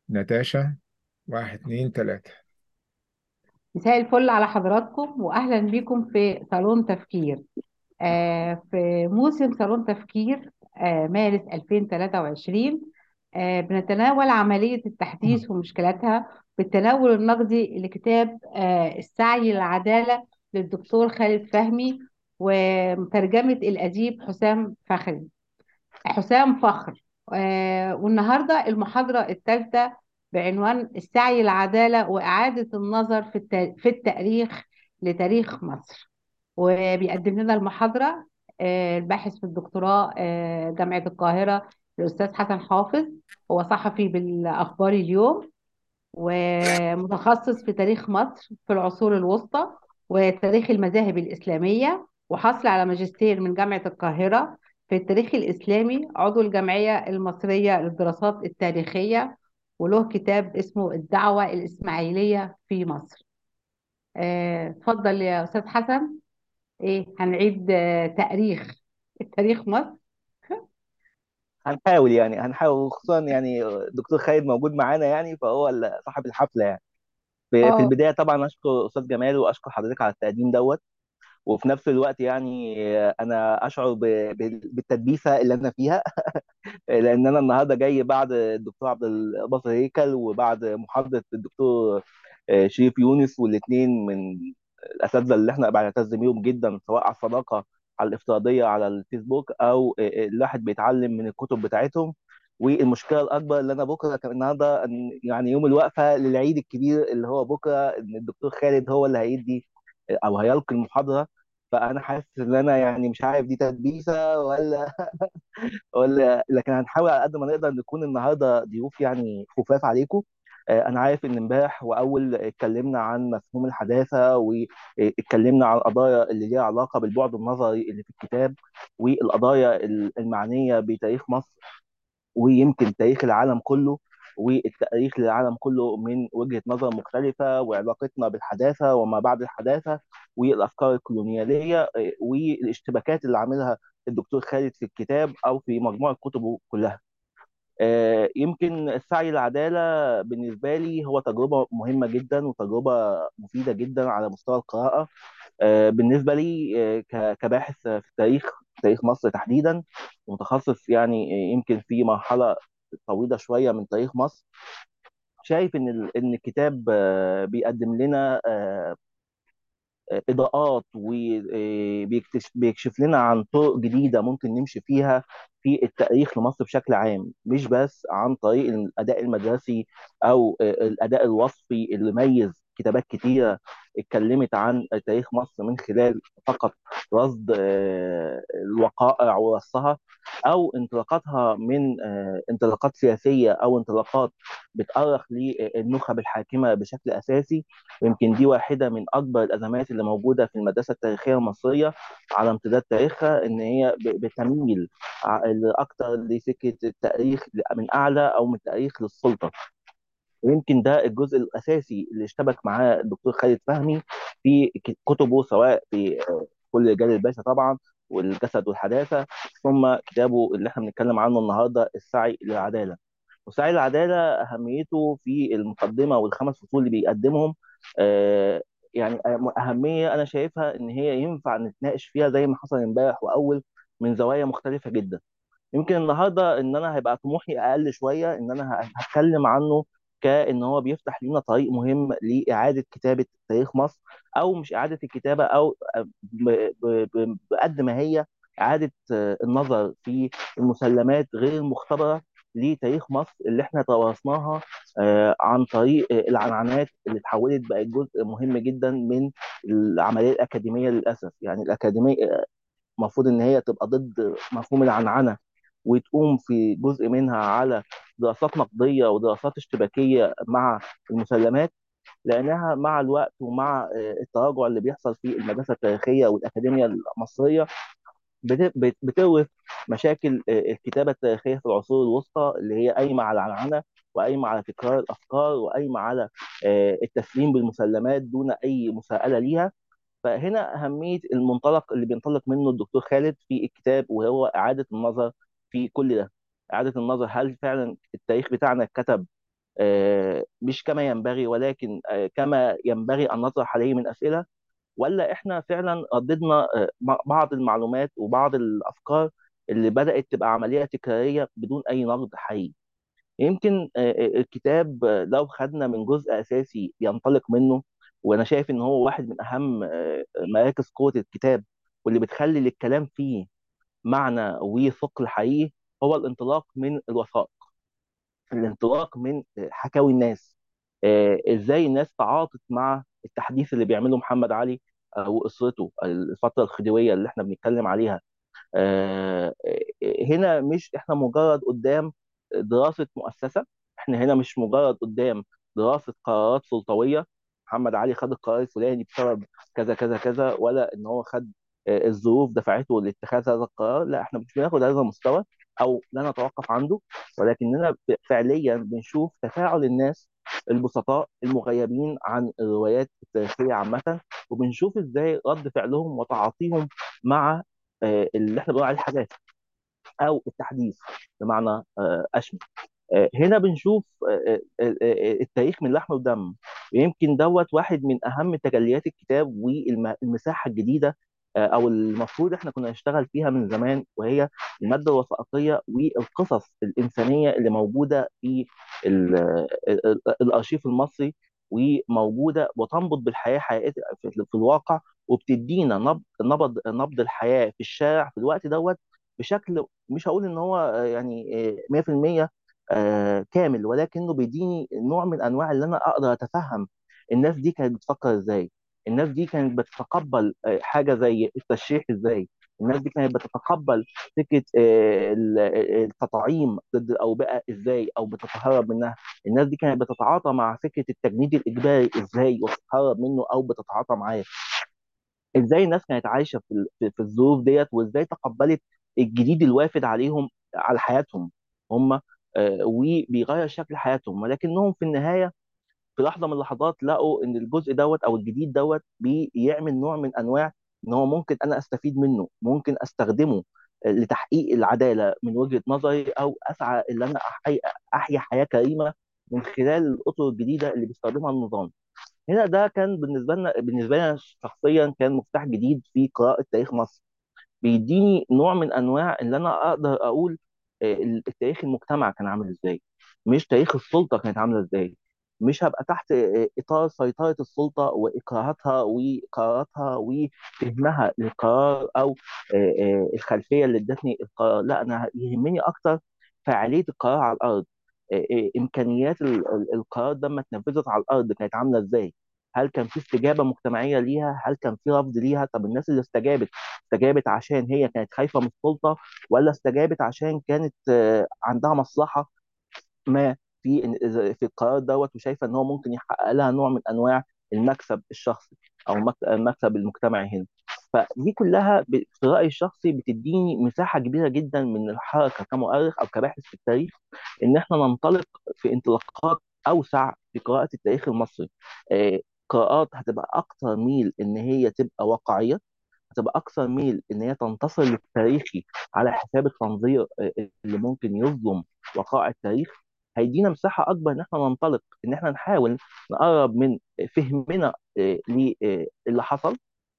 ناتاشا واحد اتنين تلاتة مساء الفل على حضراتكم وأهلا بكم في صالون تفكير آه في موسم صالون تفكير آه مارس 2023 آه بنتناول عملية التحديث ومشكلاتها بالتناول النقدي لكتاب آه السعي للعدالة للدكتور خالد فهمي وترجمة الأديب حسام فخري حسام فخر آه والنهارده المحاضرة الثالثة بعنوان السعي للعدالة وإعادة النظر في التا- في التاريخ لتاريخ مصر وبيقدم لنا المحاضرة آه الباحث في الدكتوراه آه جامعة القاهرة الأستاذ حسن حافظ هو صحفي بالأخبار اليوم ومتخصص في تاريخ مصر في العصور الوسطى وتاريخ المذاهب الإسلامية وحصل على ماجستير من جامعة القاهرة في التاريخ الإسلامي عضو الجمعية المصرية للدراسات التاريخية وله كتاب اسمه الدعوة الإسماعيلية في مصر آه، اتفضل يا أستاذ حسن إيه هنعيد آه، تاريخ تاريخ مصر هنحاول يعني هنحاول خصوصا يعني الدكتور خالد موجود معانا يعني فهو ال- صاحب الحفله يعني في في اه البدايه طبعا اشكر استاذ جمال واشكر حضرتك على التقديم دوت وفي نفس الوقت يعني انا اشعر ب- بال- بالتدبيسه اللي انا فيها لان انا النهارده جاي بعد الدكتور عبد الباسط هيكل وبعد محاضره الدكتور شريف يونس والاثنين من الاساتذه اللي احنا بنعتز بيهم جدا سواء على الصداقه على الافتراضيه على الفيسبوك او الواحد بيتعلم من الكتب بتاعتهم والمشكله الاكبر اللي انا بكره كان النهارده إن يعني يوم الوقفه للعيد الكبير اللي هو بكره ان الدكتور خالد هو اللي هيدي او هيلقي المحاضره فانا حاسس ان انا يعني مش عارف دي تدبيسه ولا ولا لكن هنحاول على قد ما نقدر نكون النهارده ضيوف يعني خفاف عليكم آه، انا عارف ان امبارح واول اتكلمنا عن مفهوم الحداثه واتكلمنا عن القضايا اللي ليها علاقه بالبعد النظري اللي في الكتاب والقضايا المعنيه بتاريخ مصر ويمكن تاريخ العالم كله والتاريخ للعالم كله من وجهة نظر مختلفة وعلاقتنا بالحداثة وما بعد الحداثة والأفكار الكولونيالية آه، والاشتباكات اللي عاملها الدكتور خالد في الكتاب أو في مجموعة كتبه كلها آه، يمكن السعي للعدالة بالنسبة لي هو تجربة مهمة جدا وتجربة مفيدة جدا على مستوى القراءة آه، بالنسبة لي آه، ك- كباحث في التاريخ تاريخ مصر تحديدا ومتخصص يعني آه، يمكن في مرحلة طويلة شوية من تاريخ مصر شايف ان ال- ان الكتاب آه، بيقدم لنا آه، اضاءات وبيكشف لنا عن طرق جديده ممكن نمشي فيها في التاريخ لمصر بشكل عام مش بس عن طريق الاداء المدرسي او الاداء الوصفي اللي ميز كتابات كتيره اتكلمت عن تاريخ مصر من خلال فقط رصد آه، الوقائع ورصها او انطلاقاتها من آه، انطلاقات سياسيه او انطلاقات بتأرخ للنخب الحاكمه بشكل اساسي ويمكن دي واحدة من أكبر الأزمات اللي موجودة في المدرسة التاريخية المصرية على امتداد تاريخها إن هي ب- بتميل ع- أكتر لفكرة التاريخ من أعلى أو من التاريخ للسلطة ويمكن ده الجزء الأساسي اللي اشتبك معاه الدكتور خالد فهمي في ك- كتبه سواء في آه، كل رجال الباشا طبعا والجسد والحداثة ثم كتابه اللي احنا بنتكلم عنه النهارده السعي للعدالة وسعي العدالة أهميته في المقدمة والخمس فصول اللي بيقدمهم آه، يعني أهمية أنا شايفها إن هي ينفع نتناقش فيها زي ما حصل امبارح وأول من زوايا مختلفة جدا يمكن النهارده ان انا هيبقى طموحي اقل شويه ان انا ه- هتكلم عنه كان هو بيفتح لنا طريق مهم لاعاده كتابه تاريخ مصر او مش اعاده الكتابه او ب- ب- ب- بقد ما هي اعاده آه، النظر في المسلمات غير المختبره لتاريخ مصر اللي احنا توارثناها آه، عن طريق آه، العنعنات اللي اتحولت بقت جزء مهم جدا من العمليه الاكاديميه للاسف يعني الاكاديميه المفروض ان هي تبقى ضد مفهوم العنعنه وتقوم في جزء منها على دراسات نقديه ودراسات اشتباكيه مع المسلمات لانها مع الوقت ومع آه، التراجع اللي بيحصل في المدرسه التاريخيه والاكاديميه المصريه بت- بت- بتورث مشاكل آه، الكتابه التاريخيه في العصور الوسطى اللي هي قايمه على العنعنه وقايمه على تكرار الافكار وقايمه على آه، التسليم بالمسلمات دون اي مساءله ليها فهنا أهمية المنطلق اللي بينطلق منه الدكتور خالد في الكتاب وهو إعادة النظر في كل ده إعادة النظر هل فعلا التاريخ بتاعنا اتكتب آه، مش كما ينبغي ولكن آه، كما ينبغي ان نطرح عليه من اسئله ولا احنا فعلا رددنا آه، بعض المعلومات وبعض الافكار اللي بدات تبقى عمليه تكراريه بدون اي نقد حقيقي يمكن آه، آه، الكتاب آه، لو خدنا من جزء اساسي ينطلق منه وانا شايف ان هو واحد من اهم آه، مراكز قوه الكتاب واللي بتخلي للكلام فيه معنى وثقل حقيقي هو الانطلاق من الوثائق الانطلاق من حكاوي الناس آه، ازاي الناس تعاطت مع التحديث اللي بيعمله محمد علي آه، واسرته الفتره الخديويه اللي احنا بنتكلم عليها آه، هنا مش احنا مجرد قدام دراسه مؤسسه احنا هنا مش مجرد قدام دراسه قرارات سلطويه محمد علي خد القرار الفلاني بسبب كذا كذا كذا ولا ان هو خد آه، الظروف دفعته لاتخاذ هذا القرار لا احنا مش بناخد هذا المستوى او لا نتوقف عنده ولكننا ب- فعليا بنشوف تفاعل الناس البسطاء المغيبين عن الروايات التاريخيه عامه وبنشوف ازاي رد فعلهم وتعاطيهم مع آه، اللي احنا بنقول عليه الحداثه او التحديث بمعنى آه، اشمل آه، هنا بنشوف آه، آه، آه، التاريخ من لحم ودم ويمكن دوت واحد من اهم تجليات الكتاب والمساحه الجديده آه، او المفروض احنا كنا نشتغل فيها من زمان وهي الماده الوثائقيه والقصص الانسانيه اللي موجوده في ال- ال- ال- الارشيف المصري وموجوده وتنبض بالحياه حقيقة في في الواقع وبتدينا نبض نبض نبض الحياه في الشارع في الوقت دوت بشكل مش هقول ان هو آه، يعني آه، 100% آه، كامل ولكنه بيديني نوع من انواع اللي انا اقدر اتفهم الناس دي كانت بتفكر ازاي الناس دي كانت بتتقبل آه، حاجه زي التشريح ازاي الناس دي كانت بتتقبل فكره آه، ال- آه، التطعيم ضد الاوبئه ازاي او بتتهرب منها الناس دي كانت بتتعاطى مع فكره التجنيد الاجباري ازاي وبتتهرب منه او بتتعاطى معاه ازاي الناس كانت عايشه في ال- في في الظروف ديت وازاي تقبلت الجديد الوافد عليهم على حياتهم هم آه، وبيغير شكل حياتهم ولكنهم في النهايه في لحظه من اللحظات لقوا ان الجزء دوت او الجديد دوت بيعمل نوع من انواع ان هو ممكن انا استفيد منه ممكن استخدمه آه، لتحقيق العداله من وجهه نظري او اسعى ان انا احيا احيا حياه كريمه من خلال الاطر الجديده اللي بيستخدمها النظام هنا ده كان بالنسبه لنا بالنسبه لنا شخصيا كان مفتاح جديد في قراءه تاريخ مصر بيديني نوع من انواع ان انا اقدر اقول آه، التاريخ المجتمع كان عامل ازاي مش تاريخ السلطه كانت عامله ازاي مش هبقى تحت آه، اطار سيطره السلطه واكراهاتها وقراراتها وفهمها للقرار او آه، آه، الخلفيه اللي ادتني القرار لا انا يهمني اكتر فعاليه القرار على الارض آه، آه، امكانيات ال- ال- القرار ده لما اتنفذت على الارض كانت عامله ازاي هل كان في استجابه مجتمعيه ليها هل كان في رفض ليها طب الناس اللي استجابت استجابت عشان هي كانت خايفه من السلطه ولا استجابت عشان كانت آه، عندها مصلحه ما في إن- في القرار دوت وشايفه ان هو ممكن يحقق لها نوع من انواع المكسب الشخصي او المك- المكسب المجتمعي هنا فدي كلها ب- في رايي الشخصي بتديني مساحه كبيره جدا من الحركه كمؤرخ او كباحث في التاريخ ان احنا ننطلق في انطلاقات اوسع في قراءه التاريخ المصري آه، قراءات هتبقى اكتر ميل ان هي تبقى واقعيه هتبقى اكثر ميل ان هي تنتصر للتاريخي على حساب التنظير آه، اللي ممكن يظلم وقائع التاريخ هيدينا مساحه اكبر ان احنا ننطلق ان احنا نحاول نقرب من فهمنا آه، للي حصل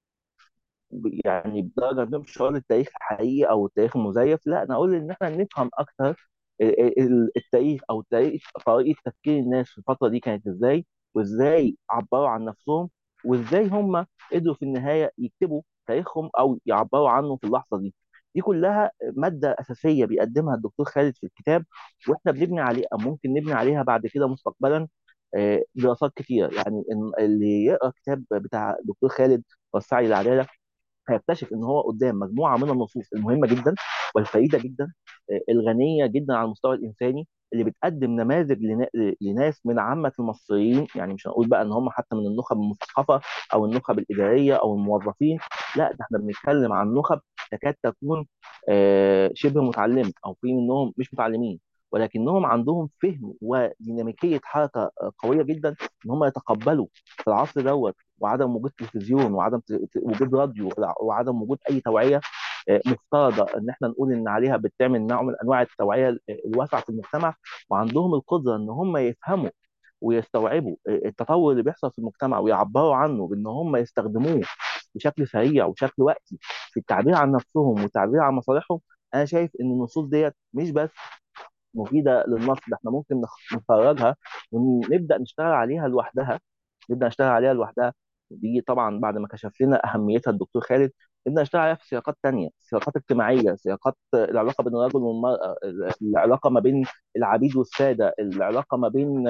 يعني بدرجه مش هقول التاريخ الحقيقي او التاريخ المزيف لا انا اقول ان احنا نفهم اكتر ال- ال- التاريخ او التاريخ طريقه تفكير الناس في الفتره دي كانت ازاي وازاي عبروا عن نفسهم وازاي هم قدروا في النهايه يكتبوا تاريخهم او يعبروا عنه في اللحظه دي دي كلها ماده اساسيه بيقدمها الدكتور خالد في الكتاب واحنا بنبني عليه او ممكن نبني عليها بعد كده مستقبلا آه، دراسات كتيره يعني إن- اللي يقرا كتاب بتاع الدكتور خالد والسعي للعداله هيكتشف ان هو قدام مجموعه من النصوص المهمه جدا والفريده جدا آه، الغنيه جدا على المستوى الانساني اللي بتقدم نماذج لنا- لناس من عامه المصريين يعني مش هنقول بقى ان هم حتى من النخب المثقفه او النخب الاداريه او الموظفين لا ده احنا بنتكلم عن نخب تكاد تكون آه، شبه متعلمه او في منهم مش متعلمين ولكنهم عندهم فهم وديناميكيه حركه آه، قويه جدا ان هم يتقبلوا في العصر دوت وعدم وجود تلفزيون وعدم ت- ت- وجود راديو ولا- وعدم وجود اي توعيه آه، مفترضه ان احنا نقول ان عليها بتعمل نوع من انواع التوعيه ال- الواسعه في المجتمع وعندهم القدره ان هم يفهموا ويستوعبوا التطور اللي بيحصل في المجتمع ويعبروا عنه بان هم يستخدموه بشكل سريع وبشكل وقتي في التعبير عن نفسهم والتعبير عن مصالحهم انا شايف ان النصوص ديت مش بس مفيده للنص ده احنا ممكن نخ- نخرجها ونبدا نشتغل عليها لوحدها نبدا نشتغل عليها لوحدها دي طبعا بعد ما كشف لنا اهميتها الدكتور خالد نبدا نشتغل عليها في سياقات تانية سياقات اجتماعيه سياقات العلاقه بين الرجل والمراه العلاقه ما بين العبيد والساده العلاقه ما بين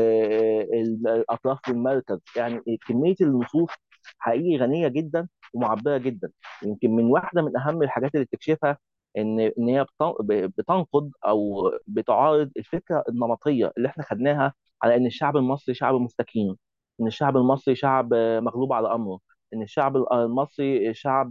آه، الاطراف والمركز يعني كميه النصوص حقيقي غنيه جدا ومعبره جدا يمكن من واحده من اهم الحاجات اللي بتكشفها ان ان هي بتن- بتنقد او بتعارض الفكره النمطيه اللي احنا خدناها على ان الشعب المصري شعب مستكين ان الشعب المصري شعب مغلوب على امره ان الشعب المصري شعب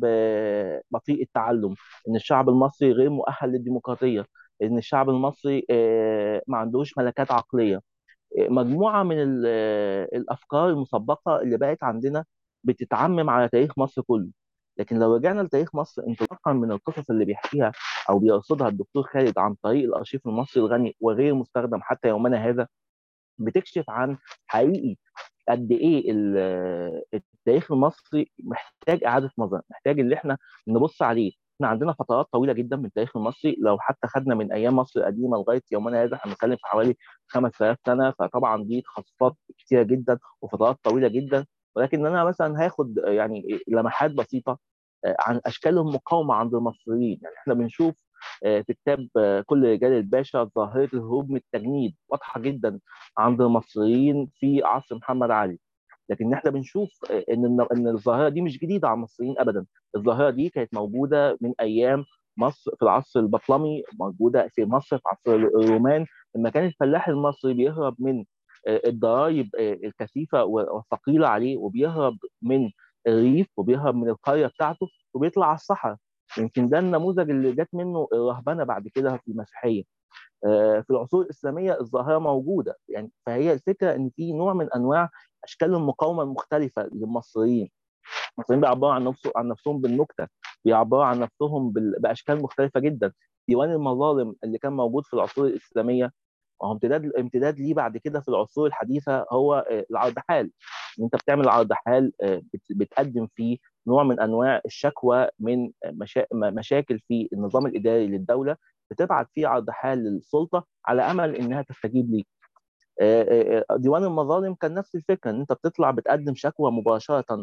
بطيء التعلم ان الشعب المصري غير مؤهل للديمقراطيه ان الشعب المصري آه، ما عندوش ملكات عقليه مجموعه من ال- الافكار المسبقه اللي بقت عندنا بتتعمم على تاريخ مصر كله لكن لو رجعنا لتاريخ مصر انطلاقا من القصص اللي بيحكيها او بيرصدها الدكتور خالد عن طريق الارشيف المصري الغني وغير مستخدم حتى يومنا هذا بتكشف عن حقيقي قد ايه ال- التاريخ المصري محتاج اعاده نظر محتاج ان احنا نبص عليه احنا عندنا فترات طويله جدا من التاريخ المصري لو حتى خدنا من ايام مصر القديمه لغايه يومنا هذا احنا بنتكلم في حوالي 5000 سنه فطبعا دي تخصصات كتيره جدا وفترات طويله جدا ولكن انا مثلا هاخد يعني لمحات بسيطه آه، عن اشكال المقاومه عند المصريين يعني احنا بنشوف آه، في كتاب آه، كل رجال الباشا ظاهره الهروب من التجنيد واضحه جدا عند المصريين في عصر محمد علي لكن احنا بنشوف آه، ان ان الظاهره دي مش جديده على المصريين ابدا الظاهره دي كانت موجوده من ايام مصر في العصر البطلمي موجوده في مصر في عصر الرومان لما كان الفلاح المصري بيهرب من آه، الضرائب آه، الكثيفه والثقيله عليه وبيهرب من الريف وبيهرب من القريه بتاعته وبيطلع على الصحراء يمكن ده النموذج اللي جت منه الرهبنه بعد كده في المسيحيه آه، في العصور الاسلاميه الظاهره موجوده يعني فهي الفكره ان في نوع من انواع اشكال المقاومه المختلفه للمصريين المصريين بيعبروا عن نفسهم عن نفسهم بالنكته بيعبروا عن نفسهم بال- باشكال مختلفه جدا ديوان المظالم اللي كان موجود في العصور الاسلاميه وهو امتداد امتداد ليه بعد كده في العصور الحديثه هو آه، العرض حال ان انت بتعمل عرض حال آه، بت- بتقدم فيه نوع من انواع الشكوى من مشا... م- مشاكل في النظام الاداري للدوله بتبعت فيه عرض حال للسلطه على امل انها تستجيب ليك آه، آه، آه، ديوان المظالم كان نفس الفكره ان انت بتطلع بتقدم شكوى مباشره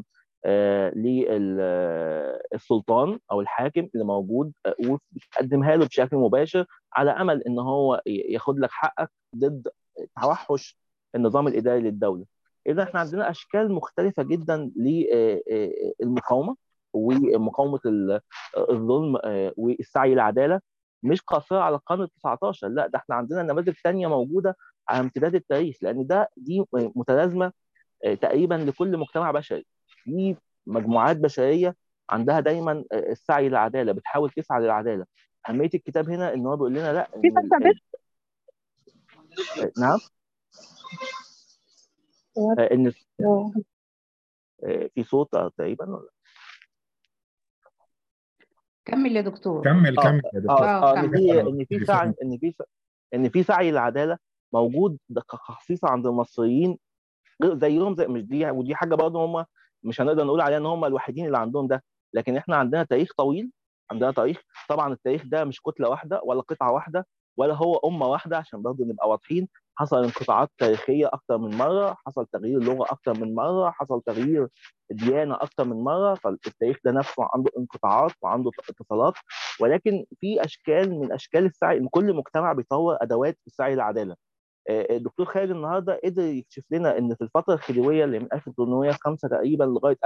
للسلطان او الحاكم اللي موجود آه، وبتقدمها له بشكل مباشر على امل ان هو ي- ياخد لك حقك ضد توحش النظام الاداري للدوله. اذا احنا عندنا اشكال مختلفه جدا للمقاومه ومقاومه ال- الظلم آه، والسعي للعداله مش قاصره على القرن ال 19 لا ده احنا عندنا نماذج ثانيه موجوده على امتداد التاريخ لان ده دي متلازمه آه، تقريبا لكل مجتمع بشري في مجموعات بشريه عندها دايما آه، السعي للعداله بتحاول تسعى للعداله اهميه الكتاب هنا ان هو بيقول لنا لا في ان ال- ثابت آه، نعم آه، ان اه آه، في صوت آه، تقريبا ولا كمل يا دكتور كمل اه كمل يا دكتور اه اه اه ان كمل في اه ان في سعي ان في ان في سعي للعداله موجود ده خصيصه عند المصريين غير زيهم زي مش دي ودي حاجه برضه هم مش هنقدر نقول عليها ان هم الوحيدين اللي عندهم ده لكن احنا عندنا تاريخ طويل عندنا تاريخ طبعا التاريخ ده مش كتله واحده ولا قطعه واحده ولا هو امه واحده عشان برضه نبقى واضحين حصل انقطاعات تاريخيه اكتر من مره حصل تغيير لغه اكتر من مره حصل تغيير ديانه اكتر من مره فالتاريخ ده نفسه عنده انقطاعات وعنده اتصالات ولكن في اشكال من اشكال السعي كل مجتمع بيطور ادوات السعي للعداله آه، الدكتور خالد النهارده قدر يكشف لنا ان في الفتره الخديويه اللي من 1805 تقريبا لغايه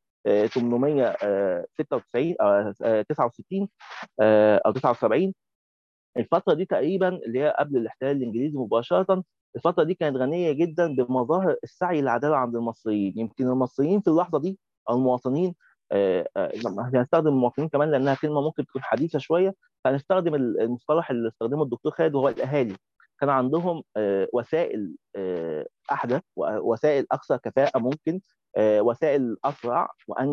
1896 او 69 آه، او 79 الفتره دي تقريبا اللي هي قبل الاحتلال الانجليزي مباشره الفتره دي كانت غنيه جدا بمظاهر السعي للعداله عند المصريين يمكن المصريين في اللحظه دي او المواطنين آه، آه، هنستخدم المواطنين كمان لانها كلمه ممكن تكون حديثه شويه فهنستخدم المصطلح اللي استخدمه الدكتور خالد وهو الاهالي كان عندهم آه، وسائل آه، احدث ووسائل اكثر كفاءه ممكن آه، وسائل اسرع وانجز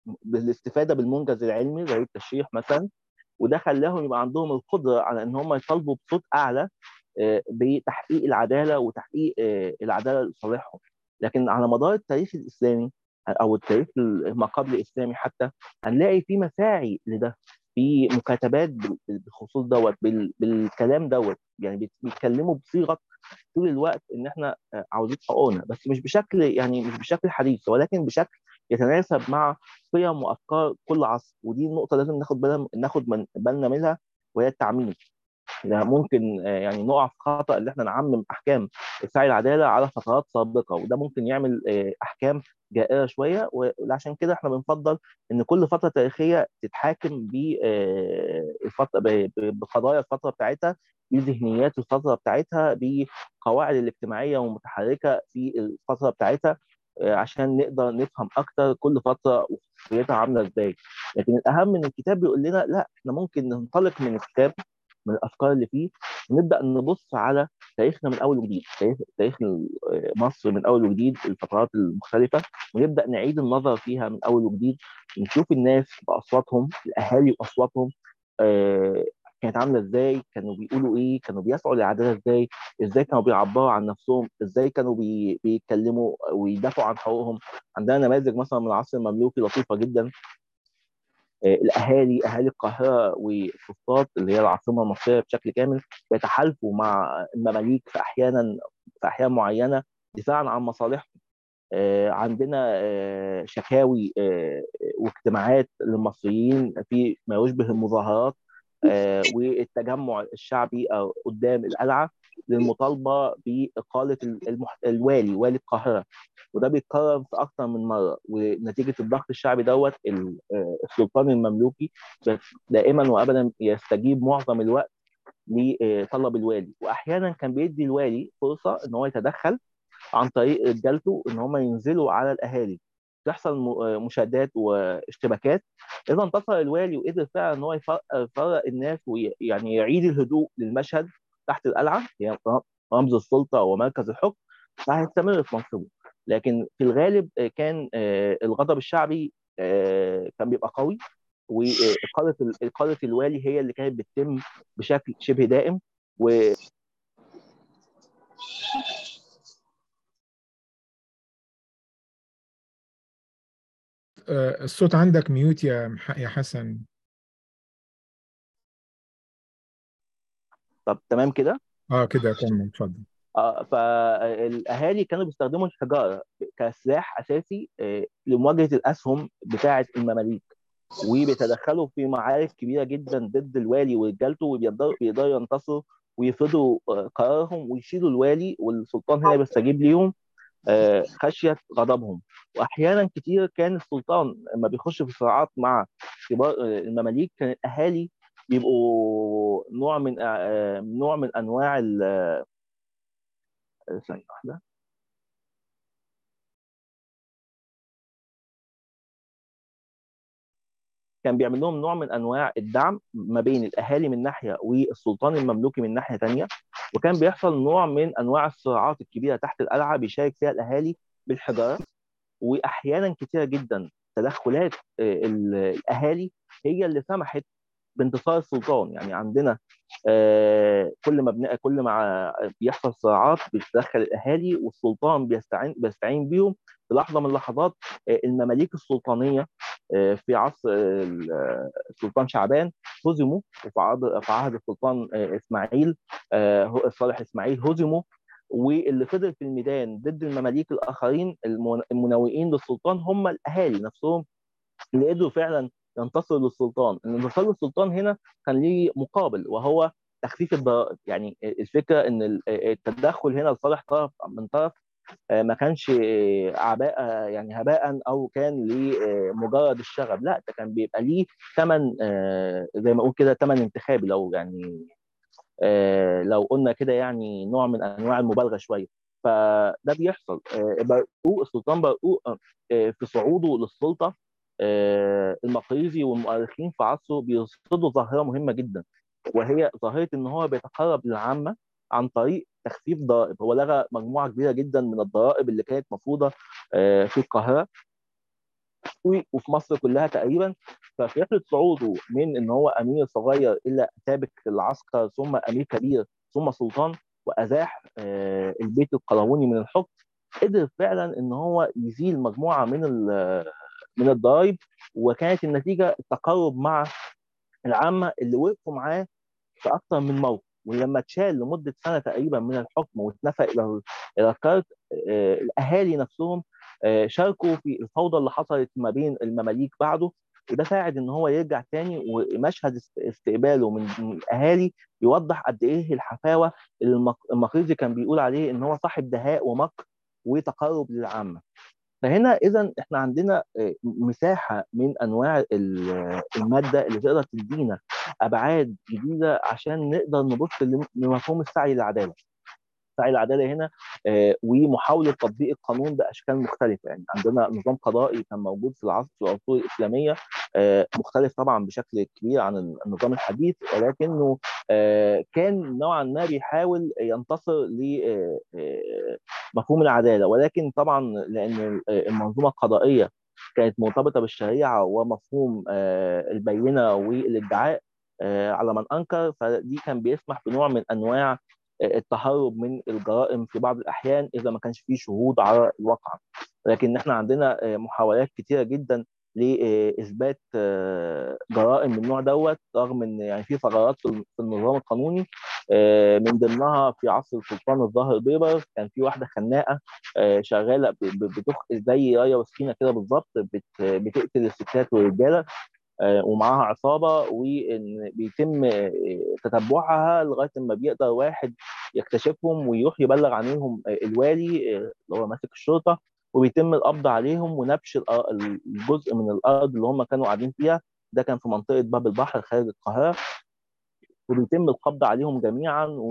بالاستفاده بالمنجز العلمي زي التشريح مثلا وده خلاهم يبقى عندهم القدره على ان هم يطالبوا بصوت اعلى آه، بتحقيق العداله وتحقيق آه، العداله لصالحهم لكن على مدار التاريخ الاسلامي او التاريخ ما قبل الاسلامي حتى هنلاقي في مساعي لده في مكاتبات بال- بالخصوص دوت بال- بالكلام دوت يعني بيت- بيتكلموا بصيغه طول الوقت ان احنا آه، عاوزين حقوقنا بس مش بشكل يعني مش بشكل حديث ولكن بشكل يتناسب مع قيم وافكار كل عصر ودي النقطه لازم ناخد بالنا ناخد من- بالنا منها وهي التعميم ده ممكن آه، يعني نقع في خطأ ان احنا نعمم احكام سعي العداله على فترات سابقه وده ممكن يعمل آه، احكام جائره شويه وعشان كده احنا بنفضل ان كل فتره تاريخيه تتحاكم ب آه، الفتره ب- ب- بقضايا الفتره بتاعتها بذهنيات الفتره بتاعتها بقواعد الاجتماعيه والمتحركه في الفتره بتاعتها آه، عشان نقدر نفهم اكتر كل فتره وخصوصيتها عامله ازاي لكن الاهم من الكتاب بيقول لنا لا احنا ممكن ننطلق من الكتاب من الافكار اللي فيه ونبدا نبص على تاريخنا من اول وجديد تاريخ تاريخ مصر من اول وجديد الفترات المختلفه ونبدا نعيد النظر فيها من اول وجديد نشوف الناس باصواتهم الاهالي باصواتهم آه، كانت عامله ازاي كانوا بيقولوا ايه كانوا بيسعوا للعداله ازاي ازاي كانوا بيعبروا عن نفسهم ازاي كانوا بي... بيتكلموا ويدافعوا عن حقوقهم عندنا نماذج مثلا من العصر المملوكي لطيفه جدا آه، الاهالي اهالي القاهره والسلطات اللي هي العاصمه المصريه بشكل كامل بيتحالفوا مع المماليك في احيانا في احيان معينه دفاعا عن مصالحهم آه، عندنا آه، شكاوي آه، واجتماعات للمصريين في ما يشبه المظاهرات آه، والتجمع الشعبي أو قدام القلعه للمطالبه باقاله المح... الوالي والي القاهره وده بيتكرر في اكثر من مره ونتيجه الضغط الشعبي دوت ال- آه، السلطان المملوكي دائما وابدا يستجيب معظم الوقت لطلب الوالي واحيانا كان بيدي الوالي فرصه ان هو يتدخل عن طريق رجالته ان هم ينزلوا على الاهالي تحصل م- مشادات واشتباكات اذا انتصر الوالي وقدر فعلا ان هو يفرق يفرق الناس ويعني يعيد الهدوء للمشهد تحت القلعه هي رمز السلطه ومركز الحكم فهيستمر في منصبه لكن في الغالب آه، كان آه، الغضب الشعبي آه، كان بيبقى قوي وإقالة ال- إقالة الوالي هي اللي كانت بتتم بشكل شبه دائم و آه، الصوت عندك ميوت يا مح- يا حسن طب تمام كده اه كده كمل اتفضل آه، فالاهالي كانوا بيستخدموا الحجاره كسلاح اساسي آه، لمواجهه الاسهم بتاعه المماليك وبيتدخلوا في معارك كبيره جدا ضد الوالي ورجالته وبيقدروا بيقدروا ينتصروا ويفرضوا آه، قرارهم ويشيلوا الوالي والسلطان هنا بيستجيب ليهم آه، خشيه غضبهم واحيانا كتير كان السلطان لما بيخش في صراعات مع كبار آه، المماليك كان الاهالي بيبقوا نوع من آه، نوع من انواع ال- آه، ثانيه واحده كان بيعمل لهم نوع من انواع الدعم ما بين الاهالي من ناحيه والسلطان المملوكي من ناحيه ثانيه وكان بيحصل نوع من انواع الصراعات الكبيره تحت القلعه بيشارك فيها الاهالي بالحجاره واحيانا كثيره جدا تدخلات آه، ال- الاهالي هي اللي سمحت بانتصار السلطان يعني عندنا آه، كل ما بن... كل ما بيحصل صراعات بيتدخل الاهالي والسلطان بيستعين بيستعين بيهم في لحظه من اللحظات آه، المماليك السلطانيه آه، في عصر آه، السلطان شعبان هزموا وفي عهد في عهد السلطان آه، اسماعيل آه، هو- صالح اسماعيل هزموا واللي فضل في الميدان ضد المماليك الاخرين المن- المناوئين للسلطان هم الاهالي نفسهم اللي قدروا فعلا ينتصروا للسلطان الانتصار للسلطان هنا كان ليه مقابل وهو تخفيف الضرائب يعني الفكره ان ال- التدخل هنا لصالح طرف من طرف آه، ما كانش آه، عباء آه، يعني هباء او كان لمجرد الشغب لا ده كان بيبقى ليه ثمن زي ما اقول كده ثمن انتخابي لو يعني آه، لو قلنا كده يعني نوع من انواع المبالغه شويه فده بيحصل آه، برقوق السلطان برقوق آه، في صعوده للسلطه آه، المقريزي والمؤرخين في عصره بيرصدوا ظاهره مهمه جدا وهي ظاهره ان هو بيتقرب للعامه عن طريق تخفيف ضرائب هو لغى مجموعه كبيره جدا من الضرائب اللي كانت مفروضه آه، في القاهره و- وفي مصر كلها تقريبا ففي رحله صعوده من ان هو امير صغير الى سابق العسكر ثم امير كبير ثم سلطان وازاح آه، البيت القلاووني من الحكم قدر فعلا ان هو يزيل مجموعه من ال- من الضرائب وكانت النتيجه التقارب مع العامه اللي وقفوا معاه في اكثر من موقف ولما اتشال لمده سنه تقريبا من الحكم واتنفى الى الى الكارت آه، الاهالي نفسهم آه، شاركوا في الفوضى اللي حصلت ما بين المماليك بعده وده ساعد ان هو يرجع تاني ومشهد است- استقباله من من الاهالي يوضح قد ايه الحفاوه اللي المق- المقريزي كان بيقول عليه ان هو صاحب دهاء ومكر وتقرب للعامه فهنا اذا احنا عندنا آه، مساحه من انواع ال- الماده اللي تقدر تدينا ابعاد جديده عشان نقدر نبص لم- لمفهوم السعي للعداله. سعي العداله هنا آه، ومحاوله تطبيق القانون باشكال مختلفه يعني عندنا نظام قضائي كان موجود في العصر في العصور الاسلاميه آه، مختلف طبعا بشكل كبير عن النظام الحديث ولكنه آه، كان نوعا ما بيحاول ينتصر لمفهوم العداله ولكن طبعا لان المنظومه القضائيه كانت مرتبطه بالشريعه ومفهوم آه، البينه والادعاء آه، على من انكر فدي كان بيسمح بنوع من انواع التهرب من الجرائم في بعض الاحيان اذا ما كانش فيه شهود على الواقع لكن احنا عندنا محاولات كتيره جدا لاثبات جرائم من النوع دوت رغم ان يعني في ثغرات في النظام القانوني من ضمنها في عصر السلطان الظاهر بيبر كان في واحده خناقه شغاله بتخ زي رايه وسكينه كده بالظبط بتقتل الستات والرجاله ومعاها عصابه وبيتم تتبعها لغايه ما بيقدر واحد يكتشفهم ويروح يبلغ عنهم الوالي اللي هو ماسك الشرطه وبيتم القبض عليهم ونبش الجزء من الارض اللي هم كانوا قاعدين فيها ده كان في منطقه باب البحر خارج القاهره وبيتم القبض عليهم جميعا و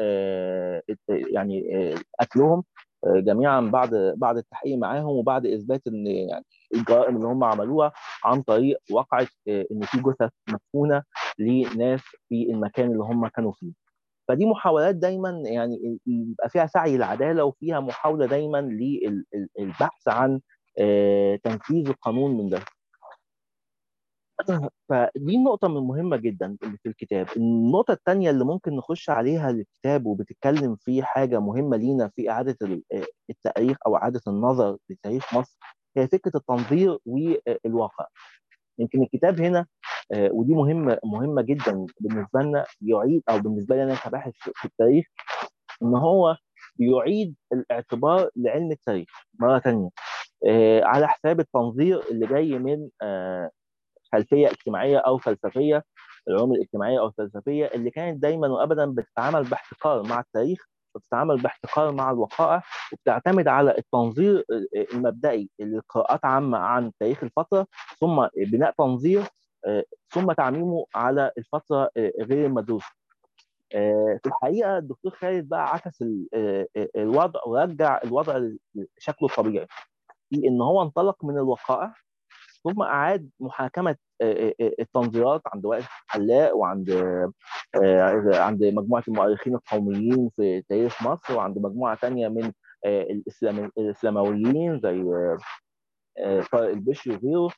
يعني قتلهم جميعا بعد بعد التحقيق معاهم وبعد اثبات ان يعني الجرائم اللي هم عملوها عن طريق وقعت ان في جثث مدفونه لناس في المكان اللي هم كانوا فيه. فدي محاولات دايما يعني يبقى فيها سعي للعداله وفيها محاوله دايما للبحث عن تنفيذ القانون من ده. فدي النقطة من مهمة جدا اللي في الكتاب، النقطة الثانية اللي ممكن نخش عليها الكتاب وبتتكلم في حاجة مهمة لينا في إعادة التاريخ أو إعادة النظر لتاريخ مصر هي فكرة التنظير والواقع. يمكن الكتاب هنا ودي مهمة مهمة جدا بالنسبة لنا يعيد أو بالنسبة لي أنا كباحث في التاريخ إن هو بيعيد الاعتبار لعلم التاريخ مرة ثانية على حساب التنظير اللي جاي من خلفيه اجتماعيه او فلسفيه العلوم الاجتماعيه او الفلسفيه اللي كانت دايما وابدا بتتعامل باحتقار مع التاريخ وبتتعامل باحتقار مع الوقائع وبتعتمد على التنظير المبدئي لقراءات عامه عن تاريخ الفتره ثم بناء تنظير ثم تعميمه على الفتره غير المدروسه. في الحقيقه الدكتور خالد بقى عكس الوضع ورجع الوضع لشكله الطبيعي في ان هو انطلق من الوقائع ثم اعاد محاكمه التنظيرات عند وائل حلاق وعند عند مجموعه المؤرخين القوميين في تاريخ مصر وعند مجموعه ثانيه من الاسلام الاسلامويين زي طارق البشري وغيره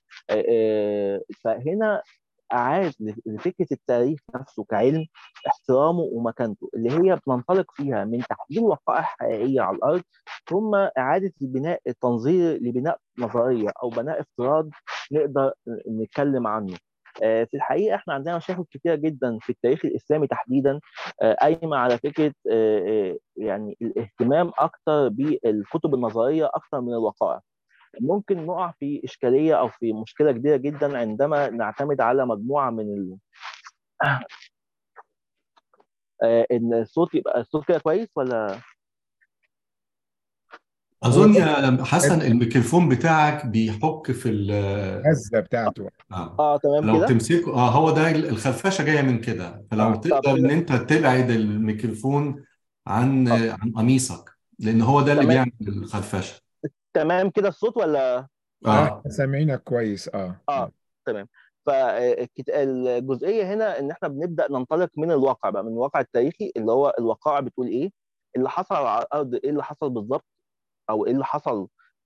فهنا اعاد لفكره التاريخ نفسه كعلم احترامه ومكانته اللي هي بننطلق فيها من تحليل وقائع حقيقيه على الارض ثم اعاده البناء التنظيري لبناء نظريه او بناء افتراض نقدر نتكلم عنه في الحقيقه احنا عندنا مشاكل كثيره جدا في التاريخ الاسلامي تحديدا قايمه على فكره يعني الاهتمام اكثر بالكتب النظريه اكثر من الوقائع ممكن نقع في اشكاليه او في مشكله كبيره جدا عندما نعتمد على مجموعه من ال... ان الصوت يبقى الصوت كده كويس ولا اظن يا حسن الميكروفون بتاعك بيحك في الهزه بتاعته اه, اه تمام لو كده تمسكه اه هو ده الخرفشه جايه من كده فلو آه. تقدر ان انت تبعد الميكروفون عن آه. عن قميصك لان هو ده اللي تمام. بيعمل الخرفشه تمام كده الصوت ولا اه سامعينك كويس اه اه تمام فالجزئيه هنا ان احنا بنبدا ننطلق من الواقع بقى من الواقع التاريخي اللي هو الواقع بتقول ايه اللي حصل على الارض ايه اللي حصل بالظبط او ايه اللي حصل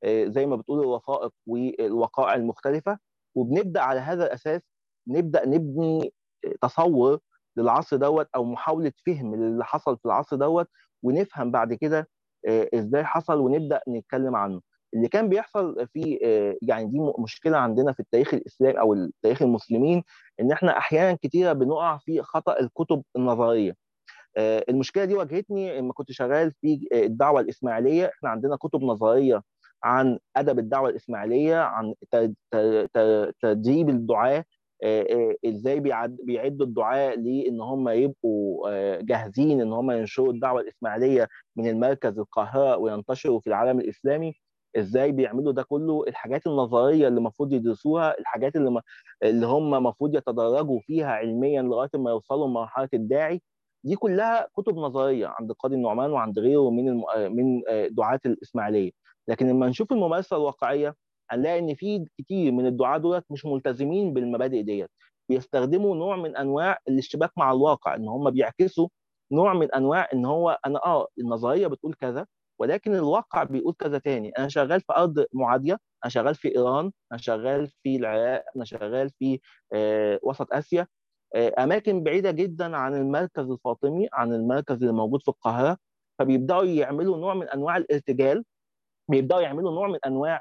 آه، زي ما بتقول الوثائق والوقائع المختلفه وبنبدا على هذا الاساس نبدا نبني تصور للعصر دوت او محاوله فهم اللي حصل في العصر دوت ونفهم بعد كده آه، ازاي حصل ونبدا نتكلم عنه اللي كان بيحصل في آه، يعني دي مشكله عندنا في التاريخ الاسلامي او التاريخ المسلمين ان احنا احيانا كتيره بنقع في خطا الكتب النظريه آه، المشكله دي واجهتني لما كنت شغال في الدعوه الاسماعيليه احنا عندنا كتب نظريه عن ادب الدعوه الاسماعيليه عن تدريب الدعاه ازاي بيعدوا الدعاء لان هم يبقوا جاهزين ان هم ينشروا الدعوه الاسماعيليه من المركز القاهره وينتشروا في العالم الاسلامي ازاي بيعملوا ده كله الحاجات النظريه اللي المفروض يدرسوها الحاجات اللي, م... اللي هم المفروض يتدرجوا فيها علميا لغايه ما يوصلوا لمرحله الداعي دي كلها كتب نظريه عند القاضي النعمان وعند غيره من الم... من دعاه الاسماعيليه لكن لما نشوف الممارسه الواقعيه هنلاقي ان في كتير من الدعاه دولت مش ملتزمين بالمبادئ ديت بيستخدموا نوع من انواع الاشتباك مع الواقع ان هم بيعكسوا نوع من انواع ان هو انا اه النظريه بتقول كذا ولكن الواقع بيقول كذا تاني انا شغال في ارض معاديه انا شغال في ايران انا شغال في العراق انا شغال في آه وسط اسيا آه اماكن بعيده جدا عن المركز الفاطمي عن المركز اللي موجود في القاهره فبيبداوا يعملوا نوع من انواع الارتجال بيبداوا يعملوا نوع من انواع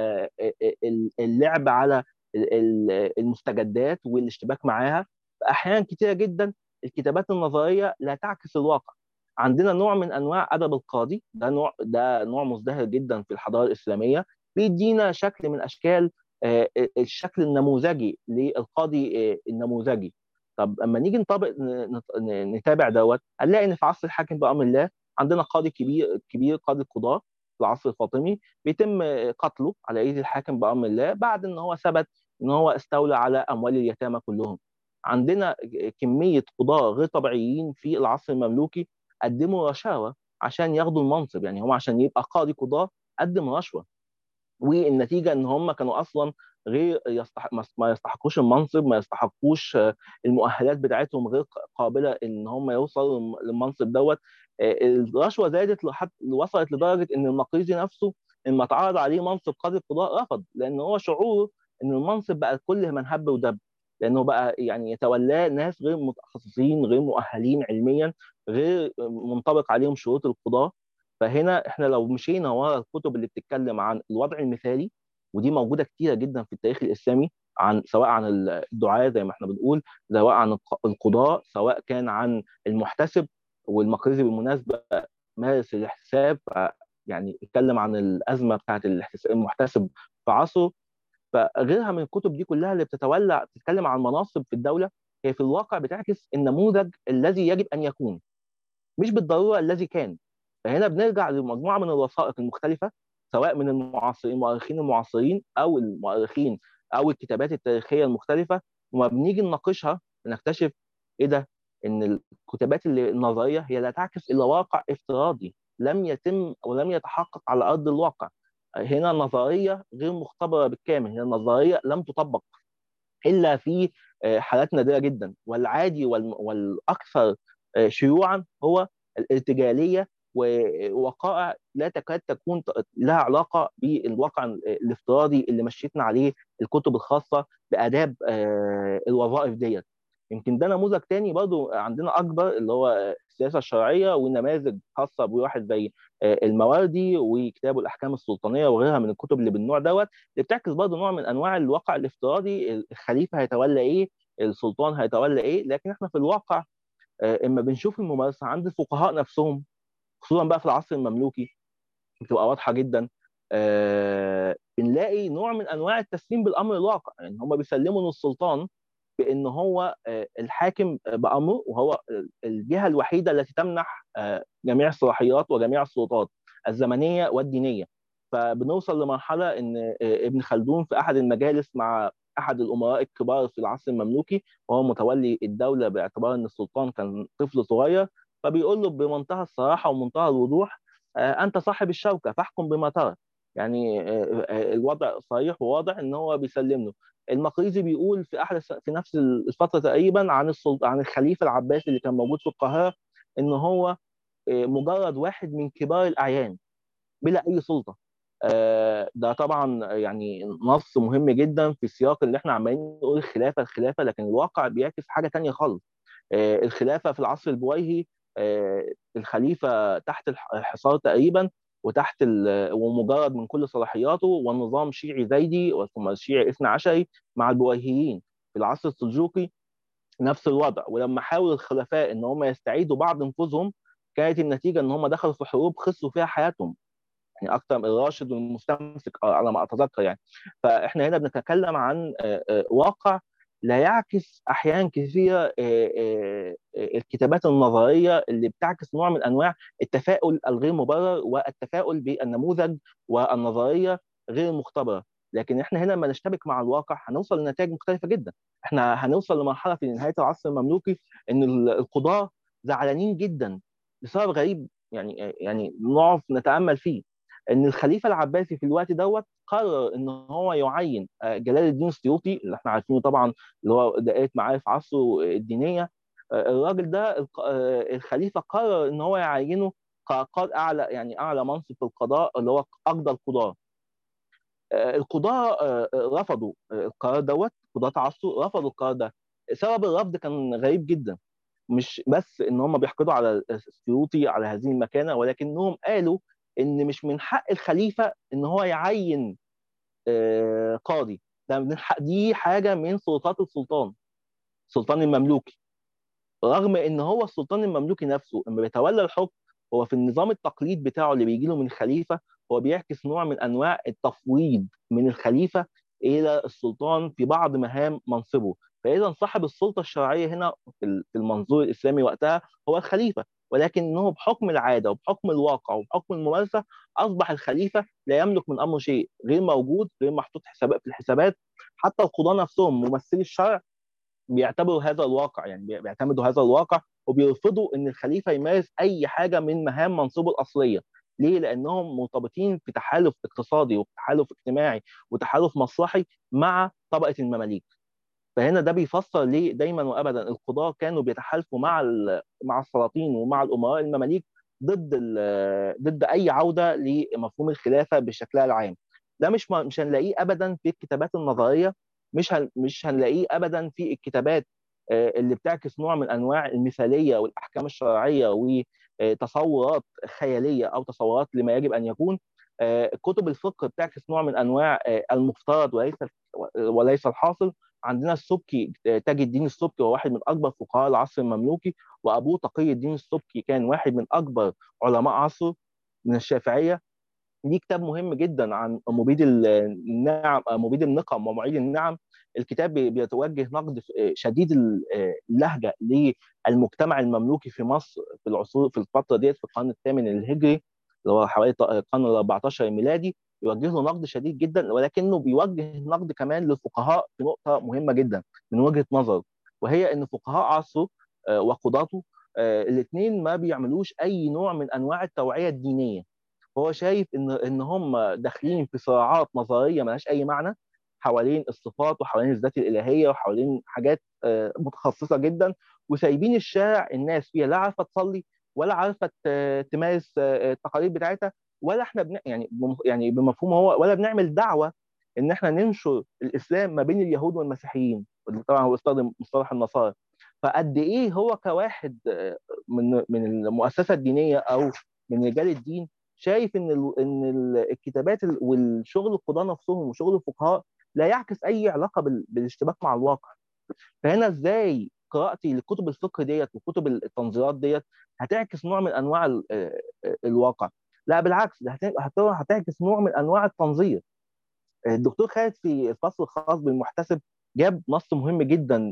اللعب على المستجدات والاشتباك معاها احيانا كثيره جدا الكتابات النظريه لا تعكس الواقع عندنا نوع من انواع ادب القاضي ده نوع ده نوع مزدهر جدا في الحضاره الاسلاميه بيدينا شكل من اشكال الشكل النموذجي للقاضي النموذجي طب اما نيجي نطبق نتابع دوت هنلاقي ان في عصر الحاكم بامر الله عندنا قاضي كبير كبير قاضي القضاه في العصر الفاطمي بيتم قتله على ايدي الحاكم بامر الله بعد ان هو ثبت ان هو استولى على اموال اليتامى كلهم عندنا كميه قضاه غير طبيعيين في العصر المملوكي قدموا رشاوى عشان ياخدوا المنصب يعني هم عشان يبقى قاضي قضاه قدم رشوه والنتيجه ان هم كانوا اصلا غير يستحق ما يستحقوش المنصب ما يستحقوش المؤهلات بتاعتهم غير قابله ان هم يوصلوا للمنصب دوت الرشوه زادت لحد وصلت لدرجه ان المقريزي نفسه لما اتعرض عليه منصب قاضي القضاء رفض لان هو شعوره ان المنصب بقى كل من هب ودب لانه بقى يعني يتولاه ناس غير متخصصين غير مؤهلين علميا غير منطبق عليهم شروط القضاه فهنا احنا لو مشينا ورا الكتب اللي بتتكلم عن الوضع المثالي ودي موجوده كتيره جدا في التاريخ الاسلامي عن سواء عن الدعاة زي ما احنا بنقول سواء عن القضاء سواء كان عن المحتسب والمقريزي بالمناسبه مارس الاحتساب يعني اتكلم عن الازمه بتاعت المحتسب في عصره فغيرها من الكتب دي كلها اللي بتتولى بتتكلم عن مناصب في الدوله هي في الواقع بتعكس النموذج الذي يجب ان يكون مش بالضروره الذي كان فهنا بنرجع لمجموعه من الوثائق المختلفه سواء من المعاصرين المؤرخين المعاصرين او المؤرخين او الكتابات التاريخيه المختلفه وما بنيجي نناقشها بنكتشف ايه ده ان الكتابات النظريه هي لا تعكس الا واقع افتراضي لم يتم ولم يتحقق على ارض الواقع هنا نظريه غير مختبره بالكامل هي نظريه لم تطبق الا في حالات نادره جدا والعادي والاكثر شيوعا هو الارتجاليه ووقائع لا تكاد تكون لها علاقه بالواقع الافتراضي اللي مشيتنا عليه الكتب الخاصه باداب الوظائف ديت يمكن ده نموذج تاني برضو عندنا اكبر اللي هو السياسه الشرعيه والنماذج خاصه بواحد زي المواردي وكتابه الاحكام السلطانيه وغيرها من الكتب اللي بالنوع دوت اللي بتعكس برضو نوع من انواع الواقع الافتراضي الخليفه هيتولى ايه السلطان هيتولى ايه لكن احنا في الواقع اما بنشوف الممارسه عند الفقهاء نفسهم خصوصا بقى في العصر المملوكي بتبقى واضحه جدا آه بنلاقي نوع من انواع التسليم بالامر الواقع يعني هم بيسلموا للسلطان بان هو آه الحاكم بامره وهو الجهه الوحيده التي تمنح آه جميع الصلاحيات وجميع السلطات الزمنيه والدينيه فبنوصل لمرحله ان ابن خلدون في احد المجالس مع احد الامراء الكبار في العصر المملوكي وهو متولي الدوله باعتبار ان السلطان كان طفل صغير فبيقول له بمنتهى الصراحه ومنتهى الوضوح انت صاحب الشوكه فاحكم بما ترى يعني الوضع صريح وواضح ان هو بيسلم له المقريزي بيقول في احد في نفس الفتره تقريبا عن السلطان عن الخليفه العباسي اللي كان موجود في القاهره ان هو مجرد واحد من كبار الاعيان بلا اي سلطه آه، ده طبعا يعني نص مهم جدا في السياق اللي احنا عمالين نقول الخلافه الخلافه لكن الواقع بيعكس حاجه تانية خالص آه، الخلافه في العصر البويهي آه، الخليفه تحت الح- الحصار تقريبا وتحت ال- ومجرد من كل صلاحياته والنظام شيعي زيدي ثم شيعي اثنى عشري مع البويهيين في العصر السلجوقي نفس الوضع ولما حاول الخلفاء ان هم يستعيدوا بعض نفوذهم كانت النتيجه ان هم دخلوا في حروب خسروا فيها حياتهم يعني اكثر من الراشد والمستمسك آه، على ما اتذكر يعني فاحنا هنا بنتكلم عن آه، آه، واقع لا يعكس احيان كثيره آه، آه، آه، الكتابات النظريه اللي بتعكس نوع من انواع التفاؤل الغير مبرر والتفاؤل بالنموذج والنظريه غير المختبره لكن احنا هنا لما نشتبك مع الواقع هنوصل لنتائج مختلفه جدا احنا هنوصل لمرحله في نهايه العصر المملوكي ان ال- القضاه زعلانين جدا لسبب غريب يعني يعني نقف نتامل فيه ان الخليفه العباسي في الوقت دوت قرر ان هو يعين آه، جلال الدين السيوطي اللي احنا عارفينه طبعا اللي هو دائره معارف عصره الدينيه آه، الراجل ده الق- آه، الخليفه قرر ان هو يعينه كقاضي اعلى يعني اعلى منصب في القضاء اللي هو قضى القضاه آه، القضاه آه، آه، رفضوا آه، القرار دوت قضاه عصره رفضوا القرار ده سبب الرفض كان غريب جدا مش بس ان هم بيحقدوا على السيوطي على هذه المكانه ولكنهم قالوا ان مش من حق الخليفه ان هو يعين آه، قاضي ده من حق دي حاجه من سلطات السلطان السلطان المملوكي رغم ان هو السلطان المملوكي نفسه لما بيتولى الحكم هو في النظام التقليد بتاعه اللي بيجي له من الخليفه هو بيعكس نوع من انواع التفويض من الخليفه الى السلطان في بعض مهام منصبه فاذا صاحب السلطه الشرعيه هنا في في المنظور الاسلامي وقتها هو الخليفه ولكنه بحكم العاده وبحكم الواقع وبحكم الممارسه اصبح الخليفه لا يملك من امره شيء غير موجود غير محطوط حسابات في الحسابات حتى القضاه نفسهم ممثلي الشرع بيعتبروا هذا الواقع يعني بي- بيعتمدوا هذا الواقع وبيرفضوا ان الخليفه يمارس اي حاجه من مهام منصبه الاصليه ليه؟ لانهم مرتبطين في تحالف اقتصادي وتحالف اجتماعي وتحالف مصلحي مع طبقه المماليك فهنا ده بيفسر ليه دايما وابدا القضاه كانوا بيتحالفوا مع ال- مع السلاطين ومع الامراء المماليك ضد ال- ضد اي عوده لمفهوم الخلافه بشكلها العام ده مش مش هنلاقيه ابدا في الكتابات النظريه مش هن مش هنلاقيه ابدا في الكتابات آه، اللي بتعكس نوع من انواع المثاليه والاحكام الشرعيه وتصورات خياليه او تصورات لما يجب ان يكون آه، كتب الفقه بتعكس نوع من انواع آه، المفترض وليس وليس الحاصل عندنا السبكي آه، تاج الدين السبكي هو واحد من اكبر فقهاء العصر المملوكي وابوه تقي الدين السبكي كان واحد من اكبر علماء عصره من الشافعيه ليه كتاب مهم جدا عن مبيد النعم مبيد النقم ومعيد النعم الكتاب بي- بيتوجه نقد شديد اللهجه للمجتمع المملوكي في مصر في العصور في الفتره ديت في القرن الثامن الهجري اللي هو حوالي ط- القرن ال 14 الميلادي يوجه له نقد شديد جدا ولكنه بيوجه نقد كمان للفقهاء في نقطه مهمه جدا من وجهه نظره وهي ان فقهاء عصره آه، وقضاته الاثنين ما بيعملوش اي نوع من انواع التوعيه الدينيه هو شايف ان ان هم داخلين في صراعات نظريه ملهاش اي معنى حوالين الصفات وحوالين الذات الالهيه وحوالين حاجات آه، متخصصه جدا وسايبين الشارع الناس فيها لا عارفه تصلي ولا عارفه ت- تمارس آه، التقاليد بتاعتها ولا احنا بن... يعني بم- يعني بمفهوم هو ولا بنعمل دعوه ان احنا ننشر الاسلام ما بين اليهود والمسيحيين طبعا هو استخدم مصطلح النصارى فقد ايه هو كواحد آه، من من المؤسسه الدينيه او من رجال الدين شايف ان ال ان ال الكتابات ال- والشغل القضاه نفسهم وشغل الفقهاء لا يعكس اي علاقه بال- بالاشتباك مع الواقع فهنا ازاي قراءتي لكتب الفقه ديت وكتب التنظيرات ديت هتعكس نوع من انواع ال- آه، آه، الواقع لا بالعكس ده هت- هت- هتعكس نوع من انواع التنظير الدكتور خالد في الفصل الخاص بالمحتسب جاب نص مهم جدا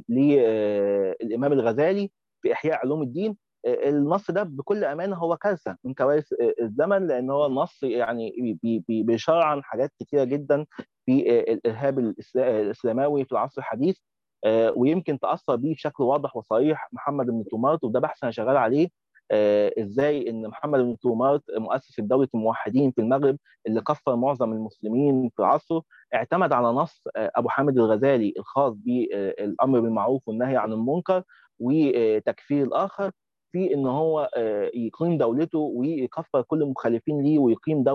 للامام الغزالي في احياء علوم الدين النص ده بكل امانه هو كارثه من كوارث الزمن لان هو النص يعني بي- بي- بيشرع عن حاجات كتيره جدا في الارهاب الإسلا- الاسلاموي في العصر الحديث آه، ويمكن تاثر بيه بشكل واضح وصريح محمد بن تومارت وده بحث انا شغال عليه آه، ازاي ان محمد بن تومارت مؤسس دوله الموحدين في المغرب اللي كفر معظم المسلمين في عصره اعتمد على نص آه، ابو حامد الغزالي الخاص بالامر بالمعروف والنهي عن المنكر وتكفير الاخر في ان هو آه، يقيم دولته ويكفر كل المخالفين ليه ويقيم دوله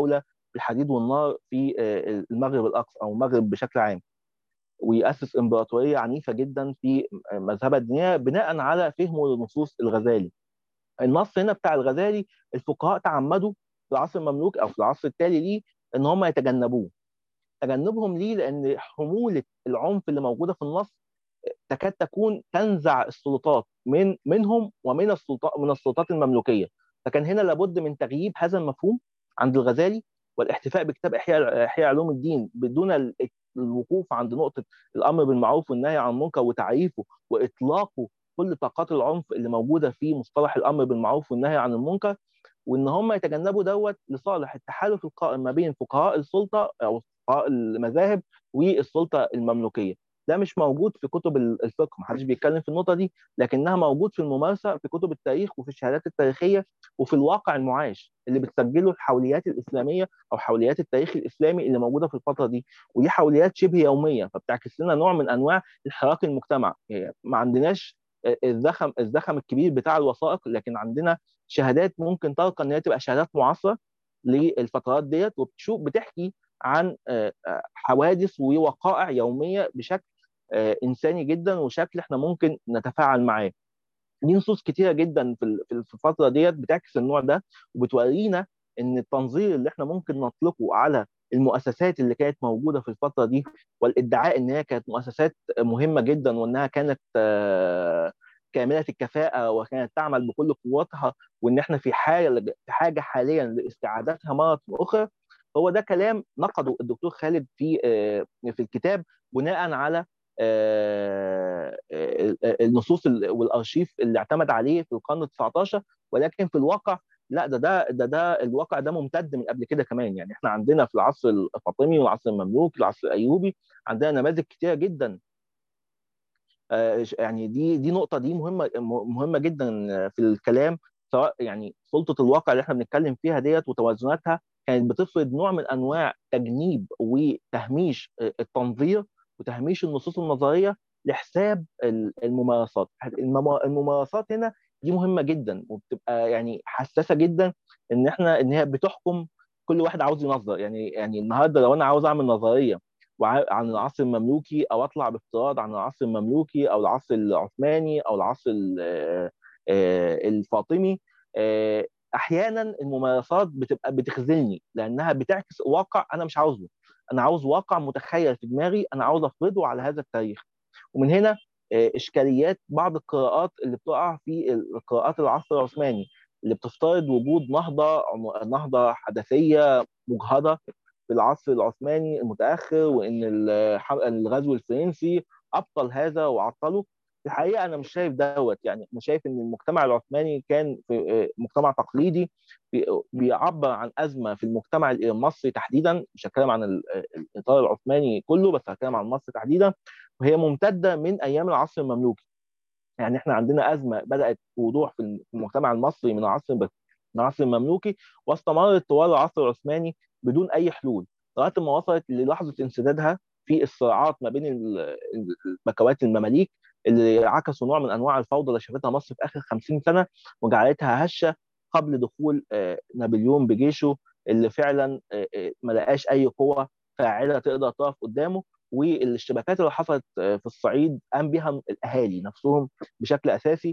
بالحديد والنار في آه، المغرب الاقصى او المغرب بشكل عام ويأسس امبراطوريه عنيفه جدا في مذهبها الدينيه بناء على فهمه لنصوص الغزالي. النص هنا بتاع الغزالي الفقهاء تعمدوا في العصر المملوك او في العصر التالي ليه ان هم يتجنبوه. تجنبهم ليه؟ لان حموله العنف اللي موجوده في النص تكاد تكون تنزع السلطات من منهم ومن السلطات من السلطات المملوكيه فكان هنا لابد من تغييب هذا المفهوم عند الغزالي والاحتفاء بكتاب احياء احياء علوم الدين بدون ال- الوقوف عند نقطه الامر بالمعروف والنهي عن المنكر وتعريفه واطلاقه كل طاقات العنف اللي موجوده في مصطلح الامر بالمعروف والنهي عن المنكر وان هم يتجنبوا دوت لصالح التحالف القائم ما بين فقهاء السلطه او فقهاء المذاهب والسلطه المملوكيه ده مش موجود في كتب الفقه محدش بيتكلم في النقطه دي لكنها موجود في الممارسه في كتب التاريخ وفي الشهادات التاريخيه وفي الواقع المعاش اللي بتسجله الحوليات الاسلاميه او حوليات التاريخ الاسلامي اللي موجوده في الفتره دي ودي حوليات شبه يوميه فبتعكس لنا نوع من انواع انحراك المجتمع يعني ما عندناش الزخم الزخم الكبير بتاع الوثائق لكن عندنا شهادات ممكن ترقى ان هي تبقى شهادات معاصره للفترات ديت وبتشوف بتحكي عن آه، آه، حوادث ووقائع يوميه بشكل آه، انساني جدا وشكل احنا ممكن نتفاعل معاه دي نصوص كتيره جدا في ال- في الفتره ديت بتعكس النوع ده وبتورينا ان التنظير اللي احنا ممكن نطلقه على المؤسسات اللي كانت موجوده في الفتره دي والادعاء ان هي كانت مؤسسات مهمه جدا وانها كانت آه، كامله الكفاءه وكانت تعمل بكل قوتها وان احنا في حاجه في حاجه حاليا لاستعادتها مره اخرى هو ده كلام نقده الدكتور خالد في آه، في الكتاب بناء على آه، آه، النصوص ال- والارشيف اللي اعتمد عليه في القرن ال 19 ولكن في الواقع لا ده ده ده ده الواقع ده ممتد من قبل كده كمان يعني احنا عندنا في العصر الفاطمي والعصر المملوك العصر الايوبي عندنا نماذج كتيره جدا آه، يعني دي دي نقطه دي مهمه مهمه جدا في الكلام سواء يعني سلطه الواقع اللي احنا بنتكلم فيها ديت وتوازناتها كانت بتفرض نوع من انواع تجنيب وتهميش التنظير وتهميش النصوص النظريه لحساب ال- الممارسات المم- الممارسات هنا دي مهمه جدا وبتبقى يعني حساسه جدا ان احنا ان هي بتحكم كل واحد عاوز ينظر يعني يعني النهارده لو انا عاوز اعمل نظريه وع- عن العصر المملوكي او اطلع بافتراض عن العصر المملوكي او العصر العثماني او العصر ال- آه، آه، الفاطمي آه، احيانا الممارسات بتبقى بتخذلني لانها بتعكس واقع انا مش عاوزه انا عاوز واقع متخيل في دماغي انا عاوز افرضه على هذا التاريخ ومن هنا آه، اشكاليات بعض القراءات اللي بتقع في القراءات العصر العثماني اللي بتفترض وجود نهضه نهضه حدثيه مجهده في العصر العثماني المتاخر وان الح- الغزو الفرنسي ابطل هذا وعطله في الحقيقه انا مش شايف دوت يعني انا شايف ان المجتمع العثماني كان في آه، مجتمع تقليدي بي- بيعبر عن ازمه في المجتمع المصري تحديدا مش هتكلم عن ال- الاطار العثماني كله بس هتكلم عن مصر تحديدا وهي ممتده من ايام العصر المملوكي يعني احنا عندنا ازمه بدات بوضوح في المجتمع المصري من العصر من العصر المملوكي واستمرت طوال العصر العثماني بدون اي حلول لغايه ما وصلت للحظه انسدادها في الصراعات ما بين ال- البكوات المماليك اللي عكسوا نوع من انواع الفوضى اللي شافتها مصر في اخر 50 سنه وجعلتها هشه قبل دخول آه، نابليون بجيشه اللي فعلا آه، آه، ما لقاش اي قوه فاعله تقدر تقف قدامه والاشتباكات اللي حصلت آه، في الصعيد قام بها الاهالي نفسهم بشكل اساسي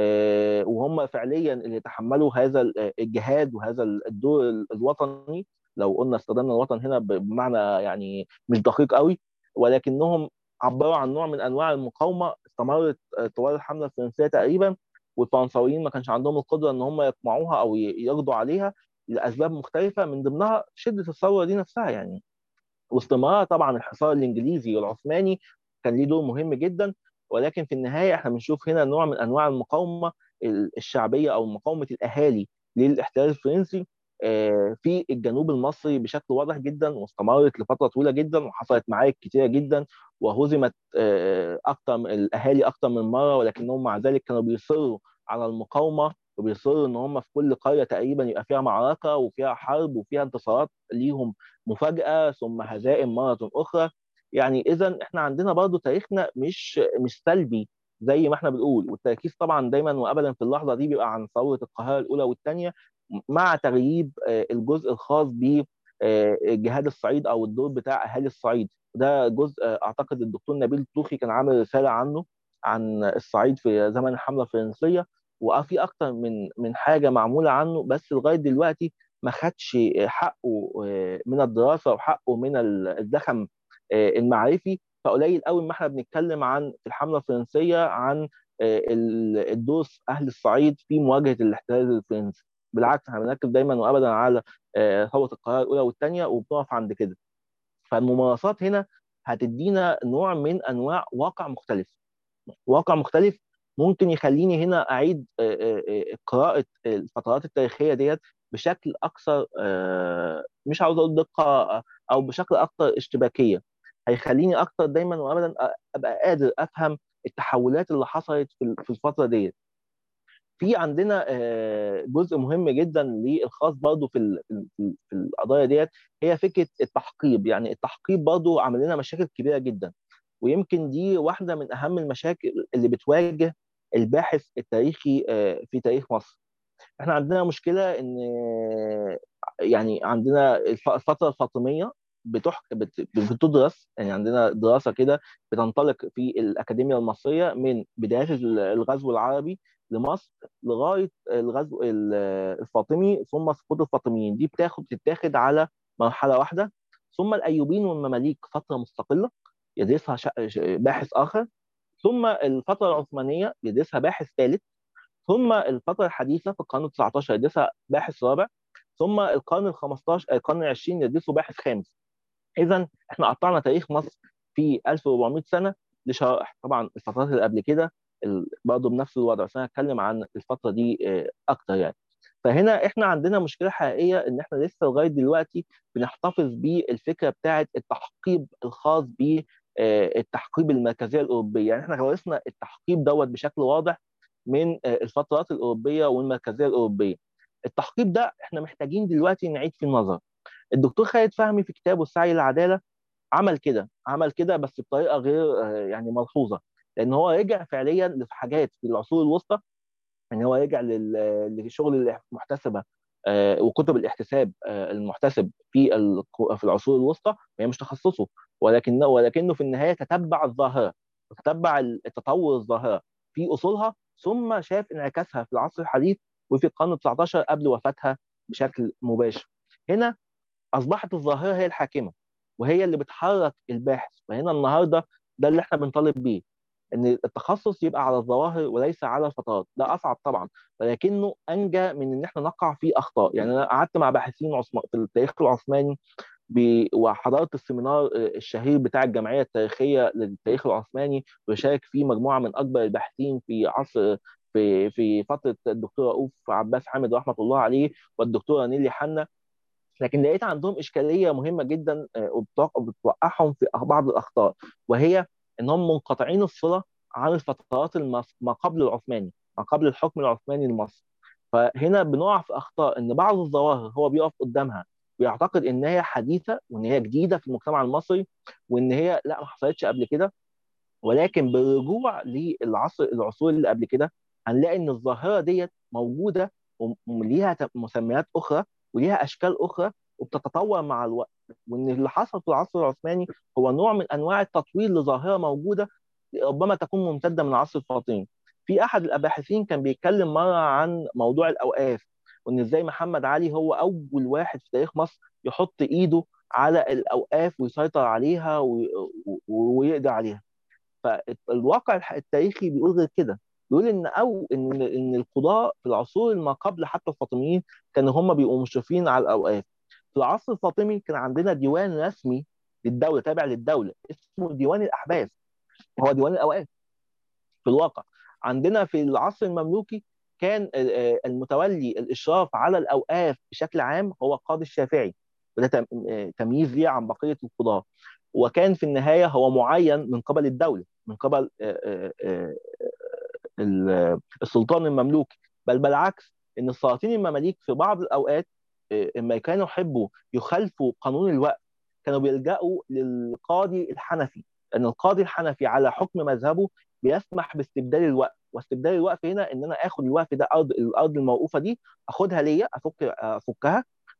آه، وهم فعليا اللي تحملوا هذا ال- الجهاد وهذا الدور الوطني لو قلنا استخدمنا الوطن هنا ب- بمعنى يعني مش دقيق قوي ولكنهم عبروا عن نوع من انواع المقاومه استمرت آه، طوال الحمله الفرنسيه تقريبا والفرنساويين ما كانش عندهم القدره ان هم يقمعوها او ي- يقضوا عليها لاسباب مختلفه من ضمنها شده الثوره دي نفسها يعني واستمرار طبعا الحصار الانجليزي والعثماني كان ليه دور مهم جدا ولكن في النهايه احنا بنشوف هنا نوع من انواع المقاومه الشعبيه او مقاومه الاهالي للاحتلال الفرنسي آه، في الجنوب المصري بشكل واضح جدا واستمرت لفتره طويله جدا وحصلت معارك كتيره جدا وهزمت آه، اكتر من الاهالي اكتر من مره ولكنهم مع ذلك كانوا بيصروا على المقاومه وبيصروا ان هم في كل قريه تقريبا يبقى فيها معركه وفيها حرب وفيها انتصارات ليهم مفاجاه ثم هزائم مره اخرى يعني اذا احنا عندنا برضو تاريخنا مش مش سلبي زي ما احنا بنقول والتركيز طبعا دايما وابدا في اللحظه دي بيبقى عن ثوره القاهره الاولى والثانيه مع تغييب آه، الجزء الخاص ب آه، جهاد الصعيد او الدور بتاع اهالي الصعيد ده جزء آه، اعتقد الدكتور نبيل الطوخي كان عامل رساله عنه عن الصعيد في زمن الحمله الفرنسيه وفي اكتر من من حاجه معموله عنه بس لغايه دلوقتي ما خدش حقه آه، من الدراسه وحقه من الزخم آه، المعرفي فقليل قوي ما احنا بنتكلم عن في الحمله الفرنسيه عن آه، ال- الدور اهل الصعيد في مواجهه الاحتلال الفرنسي بالعكس احنا بنركز دايما وابدا على آه، ثوره القاهره الاولى والثانيه وبنقف عند كده فالممارسات هنا هتدينا نوع من انواع واقع مختلف واقع مختلف ممكن يخليني هنا اعيد آه، آه، آه، قراءه الفترات التاريخيه ديت بشكل اكثر آه، مش عاوز اقول دقه آه، او بشكل اكثر اشتباكيه هيخليني اكثر دايما وابدا أ- ابقى قادر افهم التحولات اللي حصلت في في الفتره ديت في عندنا آه، جزء مهم جدا للخاص برضه في ال- في ال- في القضايا ديت هي فكره التحقيب يعني التحقيب برضه عمل لنا مشاكل كبيره جدا ويمكن دي واحده من اهم المشاكل اللي بتواجه الباحث التاريخي آه، في تاريخ مصر احنا عندنا مشكله ان آه، يعني عندنا الف- الفتره الفاطميه بتح... بت... بتدرس يعني عندنا دراسه كده بتنطلق في الاكاديميه المصريه من بدايات الغزو العربي لمصر لغايه الغزو ال- الفاطمي ثم سقوط الفاطميين دي بتاخد بتتاخد على مرحله واحده ثم الايوبيين والمماليك فتره مستقله يدرسها ش... ش- باحث اخر ثم الفتره العثمانيه يدرسها باحث ثالث ثم الفتره الحديثه في القرن ال 19 يدرسها باحث رابع ثم القرن ال 15 القرن ال 20 يدرسه باحث خامس اذا احنا قطعنا تاريخ مصر في 1400 سنه لشرائح طبعا الفترات اللي قبل كده ال- برضه بنفس الوضع بس انا هتكلم عن الفتره دي آه، اكتر يعني فهنا احنا عندنا مشكله حقيقيه ان احنا لسه لغايه دلوقتي بنحتفظ بالفكره بتاعه التحقيب الخاص بالتحقيب المركزيه الاوروبيه يعني احنا ورثنا التحقيب دوت بشكل واضح من آه، الفترات الاوروبيه والمركزيه الاوروبيه التحقيب ده احنا محتاجين دلوقتي نعيد فيه النظر الدكتور خالد فهمي في كتابه السعي للعداله عمل كده عمل كده بس بطريقه غير آه، يعني ملحوظه لان هو رجع فعليا لحاجات في العصور الوسطى ان هو رجع لل- لشغل المحتسبه آه، وكتب الاحتساب آه، المحتسب في الق- في العصور الوسطى هي مش تخصصه ولكنه ولكنه في النهايه تتبع الظاهره وتتبع التطور الظاهره في اصولها ثم شاف انعكاسها في العصر الحديث وفي القرن ال 19 قبل وفاتها بشكل مباشر. هنا اصبحت الظاهره هي الحاكمه وهي اللي بتحرك الباحث فهنا النهارده ده اللي احنا بنطالب بيه ان التخصص يبقى على الظواهر وليس على الفترات ده اصعب طبعا ولكنه انجى من ان احنا نقع في اخطاء يعني انا قعدت مع باحثين عثم... في التاريخ العثماني ب... وحضرت السيمينار الشهير بتاع الجمعيه التاريخيه للتاريخ العثماني وشارك فيه مجموعه من اكبر الباحثين في عصر في في فتره الدكتور رؤوف عباس حامد رحمه الله عليه والدكتوره نيلي حنا لكن لقيت عندهم اشكاليه مهمه جدا آه، وبتوق- وبتوقعهم في بعض الاخطاء وهي انهم منقطعين الصله عن الفترات المس- ما قبل العثماني ما قبل الحكم العثماني لمصر فهنا بنقع في اخطاء ان بعض الظواهر هو بيقف قدامها ويعتقد ان هي حديثه وان هي جديده في المجتمع المصري وان هي لا ما حصلتش قبل كده ولكن بالرجوع للعصر العصور اللي قبل كده هنلاقي ان الظاهره ديت موجوده وم- وليها ت- مسميات اخرى وليها اشكال اخرى وبتتطور مع الوقت وان اللي حصل في العصر العثماني هو نوع من انواع التطوير لظاهره موجوده ربما تكون ممتده من العصر الفاطمي في احد الباحثين كان بيتكلم مره عن موضوع الاوقاف وان ازاي محمد علي هو اول واحد في تاريخ مصر يحط ايده على الاوقاف ويسيطر عليها وي- و- ويقضي عليها فالواقع الح- التاريخي بيقول غير كده بيقول ان او ان ان القضاء في العصور ما قبل حتى الفاطميين كانوا هم بيبقوا مشرفين على الاوقاف في العصر الفاطمي كان عندنا ديوان رسمي للدوله تابع للدوله اسمه ديوان الاحباس هو ديوان الاوقاف في الواقع عندنا في العصر المملوكي كان آه، آه، المتولي الاشراف على الاوقاف بشكل عام هو القاضي الشافعي وده تم- آه، تمييز ليه عن بقيه القضاه وكان في النهايه هو معين من قبل الدوله من قبل آه، آه، آه، ال- السلطان المملوكي بل بالعكس ان السلاطين المماليك في بعض الاوقات آه، لما كانوا يحبوا يخالفوا قانون الوقف كانوا بيلجأوا للقاضي الحنفي لان القاضي الحنفي على حكم مذهبه بيسمح باستبدال الوقف واستبدال الوقف هنا ان انا اخد الوقف ده ارض الارض الموقوفه دي اخدها ليا افك افكها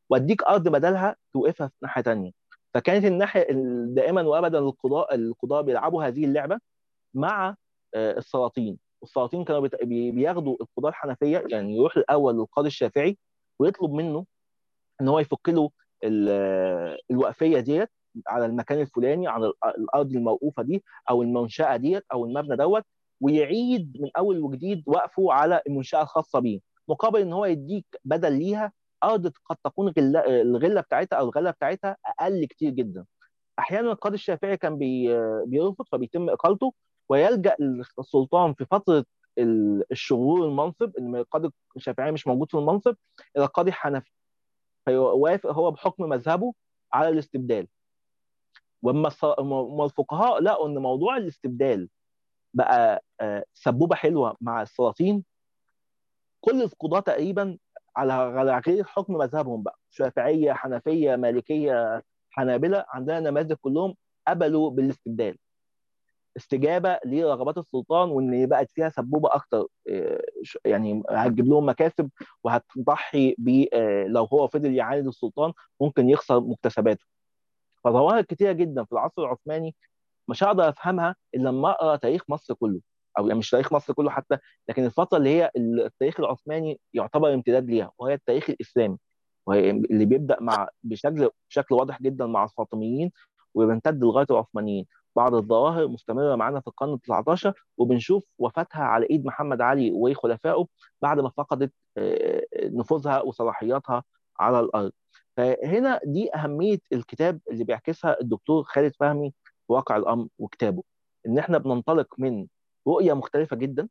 واديك ارض بدلها توقفها في ناحيه تانيه فكانت الناحيه دائما وابدا القضاء القضاء بيلعبوا هذه اللعبه مع آه، السلاطين السلاطين كانوا بيت- بي- بياخدوا القضاة الحنفية يعني يروح الأول للقاضي الشافعي ويطلب منه إن هو يفك له ال- الوقفية ديت على المكان الفلاني على الأ- الأرض الموقوفة دي أو المنشأة ديت أو المبنى دوت ويعيد من أول وجديد وقفه على المنشأة الخاصة بيه مقابل إن هو يديك بدل ليها أرض قد تكون غلة الغلة بتاعتها أو الغلة بتاعتها أقل كتير جدا احيانا القاضي الشافعي كان بي بيرفض فبيتم اقالته ويلجا السلطان في فتره ال- الشغور المنصب ان القاضي الشافعي مش موجود في المنصب الى القاضي الحنفي فيوافق هو بحكم مذهبه على الاستبدال واما الص- أما الفقهاء لقوا ان موضوع الاستبدال بقى آه، سبوبه حلوه مع السلاطين كل القضاة تقريبا على على غير حكم مذهبهم بقى شافعيه حنفيه مالكيه حنابله عندنا نماذج كلهم قبلوا بالاستبدال استجابه لرغبات السلطان وان بقت فيها سبوبه اكتر إيه، ش- يعني هتجيب لهم مكاسب وهتضحي ب آه، لو هو فضل يعاند السلطان ممكن يخسر مكتسباته فظواهر كتيره جدا في العصر العثماني مش هقدر افهمها الا لما اقرا تاريخ مصر كله او يعني مش تاريخ مصر كله حتى لكن الفتره اللي هي التاريخ العثماني يعتبر امتداد ليها وهي التاريخ الاسلامي وهي اللي بيبدا مع بشكل بشكل واضح جدا مع الفاطميين وبيمتد لغايه العثمانيين بعض الظواهر مستمره معانا في القرن ال 19 وبنشوف وفاتها على ايد محمد علي وخلفائه بعد ما فقدت آه، نفوذها وصلاحياتها على الارض فهنا دي اهميه الكتاب اللي بيعكسها الدكتور خالد فهمي في واقع الامر وكتابه ان احنا بننطلق من رؤيه مختلفه جدا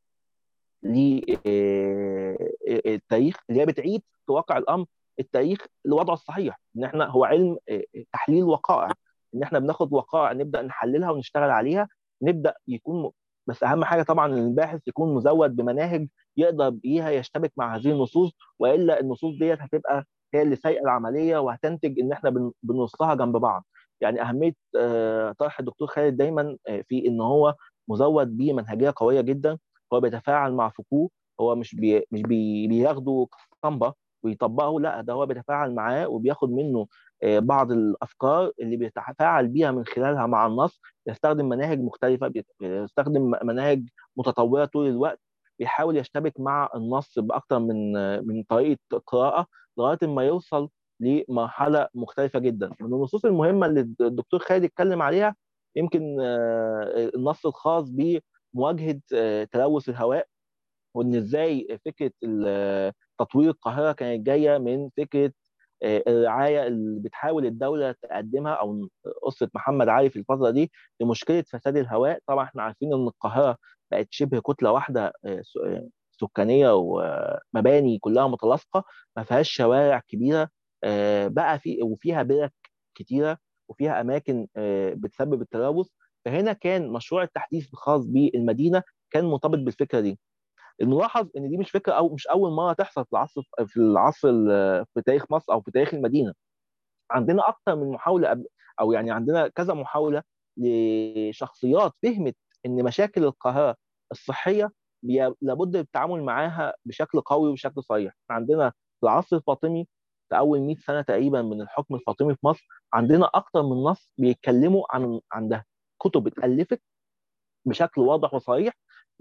للتاريخ اللي هي بتعيد في واقع الامر التاريخ لوضعه الصحيح ان احنا هو علم آه، تحليل وقائع ان احنا بناخد وقائع نبدا نحللها ونشتغل عليها نبدا يكون م... بس اهم حاجه طبعا ان الباحث يكون مزود بمناهج يقدر بيها يشتبك مع هذه النصوص والا النصوص ديت هتبقى هي اللي سايقه العمليه وهتنتج ان احنا بن- بنرصها جنب بعض يعني اهميه آه، طرح الدكتور خالد دايما آه، في ان هو مزود بمنهجيه قويه جدا هو بيتفاعل مع فوكو هو مش بي مش بي بياخده كاسطمبه ويطبقه لا ده هو بيتفاعل معاه وبياخد منه آه، بعض الافكار اللي بيتفاعل بيها من خلالها مع النص يستخدم مناهج مختلفه بيت- بيستخدم مناهج متطوره طول الوقت بيحاول يشتبك مع النص باكثر من آه، من طريقه قراءه لغايه ما يوصل لمرحله مختلفه جدا من النصوص المهمه اللي الدكتور خالد اتكلم عليها يمكن آه، النص الخاص بمواجهه آه، تلوث الهواء وان ازاي فكره ال- تطوير القاهره كانت جايه من فكره آه، الرعايه اللي بتحاول الدوله تقدمها او قصه محمد علي في الفتره دي لمشكله فساد الهواء طبعا احنا عارفين ان القاهره بقت شبه كتله واحده آه، س- آه، سكانيه ومباني كلها متلاصقه ما فيهاش شوارع كبيره آه، بقى في وفيها برك كتيره وفيها اماكن آه، بتسبب التلوث فهنا كان مشروع التحديث الخاص بالمدينه كان مرتبط بالفكره دي الملاحظ ان دي مش فكره او مش اول مره تحصل في العصر في العصر ال- في تاريخ مصر او في تاريخ المدينه عندنا اكتر من محاوله قبل او يعني عندنا كذا محاوله لشخصيات فهمت ان مشاكل القاهره الصحيه بي- لابد التعامل معاها بشكل قوي وبشكل صريح عندنا في العصر الفاطمي في اول 100 سنه تقريبا من الحكم الفاطمي في مصر عندنا اكتر من نص بيتكلموا عن عن ده كتب اتالفت بشكل واضح وصريح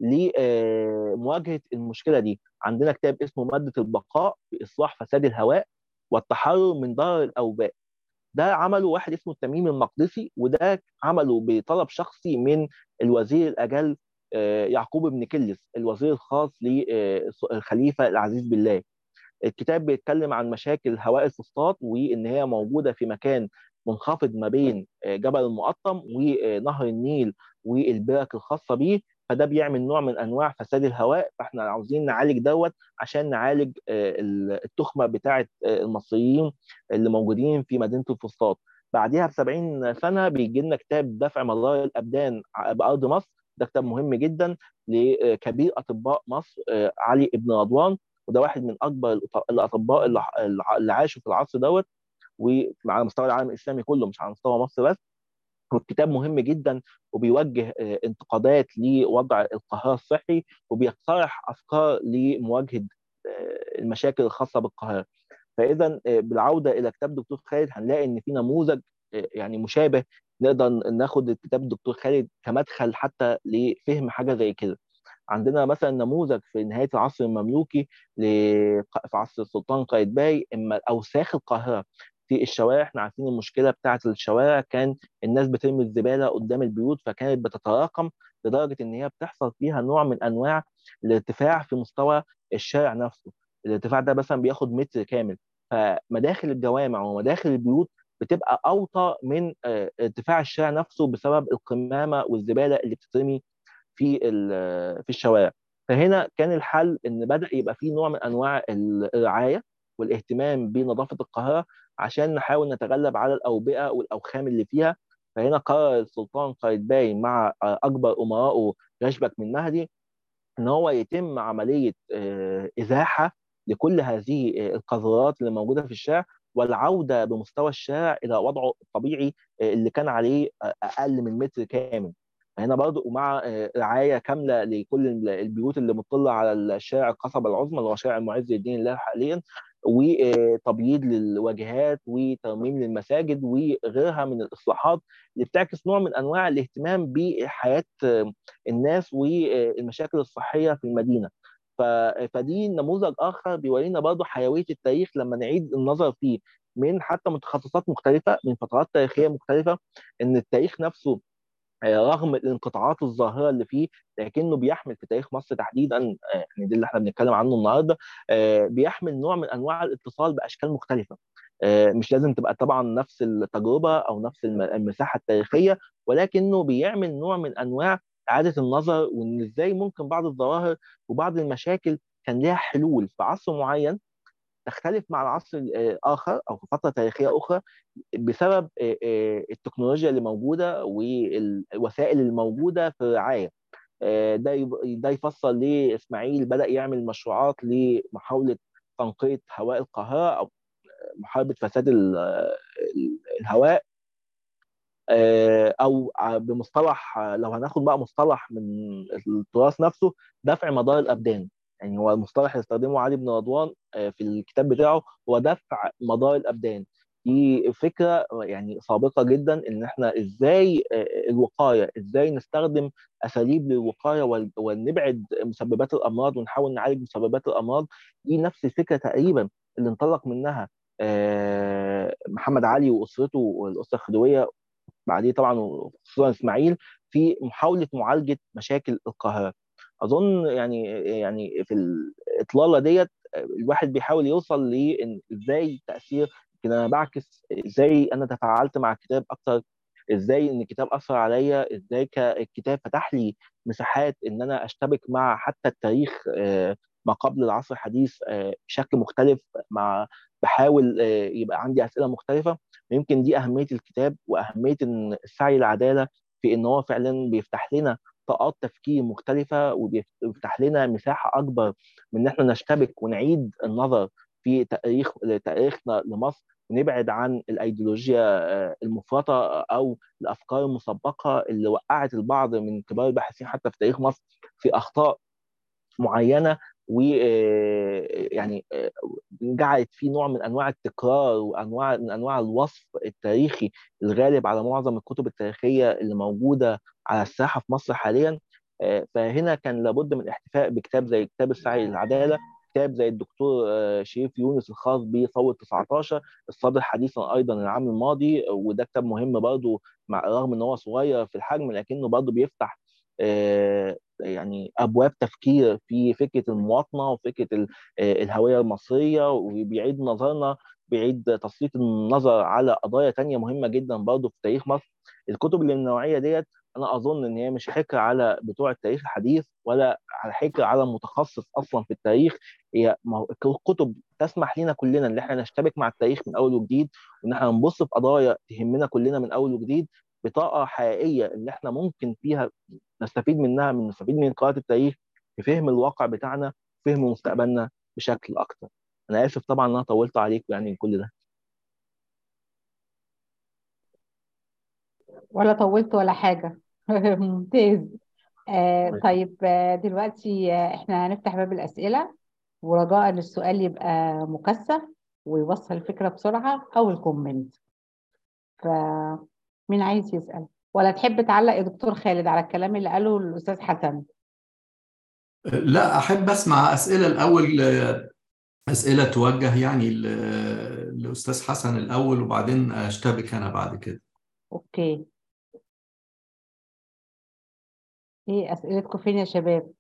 لمواجهه المشكله دي عندنا كتاب اسمه ماده البقاء في اصلاح فساد الهواء والتحرر من ضرر الاوباء ده عمله واحد اسمه التميم المقدسي وده عمله بطلب شخصي من الوزير الاجل آه، يعقوب بن كلس الوزير الخاص للخليفه العزيز بالله الكتاب بيتكلم عن مشاكل هواء الفسطاط وان هي موجوده في مكان منخفض ما بين آه، جبل المقطم ونهر النيل والبرك الخاصه بيه فده بيعمل نوع من انواع فساد الهواء فاحنا عاوزين نعالج دوت عشان نعالج آه، التخمه بتاعه آه، المصريين اللي موجودين في مدينه الفسطاط بعديها ب 70 سنه بيجي لنا كتاب دفع مضار الابدان ع- بارض مصر ده كتاب مهم جدا لكبير اطباء مصر آه، علي ابن رضوان وده واحد من اكبر الأط- الاطباء اللي ع- اللي عاشوا في العصر دوت وعلى مستوى العالم الاسلامي كله مش على مستوى مصر بس والكتاب مهم جدا وبيوجه آه، انتقادات لوضع القاهره الصحي وبيقترح افكار لمواجهه آه، المشاكل الخاصه بالقاهره فاذا آه، بالعوده الى كتاب دكتور خالد هنلاقي ان في نموذج آه، يعني مشابه نقدر ناخد كتاب الدكتور خالد كمدخل حتى لفهم حاجه زي كده عندنا مثلا نموذج في نهايه العصر المملوكي ل- في عصر السلطان قايتباي اما اوساخ القاهره في الشوارع احنا عارفين المشكله بتاعه الشوارع كان الناس بترمي الزباله قدام البيوت فكانت بتتراكم لدرجه ان هي بتحصل فيها نوع من انواع الارتفاع في مستوى الشارع نفسه الارتفاع ده مثلا بياخد متر كامل فمداخل الجوامع ومداخل البيوت بتبقى اوطى من آه، ارتفاع الشارع نفسه بسبب القمامه والزباله اللي بتترمي في ال- في الشوارع فهنا كان الحل ان بدا يبقى في نوع من انواع الرعايه والاهتمام بنظافه القاهره عشان نحاول نتغلب على الاوبئه والاوخام اللي فيها فهنا قرر السلطان قايتباي مع آه، اكبر امرائه رشبك من مهدي ان هو يتم عمليه آه، ازاحه لكل هذه آه، القذورات اللي موجوده في الشارع والعوده بمستوى الشارع الى وضعه الطبيعي آه، اللي كان عليه آه، اقل من متر كامل هنا برضو ومع آه، رعايه كامله لكل ال- البيوت اللي مطله على الشارع القصبه العظمى اللي هو شارع معز الدين الله حاليا وتبييض للواجهات وترميم للمساجد وغيرها من الاصلاحات اللي بتعكس نوع من انواع الاهتمام بحياه آه، الناس والمشاكل الصحيه في المدينه ف- فدي نموذج اخر بيورينا برضه حيويه التاريخ لما نعيد النظر فيه من حتى متخصصات مختلفه من فترات تاريخيه مختلفه ان التاريخ نفسه آه، رغم الانقطاعات الظاهره اللي فيه لكنه بيحمل في تاريخ مصر تحديدا آه، يعني ده اللي احنا بنتكلم عنه النهارده آه، بيحمل نوع من انواع الاتصال باشكال مختلفه آه، مش لازم تبقى طبعا نفس التجربه او نفس الم- المساحه التاريخيه ولكنه بيعمل نوع من انواع اعاده النظر وان ازاي ممكن بعض الظواهر وبعض المشاكل كان ليها حلول في عصر معين تختلف مع العصر الآخر أو في فترة تاريخية أخرى بسبب آه، آه، التكنولوجيا اللي موجودة والوسائل الموجودة في الرعاية آه، ده يب- ده يفسر ليه إسماعيل بدأ يعمل مشروعات لمحاولة تنقية هواء القاهرة أو محاربة فساد ال- ال- الهواء آه، او بمصطلح لو هناخد بقى مصطلح من التراث نفسه دفع مدار الابدان يعني هو المصطلح اللي استخدمه علي بن رضوان آه، في الكتاب بتاعه هو دفع مدار الابدان دي فكره يعني سابقه جدا ان احنا ازاي آه، الوقايه ازاي نستخدم اساليب للوقايه وال- ونبعد مسببات الامراض ونحاول نعالج مسببات الامراض دي نفس الفكره تقريبا اللي انطلق منها آه، محمد علي واسرته والاسره الخديويه بعديه طبعا وخصوصا اسماعيل في محاوله معالجه مشاكل القاهره اظن يعني يعني في الاطلاله ديت الواحد بيحاول يوصل لان ازاي تاثير يمكن انا بعكس ازاي انا تفاعلت مع الكتاب اكتر ازاي ان الكتاب اثر عليا ازاي ك- الكتاب فتح لي مساحات ان انا اشتبك مع حتى التاريخ آه، ما قبل العصر الحديث آه، بشكل مختلف مع بحاول آه، يبقى عندي اسئله مختلفه ويمكن دي اهميه الكتاب واهميه ان السعي للعداله في ان هو فعلا بيفتح لنا طاقات تفكير مختلفه وبيفتح لنا مساحه اكبر من ان احنا نشتبك ونعيد النظر في تاريخ تاريخنا لمصر ونبعد عن الايديولوجيا آه، المفرطه او الافكار المسبقه اللي وقعت البعض من كبار الباحثين حتى في تاريخ مصر في اخطاء معينه و آه، يعني آه، جعلت في نوع من انواع التكرار وانواع من انواع الوصف التاريخي الغالب على معظم الكتب التاريخيه اللي موجوده على الساحه في مصر حاليا آه، فهنا كان لابد من الاحتفاء بكتاب زي كتاب السعي للعداله كتاب زي الدكتور آه، شريف يونس الخاص بثوره 19 الصادر حديثا ايضا العام الماضي وده كتاب مهم برضه مع رغم ان هو صغير في الحجم لكنه برضه بيفتح آه، يعني ابواب تفكير في فكره المواطنه وفكره ال- آه، الهويه المصريه وبيعيد نظرنا بيعيد تسليط النظر على قضايا تانية مهمه جدا برضه في تاريخ مصر الكتب اللي من النوعيه ديت انا اظن ان هي مش حكر على بتوع التاريخ الحديث ولا على حكر على متخصص اصلا في التاريخ هي ما هو كتب تسمح لنا كلنا ان احنا نشتبك مع التاريخ من اول وجديد وان احنا نبص في قضايا تهمنا كلنا من اول وجديد بطاقه حقيقيه ان احنا ممكن فيها نستفيد منها من نستفيد من قراءة التاريخ في فهم الواقع بتاعنا فهم مستقبلنا بشكل أكتر أنا آسف طبعا إن أنا طولت عليكم يعني كل ده ولا طولت ولا حاجة ممتاز آه طيب آه دلوقتي آه احنا هنفتح باب الأسئلة ورجاء ان السؤال يبقى مكثف ويوصل الفكرة بسرعة أو الكومنت فمين عايز يسأل ولا تحب تعلق يا دكتور خالد على الكلام اللي قاله الأستاذ حسن لا أحب أسمع أسئلة الأول أسئلة توجه يعني ل- لأستاذ حسن الأول وبعدين أشتبك أنا بعد كده أوكي إيه أسئلتكم فين يا شباب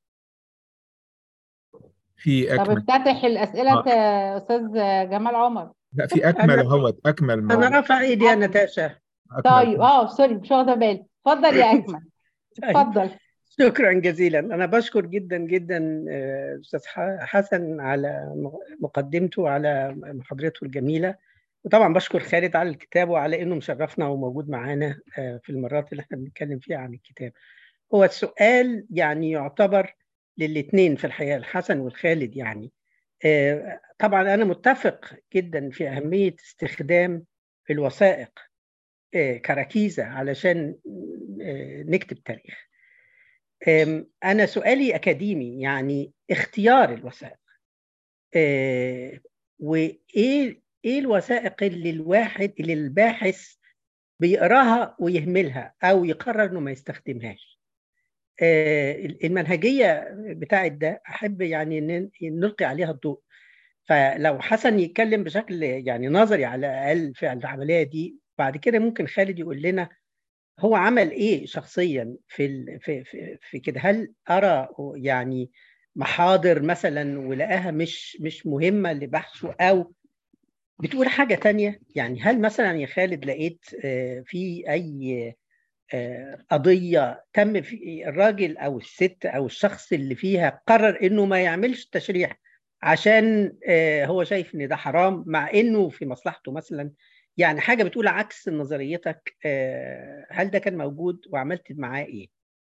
في طب اكمل افتتح الأسئلة يا أستاذ جمال عمر لا في اكمل أنا اهوت اكمل أنا موضوع رافع إيدي يا نتاشا طيب اه سوري مش واخدة بالي اتفضل يا أجمل طيب اتفضل شكرا جزيلا أنا بشكر جدا جدا آه، أستاذ ح- حسن على مقدمته وعلى محاضرته الجميلة وطبعا بشكر خالد على الكتاب وعلى إنه مشرفنا وموجود معانا آه، في المرات اللي احنا بنتكلم فيها عن الكتاب هو السؤال يعني يعتبر للاثنين في الحقيقة الحسن والخالد يعني آه، طبعا أنا متفق جدا في أهمية استخدام الوثائق آه، كركيزة علشان آه، نكتب تاريخ آم، أنا سؤالي أكاديمي يعني اختيار الوثائق آه، وإيه إيه الوثائق اللي الواحد اللي الباحث بيقراها ويهملها أو يقرر إنه ما يستخدمهاش آه، المنهجية بتاعت ده أحب يعني إن نلقي عليها الضوء فلو حسن يتكلم بشكل يعني نظري على الأقل في العملية دي بعد كده ممكن خالد يقول لنا هو عمل ايه شخصيا في ال... في في, في كده هل ارى يعني محاضر مثلا ولقاها مش مش مهمه لبحثه او بتقول حاجه تانية يعني هل مثلا يا خالد لقيت آه، في اي آه، قضيه تم في الراجل او الست او الشخص اللي فيها قرر انه ما يعملش تشريح عشان آه، هو شايف ان ده حرام مع انه في مصلحته مثلا يعني حاجه بتقول عكس نظريتك آه، هل ده كان موجود وعملت معاه ايه؟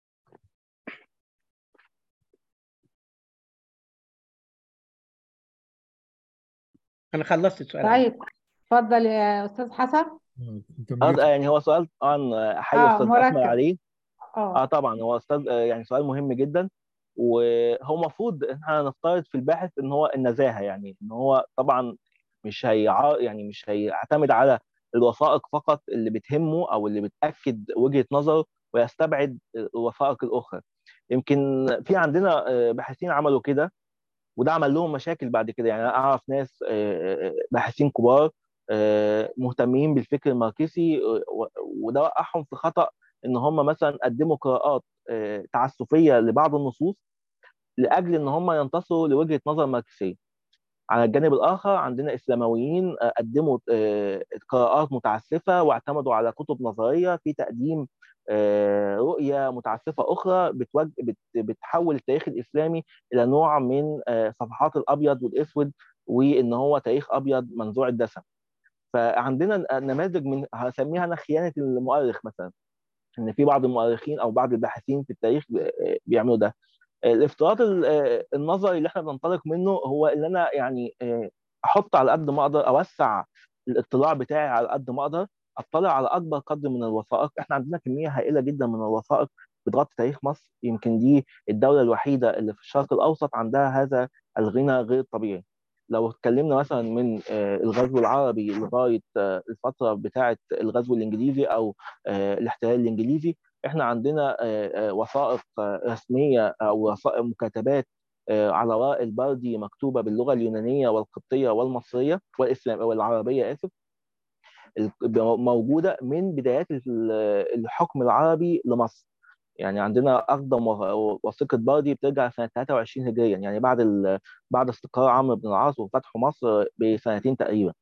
انا خلصت السؤال طيب اتفضل يا أستاذ حسن انت اه ميوت. يعني هو سؤال طبعا احيي اه استاذ مركب. احمد عليه اه اه طبعا هو استاذ آه، يعني سؤال مهم جدا وهو المفروض ان احنا نفترض في الباحث ان هو النزاهه يعني ان هو طبعا مش هيع يعني مش هيعتمد على الوثائق فقط اللي بتهمه او اللي بتاكد وجهه نظره ويستبعد الوثائق الاخرى يمكن في عندنا آه، باحثين عملوا كده وده عمل لهم مشاكل بعد كده يعني انا اعرف ناس آه، آه، باحثين كبار آه، مهتمين بالفكر الماركسي آه، و- وده وقعهم في خطأ ان هم مثلا قدموا قراءات آه، تعسفيه لبعض النصوص لاجل ان هم ينتصروا لوجهه نظر ماركسيه. على الجانب الاخر عندنا اسلامويين آه، قدموا آه، قراءات متعسفه واعتمدوا على كتب نظريه في تقديم آه، رؤيه متعسفه اخرى بتوج... بت... بتحول التاريخ الاسلامي الى نوع من آه، صفحات الابيض والاسود وان هو تاريخ ابيض منزوع الدسم. فعندنا نماذج من هسميها انا خيانه المؤرخ مثلا ان في بعض المؤرخين او بعض الباحثين في التاريخ بيعملوا ده الافتراض ال- النظري اللي احنا بننطلق منه هو ان انا يعني احط على قد ما اقدر اوسع الاطلاع بتاعي على قد ما اقدر اطلع على اكبر قدر من الوثائق احنا عندنا كميه هائله جدا من الوثائق بتغطي تاريخ مصر يمكن دي الدوله الوحيده اللي في الشرق الاوسط عندها هذا الغنى غير الطبيعي لو اتكلمنا مثلا من آه، الغزو العربي لغايه آه، الفتره بتاعه الغزو الانجليزي او آه، الاحتلال الانجليزي احنا عندنا آه، آه، وثائق آه، رسميه او وثائق مكاتبات آه، على ورق البردي مكتوبه باللغه اليونانيه والقبطيه والمصريه والاسلام والعربيه اسف موجوده من بدايات ال- الحكم العربي لمصر يعني عندنا اقدم و- وثيقه بردي بترجع سنه 23 هجريا يعني بعد ال... بعد استقرار عمرو بن العاص وفتح مصر بسنتين تقريبا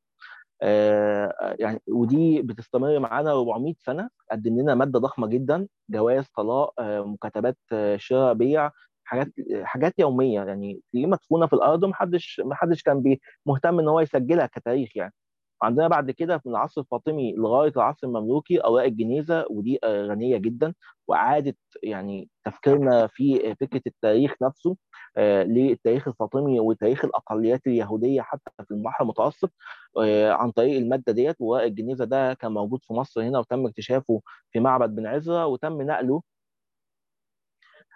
آه، يعني ودي بتستمر معانا 400 سنه قدم لنا ماده ضخمه جدا جواز طلاق آه، مكاتبات آه، شراء بيع حاجات حاجات يوميه يعني دي مدفونه في الارض ومحدش محدش كان بي- مهتم ان هو يسجلها كتاريخ يعني عندنا بعد كده من العصر الفاطمي لغايه العصر المملوكي اوراق الجنيزه ودي آه، غنيه جدا واعاده يعني تفكيرنا في فكره التاريخ نفسه آه، للتاريخ الفاطمي وتاريخ الاقليات اليهوديه حتى في البحر المتوسط آه، عن طريق الماده ديت وورق الجنيزه ده كان موجود في مصر هنا وتم اكتشافه في معبد بن عزرا وتم نقله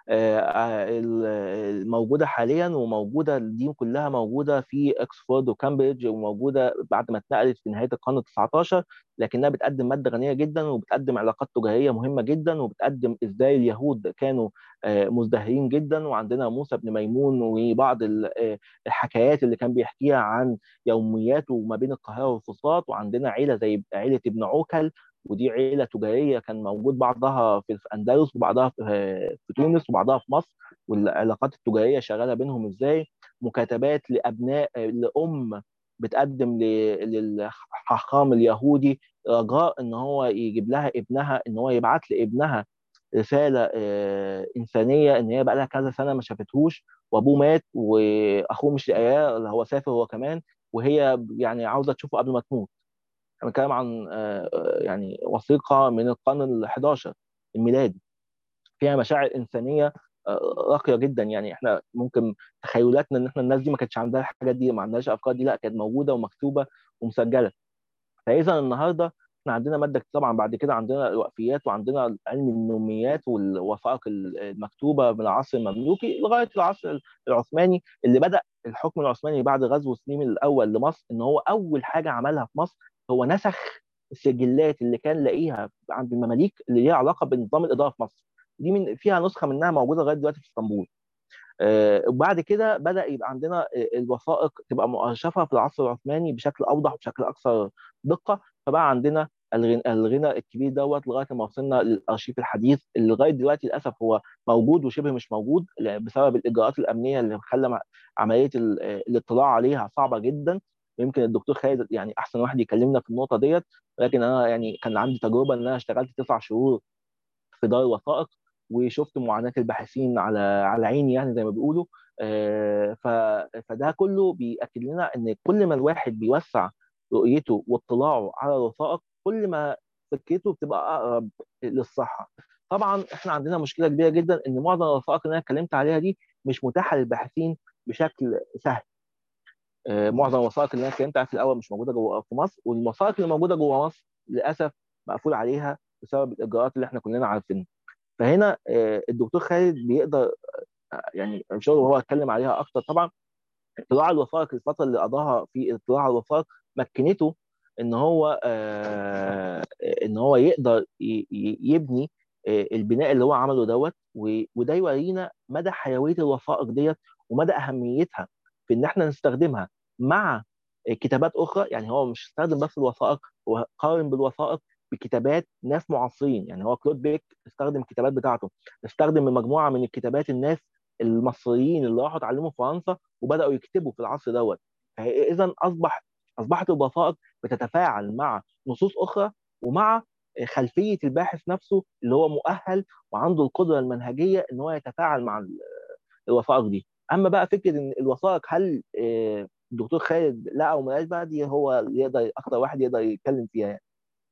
آه، آه، ال- الموجوده حاليا وموجوده دي كلها موجوده في اكسفورد وكامبريدج وموجوده بعد ما اتنقلت في نهايه القرن ال 19 لكنها بتقدم ماده غنيه جدا وبتقدم علاقات تجاريه مهمه جدا وبتقدم ازاي اليهود كانوا آه، مزدهرين جدا وعندنا موسى بن ميمون وبعض ال- آه، الحكايات اللي كان بيحكيها عن يومياته ما بين القاهره والفسطاط وعندنا عيله زي عيله ابن عوكل ودي عيله تجاريه كان موجود بعضها في الاندلس وبعضها في في تونس وبعضها في مصر والعلاقات التجاريه شغاله بينهم ازاي مكاتبات لابناء لام بتقدم ل- للحاخام اليهودي رجاء ان هو يجيب لها ابنها ان هو يبعت لابنها رساله آه، انسانيه ان هي بقى لها كذا سنه ما شافتهوش وابوه مات واخوه مش لاقياه اللي هو سافر هو كمان وهي يعني عاوزه تشوفه قبل ما تموت انا بتكلم عن آه، آه، يعني وثيقه من القرن ال 11 الميلادي فيها مشاعر انسانيه آه، راقيه جدا يعني احنا ممكن تخيلاتنا ان احنا الناس دي ما كانتش عندها الحاجات دي ما عندهاش الافكار دي لا كانت موجوده ومكتوبه ومسجله فاذا النهارده احنا عندنا ماده طبعا بعد كده عندنا الوقفيات وعندنا علم النوميات والوثائق المكتوبه من العصر المملوكي لغايه العصر العثماني اللي بدا الحكم العثماني بعد غزو سليم الاول لمصر ان هو اول حاجه عملها في مصر هو نسخ السجلات اللي كان لاقيها عند المماليك اللي ليها علاقه بنظام الاداره في مصر دي من فيها نسخه منها موجوده لغايه دلوقتي في اسطنبول آه، وبعد كده بدا يبقى عندنا آه، الوثائق تبقى مؤرشفه في العصر العثماني بشكل اوضح وبشكل اكثر دقه فبقى عندنا الغنى, الغنى الكبير دوت لغايه ما وصلنا للارشيف الحديث اللي لغايه دلوقتي للاسف هو موجود وشبه مش موجود بسبب الاجراءات الامنيه اللي خلى عمليه ال- الاطلاع عليها صعبه جدا ويمكن الدكتور خالد يعني احسن واحد يكلمنا في النقطه ديت لكن انا يعني كان عندي تجربه ان انا اشتغلت تسع شهور في دار وثائق وشفت معاناه الباحثين على على عيني يعني زي ما بيقولوا آه، ف- فده كله بيأكد لنا ان كل ما الواحد بيوسع رؤيته واطلاعه على الوثائق كل ما فكرته بتبقى اقرب للصحه. طبعا احنا عندنا مشكله كبيره جدا ان معظم الوثائق اللي انا اتكلمت عليها دي مش متاحه للباحثين بشكل سهل. آه، معظم الوثائق اللي انا اتكلمت عليها في الاول مش موجوده جوه في مصر والوثائق اللي موجوده جوه مصر للاسف مقفول عليها بسبب الاجراءات اللي احنا كلنا عارفينها. فهنا آه، الدكتور خالد بيقدر آه، يعني ان شاء الله هو اتكلم عليها اكتر طبعا اطلاع الوثائق الفتره اللي قضاها في اطلاع على الوثائق مكنته ان هو آه، ان هو يقدر ي- ي- يبني آه، البناء اللي هو عمله دوت و- وده يورينا مدى حيويه الوثائق ديت ومدى اهميتها في ان احنا نستخدمها مع كتابات اخرى يعني هو مش استخدم بس الوثائق هو قارن بالوثائق بكتابات ناس معاصرين يعني هو كلود بيك استخدم الكتابات بتاعته استخدم مجموعه من الكتابات الناس المصريين اللي راحوا اتعلموا في فرنسا وبداوا يكتبوا في العصر دوت فاذا اصبح اصبحت الوثائق بتتفاعل مع نصوص اخرى ومع خلفيه الباحث نفسه اللي هو مؤهل وعنده القدره المنهجيه ان هو يتفاعل مع ال- الوثائق دي اما بقى فكره ان الوثائق هل آه، الدكتور خالد لا او ملاش بقى دي هو اللي يقدر اكتر واحد يقدر يتكلم فيها يعني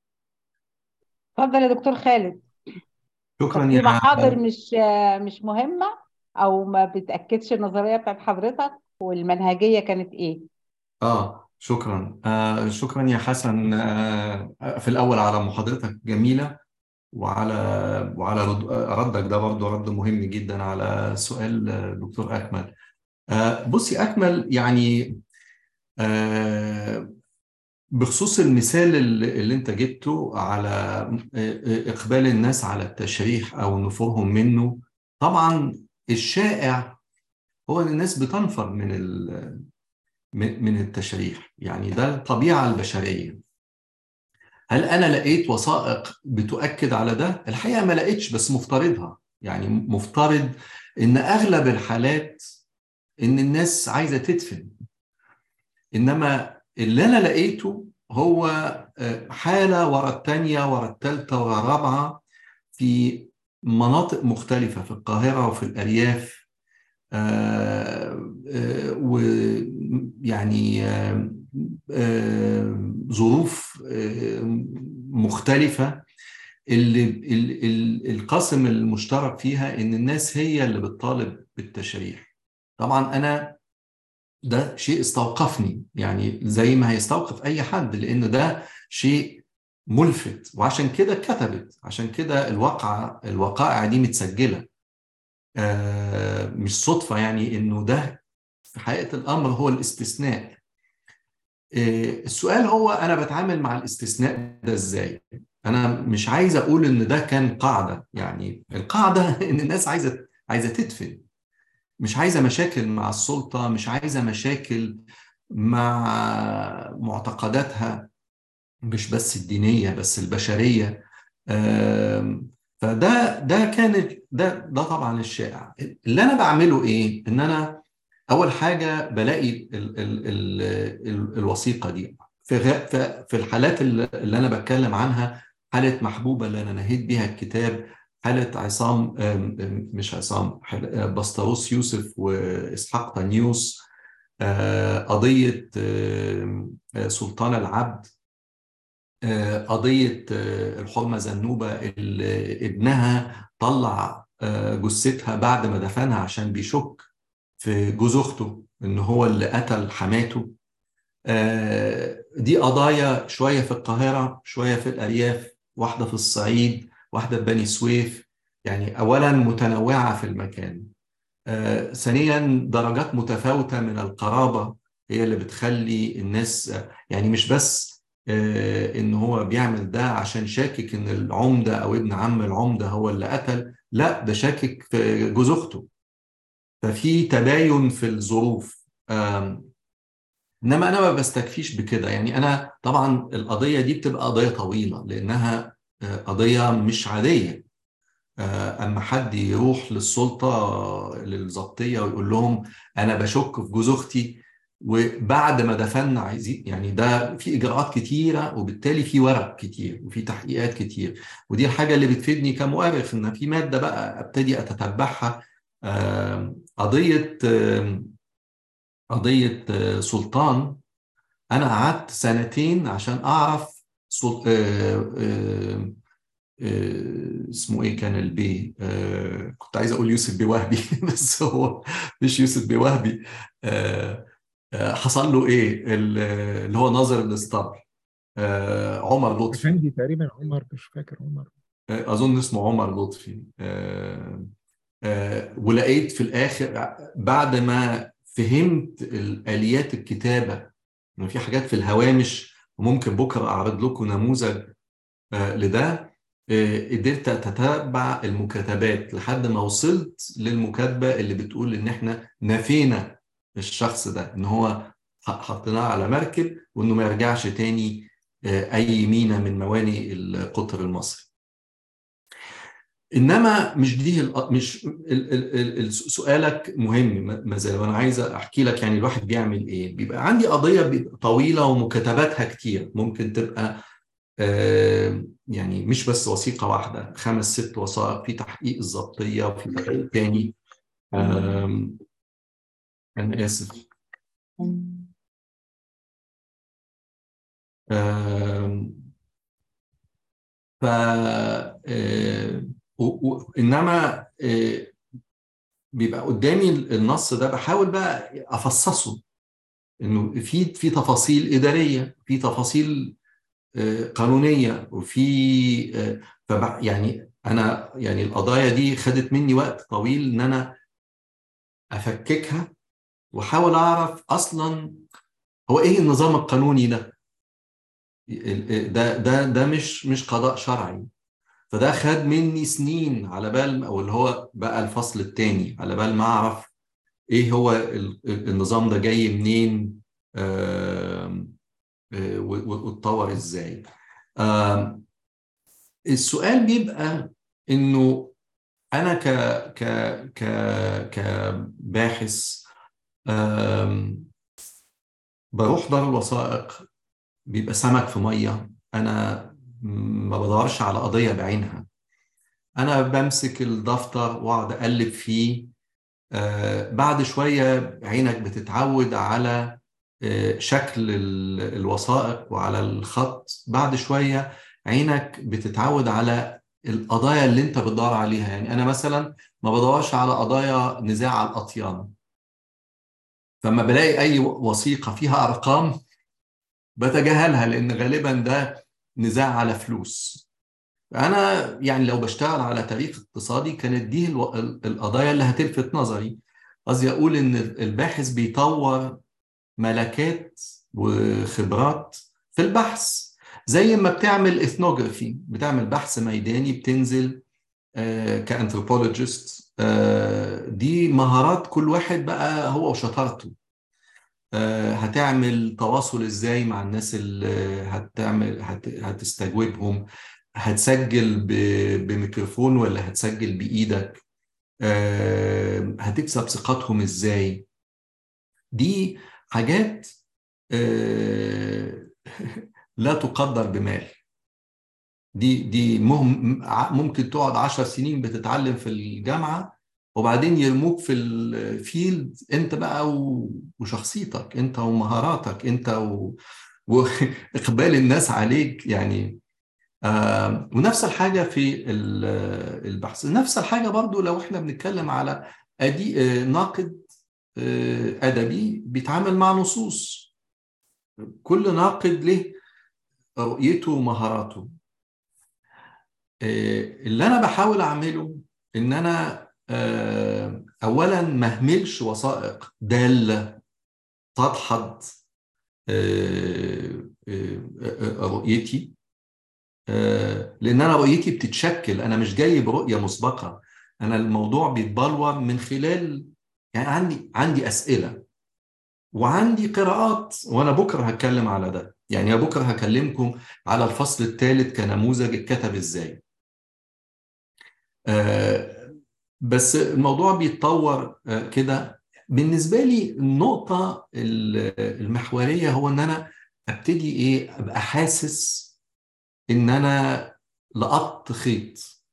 اتفضل يا دكتور خالد شكرا طب في يا محاضر مش مش مهمة أو ما بتأكدش النظرية بتاعت حضرتك والمنهجية كانت إيه؟ آه شكرا آه شكرا يا حسن آه في الأول على محاضرتك جميلة وعلى وعلى رد ردك ده برضه رد مهم جدا على سؤال آه، دكتور أكمل آه بصي أكمل يعني آه بخصوص المثال اللي اللي انت جبته على آه، إقبال الناس على التشريح أو نفورهم منه طبعا الشائع هو ان الناس بتنفر من ال- من من التشريح يعني ده الطبيعة البشرية هل أنا لقيت وثائق بتؤكد على ده؟ الحقيقة ما لقيتش بس مفترضها يعني مفترض إن أغلب الحالات إن الناس عايزة تدفن إنما اللي أنا لقيته هو آه، حالة ورا التانية ورا التالتة ورا الرابعة في مناطق مختلفة في القاهرة وفي الأرياف ويعني ظروف آه، مختلفة اللي ال- ال- القاسم المشترك فيها ان الناس هي اللي بتطالب بالتشريح طبعا انا ده شيء استوقفني يعني زي ما هيستوقف اي حد لان ده شيء ملفت وعشان كده كتبت عشان كده الواقعة الوقائع دي متسجلة آه، مش صدفة يعني إنه ده في حقيقة الأمر هو الاستثناء آه، السؤال هو أنا بتعامل مع الاستثناء ده إزاي؟ أنا مش عايز أقول إن ده كان قاعدة يعني القاعدة إن الناس عايزة عايزة تدفن مش عايزة مشاكل مع السلطة مش عايزة مشاكل مع معتقداتها مش بس الدينية بس البشرية آم، فده ده كان ده ده طبعا الشائع اللي انا بعمله ايه ان انا اول حاجه بلاقي ال ال ال ال الوثيقه دي في غ- في في الحالات اللي اللي انا بتكلم عنها حاله محبوبه اللي انا نهيت بيها الكتاب حاله عصام آم، آم، مش عصام حل- آه، بسطرس يوسف واسحاق طنيوس آه، قضيه آم، آه، سلطان العبد آه، قضية آه، الحرمة زنوبة اللي ابنها طلع آه، جثتها بعد ما دفنها عشان بيشك في جوز أخته إن هو اللي قتل حماته آه، دي قضايا شوية في القاهرة شوية في الأرياف واحدة في الصعيد واحدة في بني سويف يعني أولا متنوعة في المكان آه، ثانيا درجات متفاوتة من القرابة هي اللي بتخلي الناس آه، يعني مش بس آه، ان هو بيعمل ده عشان شاكك ان العمدة او ابن عم العمدة هو اللي قتل لا ده شاكك في جوز اخته ففي تباين في الظروف آم، انما انا ما بستكفيش بكده يعني انا طبعا القضية دي بتبقى قضية طويلة لانها آه، قضية مش عادية آه، اما حد يروح للسلطه للضبطيه ويقول لهم انا بشك في جوز اختي وبعد ما دفنا عايزين يعني ده في اجراءات كتيره وبالتالي في ورق كتير وفي تحقيقات كتير ودي الحاجه اللي بتفيدني كمؤرخ ان في ماده بقى ابتدي اتتبعها آم، قضيه آم، قضيه آه، سلطان انا قعدت سنتين عشان اعرف سل... آه، آه، آه، اسمه ايه كان البي آه، كنت عايز اقول يوسف بيه وهبي بس هو مش يوسف بيه وهبي آه، آه، حصل له ايه ال- اللي هو ناظر الاسطبل آه، عمر لطفي افندي تقريبا عمر مش فاكر عمر آه، اظن اسمه عمر لطفي آه، آه، ولقيت في الاخر بعد ما فهمت الاليات الكتابه انه في حاجات في الهوامش وممكن بكره اعرض لكم نموذج آه، لده آه، قدرت اتتبع المكاتبات لحد ما وصلت للمكاتبه اللي بتقول ان احنا نفينا الشخص ده ان هو ح- حطيناه على مركب وانه ما يرجعش تاني آه، اي مينا من موانئ القطر المصري انما مش دي الأ- مش ال- ال- ال- ال- سؤالك مهم ما ما زال وانا عايز احكي لك يعني الواحد بيعمل ايه بيبقى عندي قضيه بيبقى طويله ومكاتباتها كتير ممكن تبقى آه، يعني مش بس وثيقه واحده خمس ست وثائق في تحقيق الضبطيه وفي تحقيق تاني آم، انا اسف آم، ف آه، و- و- انما آه، بيبقى قدامي النص ده بحاول بقى افصصه انه في في تفاصيل اداريه في تفاصيل آه، قانونيه وفي آه، فبع- يعني انا يعني القضايا دي خدت مني وقت طويل ان انا افككها واحاول اعرف اصلا هو ايه النظام القانوني ده ال- ده ده ده مش مش قضاء شرعي فده خد مني سنين على بال او اللي هو بقى الفصل الثاني على بال ما اعرف ايه هو ال- النظام ده جاي منين آم، آه، و- و- واتطور ازاي آم، السؤال بيبقى انه انا ك ك ك كباحث آم، بروح دار الوثائق بيبقى سمك في ميه انا ما بدورش على قضيه بعينها انا بمسك الدفتر واقعد اقلب فيه آه، بعد شويه عينك بتتعود على آه، شكل ال- الوثائق وعلى الخط بعد شويه عينك بتتعود على القضايا اللي انت بتدور عليها يعني انا مثلا ما بدورش على قضايا نزاع على الاطيان فما بلاقي اي وثيقه فيها ارقام بتجاهلها لان غالبا ده نزاع على فلوس انا يعني لو بشتغل على تاريخ اقتصادي كانت دي الو- ال- القضايا اللي هتلفت نظري قصدي اقول ان الباحث بيطور ملكات وخبرات في البحث زي ما بتعمل اثنوجرافي بتعمل بحث ميداني بتنزل كانثروبولوجيست دي مهارات كل واحد بقى هو وشطارته آه، هتعمل تواصل ازاي مع الناس اللي هتعمل هت... هتستجوبهم هتسجل ب... بميكروفون ولا هتسجل بإيدك آه، هتكسب ثقتهم ازاي دي حاجات آه، لا تقدر بمال دي دي مهم ممكن تقعد عشر سنين بتتعلم في الجامعة وبعدين يرموك في الفيلد انت بقى و- وشخصيتك انت ومهاراتك انت و... واقبال الناس عليك يعني آه ونفس الحاجة في ال- البحث نفس الحاجة برضو لو احنا بنتكلم على أدي آه، ناقد آه، أدبي بيتعامل مع نصوص كل ناقد له رؤيته ومهاراته آه، اللي انا بحاول اعمله ان انا آه، اولا ما اهملش وثائق داله تدحض آه، آه، آه، رؤيتي آه، لان انا رؤيتي بتتشكل انا مش جاي برؤيه مسبقه انا الموضوع بيتبلور من خلال يعني عندي عندي اسئله وعندي قراءات وانا بكره هتكلم على ده يعني بكره هكلمكم على الفصل الثالث كنموذج اتكتب ازاي آه، بس الموضوع بيتطور آه، كده بالنسبه لي النقطه ال- المحوريه هو ان انا ابتدي ايه ابقى حاسس ان انا لقطت خيط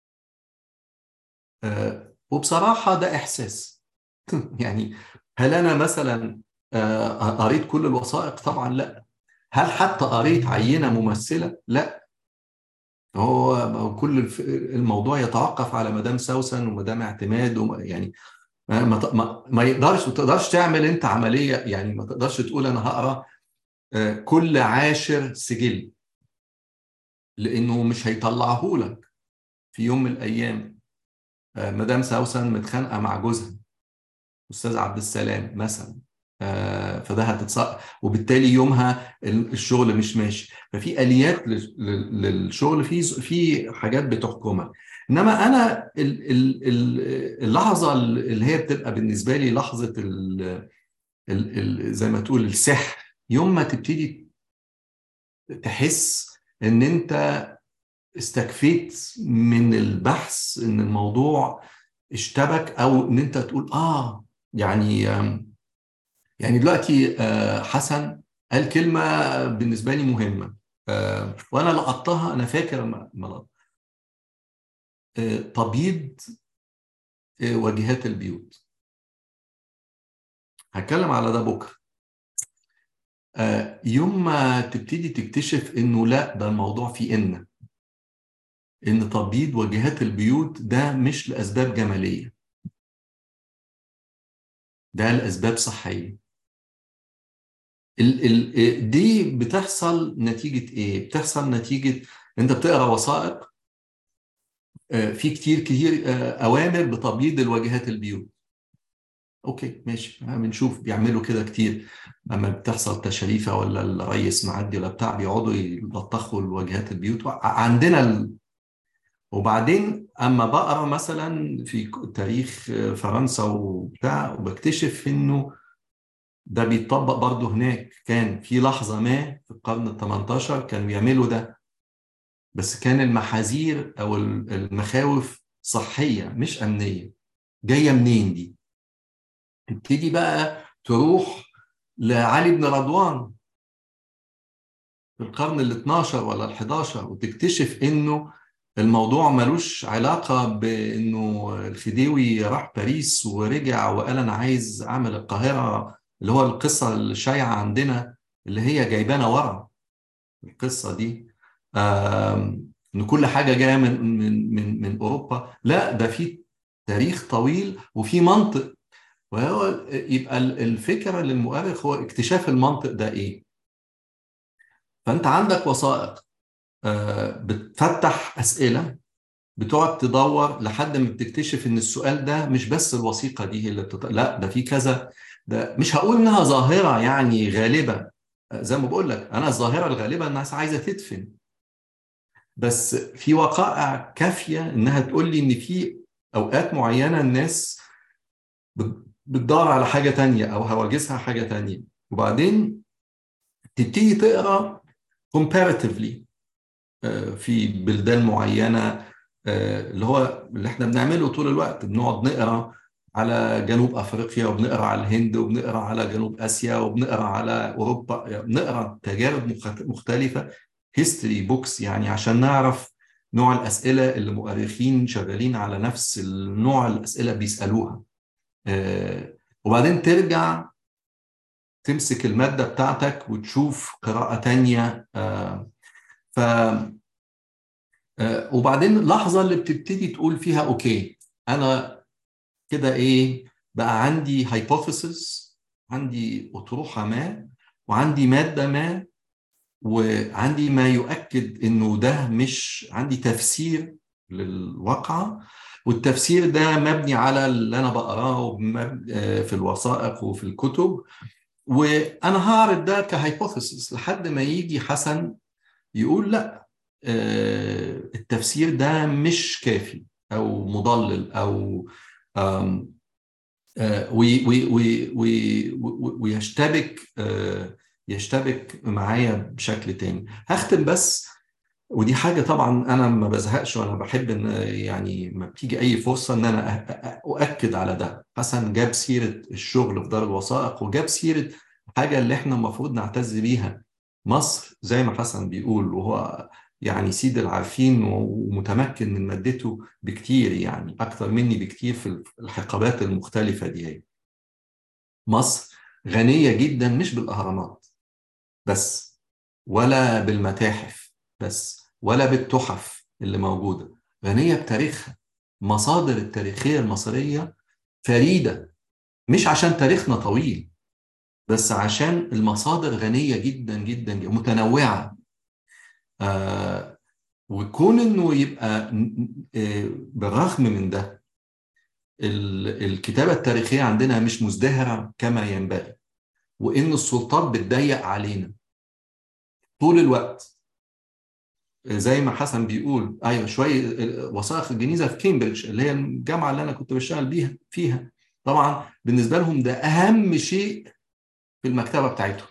آه، وبصراحه ده احساس يعني هل انا مثلا آه، قريت كل الوثائق طبعا لا هل حتى قريت عينه ممثله لا هو هو كل الف- الموضوع يتوقف على مدام سوسن ومدام اعتماد وما يعني ما ما ما- ما يقدرش ما تقدرش تعمل انت عمليه يعني ما تقدرش تقول انا هقرا آه، كل عاشر سجل لانه مش هيطلعه لك في يوم من الايام آه، مدام سوسن متخانقه مع جوزها استاذ عبد السلام مثلا آه، فده هتتص وبالتالي يومها ال- الشغل مش ماشي ففي اليات لل- لل- للشغل في في حاجات بتحكمها انما انا ال- ال- ال- اللحظه اللي هي بتبقى بالنسبه لي لحظه ال ال ال زي ما تقول السحر يوم ما تبتدي تحس ان انت استكفيت من البحث ان الموضوع اشتبك او ان انت تقول اه يعني آم، يعني دلوقتي آه، حسن قال كلمه بالنسبه لي مهمه آه، وانا لقطتها انا فاكر ما ما لقط- آه، تبييض آه، واجهات البيوت هتكلم على ده بكره آه، يوم ما تبتدي تكتشف انه لا ده الموضوع فيه ان ان تبييض واجهات البيوت ده مش لاسباب جماليه ده لاسباب صحيه ال ال دي بتحصل نتيجه ايه بتحصل نتيجه انت بتقرا وثائق آه، في كتير كتير آه، اوامر بتبييض الواجهات البيوت اوكي ماشي بنشوف بيعملوا كده كتير لما بتحصل تشريفه ولا الرئيس معدي ولا بتاع بيقعدوا يلطخوا الواجهات البيوت ع- عندنا ال... وبعدين اما بقرا مثلا في تاريخ فرنسا وبتاع وبكتشف انه ده بيتطبق برضه هناك كان في لحظه ما في القرن ال 18 كانوا يعملوا ده بس كان المحاذير او المخاوف صحيه مش امنيه جايه منين دي؟ تبتدي بقى تروح لعلي بن رضوان في القرن ال 12 ولا ال 11 وتكتشف انه الموضوع ملوش علاقة بانه الخديوي راح باريس ورجع وقال انا عايز اعمل القاهرة اللي هو القصة الشائعة عندنا اللي هي جايبانا ورا القصة دي آم، ان كل حاجة جاية من من من من اوروبا لا ده في تاريخ طويل وفي منطق وهو يبقى الفكرة للمؤرخ هو اكتشاف المنطق ده ايه فانت عندك وثائق آه، بتفتح اسئله بتقعد تدور لحد ما بتكتشف ان السؤال ده مش بس الوثيقه دي هي اللي بتط... لا ده في كذا ده مش هقول انها ظاهره يعني غالبه آه، زي ما بقول لك انا الظاهره الغالبه الناس عايزه تدفن بس في وقائع كافيه انها تقول لي ان في اوقات معينه الناس بت- بتدور على حاجه تانية او هواجسها حاجه تانية وبعدين تبتدي تقرا comparatively آه، في بلدان معينه آه، اللي هو اللي احنا بنعمله طول الوقت بنقعد نقرا على جنوب افريقيا وبنقرا على الهند وبنقرا على جنوب اسيا وبنقرا على اوروبا يعني بنقرا تجارب مخت- مختلفه هيستوري بوكس يعني عشان نعرف نوع الاسئله اللي مؤرخين شغالين على نفس النوع الاسئله بيسالوها آه، وبعدين ترجع تمسك الماده بتاعتك وتشوف قراءه تانية آه، ف آه، وبعدين اللحظه اللي بتبتدي تقول فيها اوكي انا كده ايه بقى عندي هايبوثيسز عندي اطروحه ما وعندي ماده ما وعندي ما يؤكد انه ده مش عندي تفسير للواقعه والتفسير ده مبني على اللي انا بقراه ومب- آه، في الوثائق وفي الكتب وانا هعرض ده كهايبوثيسز لحد ما يجي حسن يقول لا آه، التفسير ده مش كافي او مضلل او آم، آه، وي- وي- وي- وي- وي- ويشتبك آه، يشتبك معايا بشكل تاني هختم بس ودي حاجة طبعا أنا ما بزهقش وأنا بحب إن يعني ما بتيجي أي فرصة إن أنا أ- أ- أؤكد على ده حسن جاب سيرة الشغل في دار الوثائق وجاب سيرة حاجة اللي إحنا المفروض نعتز بيها مصر زي ما حسن بيقول وهو يعني سيد العارفين ومتمكن من مادته بكتير يعني أكتر مني بكتير في الحقبات المختلفة دي هي. مصر غنية جدا مش بالأهرامات بس ولا بالمتاحف بس ولا بالتحف اللي موجودة غنية بتاريخها مصادر التاريخية المصرية فريدة مش عشان تاريخنا طويل بس عشان المصادر غنية جدا جدا جداً، متنوعة آه وكون انه يبقى آه بالرغم من ده ال- الكتابة التاريخية عندنا مش مزدهرة كما ينبغي وإن السلطات بتضيق علينا طول الوقت زي ما حسن بيقول ايوه شويه وثائق الجنيزه في كامبريدج اللي هي الجامعه اللي انا كنت بشتغل بيها فيها طبعا بالنسبه لهم ده اهم شيء في المكتبه بتاعتهم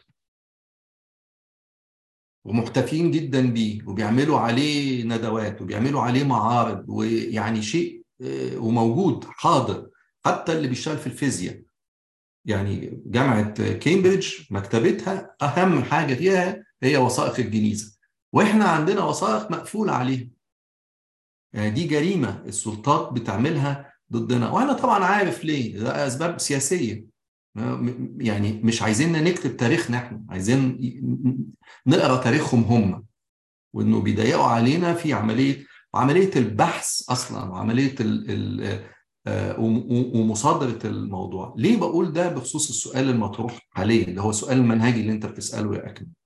ومحتفين جدا بيه وبيعملوا عليه ندوات وبيعملوا عليه معارض ويعني شيء آه، وموجود حاضر حتى اللي بيشتغل في الفيزياء يعني جامعة كامبريدج مكتبتها أهم حاجة فيها هي وثائق الجنيزة وإحنا عندنا وثائق مقفولة عليها يعني دي جريمة السلطات بتعملها ضدنا وأنا طبعا عارف ليه ده أسباب سياسية م- يعني مش عايزيننا نكتب تاريخنا احنا عايزين نقرا تاريخهم هم وانه بيضيقوا علينا في عمليه وعمليه البحث اصلا وعمليه ال ال آه، وم- ومصادره الموضوع ليه بقول ده بخصوص السؤال المطروح حاليا اللي هو السؤال المنهجي اللي انت بتساله يا اكرم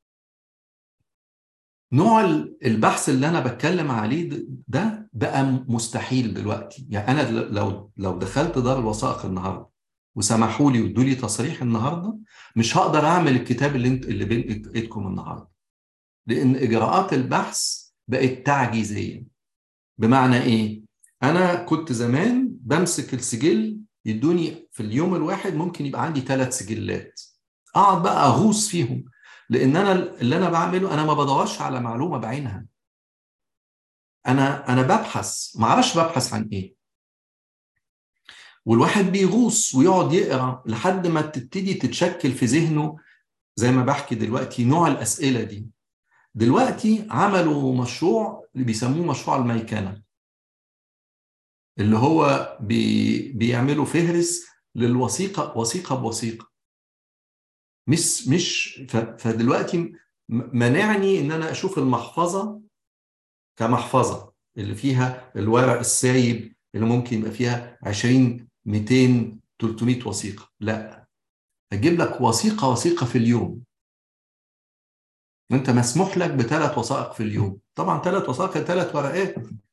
نوع ال- البحث اللي انا بتكلم عليه ده- ده بقى مستحيل دلوقتي يعني انا لو لو دخلت دار الوثائق النهارده وسمحوا لي وادوا لي تصريح النهارده مش هقدر اعمل الكتاب اللي انت اللي بين إيد- ايدكم النهارده لان اجراءات البحث بقت تعجيزيه بمعنى ايه انا كنت زمان بمسك السجل يدوني في اليوم الواحد ممكن يبقى عندي ثلاث سجلات اقعد بقى اغوص فيهم لان انا اللي انا بعمله انا ما بدورش على معلومه بعينها انا انا ببحث ما اعرفش ببحث عن ايه والواحد بيغوص ويقعد يقرا لحد ما تبتدي تتشكل في ذهنه زي ما بحكي دلوقتي نوع الاسئله دي دلوقتي عملوا مشروع اللي بيسموه مشروع الميكنه اللي هو بي بيعملوا فهرس للوثيقه وثيقه بوثيقه مش مش ف- فدلوقتي م- منعني ان انا اشوف المحفظه كمحفظه اللي فيها الورق السايب اللي ممكن يبقى فيها 20 200 300 وثيقه لا اجيب لك وثيقه وثيقه في اليوم وانت مسموح لك بثلاث وثائق في اليوم طبعا ثلاث وثائق ثلاث ورقات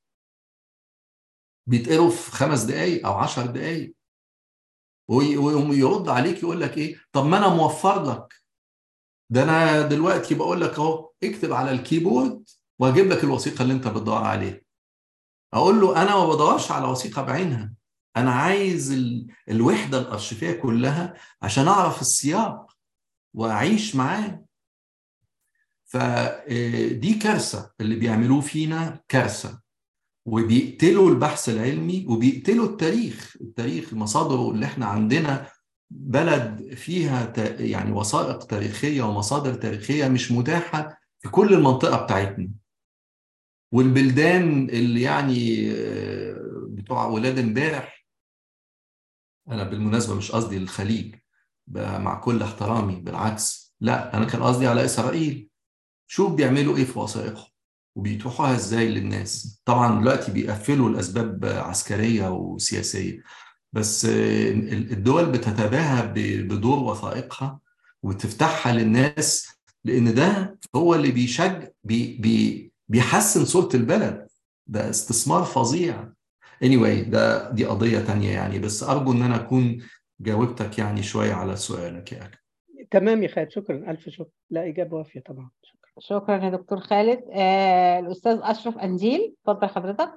بيتقروا في خمس دقائق او عشر دقائق ويقوم يرد عليك يقول لك ايه طب ما انا موفر لك ده انا دلوقتي بقول لك اهو اكتب على الكيبورد واجيب لك الوثيقه اللي انت بتدور عليها اقول له انا ما بدورش على وثيقه بعينها انا عايز ال... الوحده الارشيفيه كلها عشان اعرف السياق واعيش معاه فدي كارثه اللي بيعملوه فينا كارثه وبيقتلوا البحث العلمي وبيقتلوا التاريخ التاريخ مصادره اللي احنا عندنا بلد فيها يعني وثائق تاريخيه ومصادر تاريخيه مش متاحه في كل المنطقه بتاعتنا والبلدان اللي يعني بتوع ولاد امبارح انا بالمناسبه مش قصدي الخليج مع كل احترامي بالعكس لا انا كان قصدي على اسرائيل شوف بيعملوا ايه في وثائقهم وبيتوحوها ازاي للناس طبعا دلوقتي بيقفلوا الاسباب عسكريه وسياسيه بس الدول بتتباهى بدور وثائقها وتفتحها للناس لان ده هو اللي بيشجع بي بي بيحسن صوره البلد ده استثمار فظيع anyway ده دي قضيه تانية يعني بس ارجو ان انا اكون جاوبتك يعني شويه على سؤالك يا أكرم. تمام يا خالد شكرا الف شكر لا اجابه وافيه طبعا شكرا شكرا يا دكتور خالد آه الاستاذ اشرف انجيل اتفضل حضرتك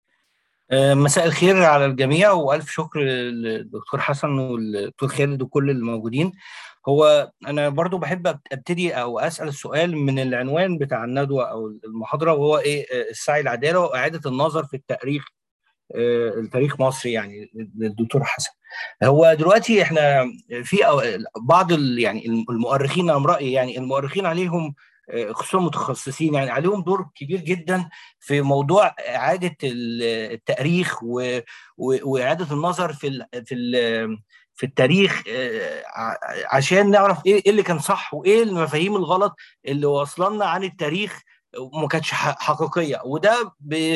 مساء الخير على الجميع والف شكر للدكتور حسن والدكتور خالد وكل الموجودين هو انا برضو بحب ابتدي او اسال السؤال من العنوان بتاع الندوه او المحاضره وهو ايه السعي العداله واعاده النظر في التاريخ التاريخ مصري يعني للدكتور حسن هو دلوقتي احنا في بعض يعني المؤرخين انا رايي يعني المؤرخين عليهم خصوصا المتخصصين يعني عليهم دور كبير جدا في موضوع اعاده التاريخ واعاده النظر في ال في ال في التاريخ عشان نعرف ايه اللي كان صح وايه المفاهيم الغلط اللي وصلنا عن التاريخ وما كانتش حقيقيه وده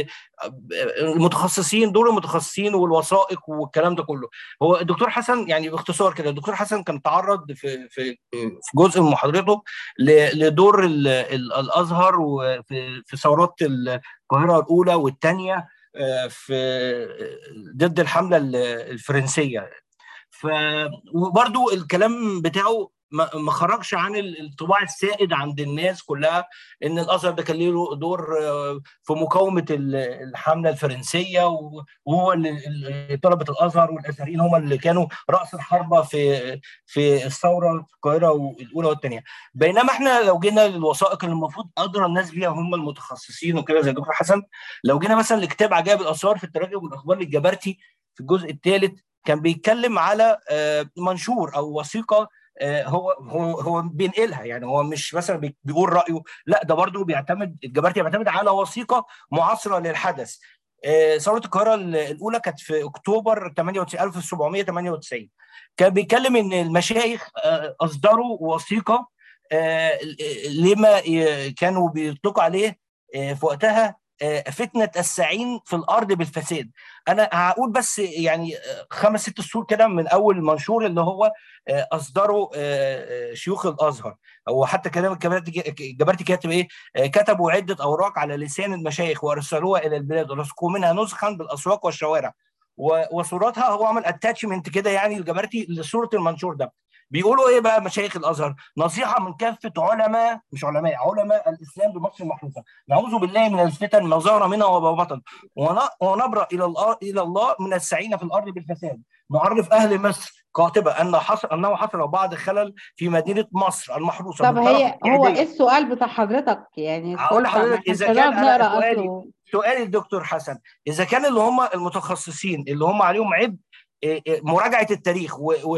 المتخصصين دور المتخصصين والوثائق والكلام ده كله هو الدكتور حسن يعني باختصار كده الدكتور حسن كان تعرض في في في جزء من محاضرته لدور الازهر وفي في ثورات القاهره الاولى والثانيه في ضد الحمله الفرنسيه ف وبرده الكلام بتاعه ما خرجش عن الطباع السائد عند الناس كلها ان الازهر ده كان له دور في مقاومه الحمله الفرنسيه وهو اللي طلبه الازهر والازهريين هم اللي كانوا راس الحربه في في الثوره في القاهره الاولى والثانيه بينما احنا لو جينا للوثائق اللي المفروض ادرى الناس بيها هم المتخصصين وكده زي الدكتور حسن لو جينا مثلا لكتاب عجائب الاثار في التراجم والاخبار للجبرتي في الجزء الثالث كان بيتكلم على منشور او وثيقه هو هو هو بينقلها يعني هو مش مثلا بيقول رايه لا ده برضه بيعتمد الجبرتي بيعتمد على وثيقه معاصره للحدث ثوره القاهره الاولى كانت في اكتوبر 1798 كان بيتكلم ان المشايخ اصدروا وثيقه لما كانوا بيطلقوا عليه في وقتها فتنة السعين في الأرض بالفساد أنا هقول بس يعني خمس ست سطور كده من أول المنشور اللي هو أصدره شيوخ الأزهر هو حتى كلام الجبرتي كاتب إيه كتبوا عدة أوراق على لسان المشايخ وأرسلوها إلى البلاد ولصقوا منها نسخا بالأسواق والشوارع وصورتها هو عمل اتاتشمنت كده يعني الجبرتي لصورة المنشور ده بيقولوا ايه بقى مشايخ الازهر نصيحه من كافه علماء مش علماء علماء الاسلام بمصر المحروسه نعوذ بالله من الفتن ما ظهر منها وما بطن ونبرا الى الله الى الله من السعين في الارض بالفساد نعرف اهل مصر كاتبه ان حصل انه حصل بعض خلل في مدينه مصر المحروسه طب هي هو ايه السؤال بتاع حضرتك يعني هقول لحضرتك اذا كان انا سؤالي سؤالي الدكتور حسن اذا كان اللي هم المتخصصين اللي هم عليهم عبء مراجعه التاريخ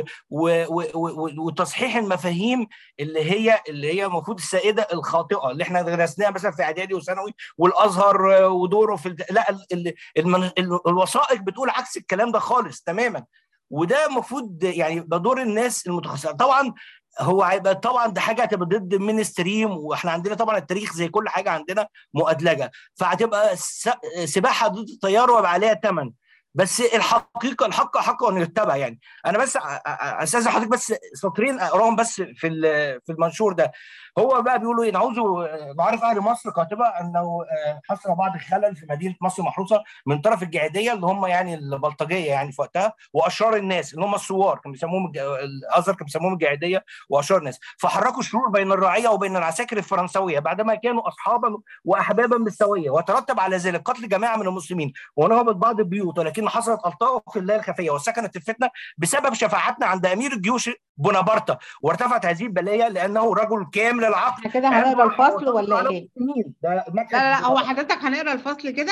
وتصحيح المفاهيم اللي هي اللي هي المفروض السائده الخاطئه اللي احنا درسناها مثلا في اعدادي وثانوي والازهر ودوره في الت... لا ال... المن... الوثائق بتقول عكس الكلام ده خالص تماما وده المفروض يعني بدور الناس المتخصصه طبعا هو هيبقى طبعا ده حاجه هتبقى ضد المينستريم واحنا عندنا طبعا التاريخ زي كل حاجه عندنا مؤدلجه فهتبقى سباحه ضد التيار ويبقى عليها ثمن بس الحقيقه الحق حق ان يتبع يعني انا بس استاذن حضرتك بس سطرين اقراهم بس في في المنشور ده هو بقى بيقولوا ايه نعوذ معرف اهل مصر كاتبه انه حصل بعض الخلل في مدينه مصر محروسه من طرف الجعيديه اللي هم يعني البلطجيه يعني في وقتها واشرار الناس اللي هم الثوار كانوا بيسموهم الازهر كانوا بيسموهم الجعيديه واشرار الناس فحركوا الشرور بين الرعيه وبين العساكر الفرنسويه بعدما كانوا اصحابا واحبابا بالسويه وترتب على ذلك قتل جماعه من المسلمين ونهبت بعض البيوت ولكن حصلت اخطاء في الله الخفيه وسكنت الفتنه بسبب شفاعتنا عند امير الجيوش بونابرتا وارتفعت هذه البليه لانه رجل كامل العقل احنا كده هنقرا الفصل ولا ايه؟ لا لا لا هو حضرتك هنقرا الفصل كده؟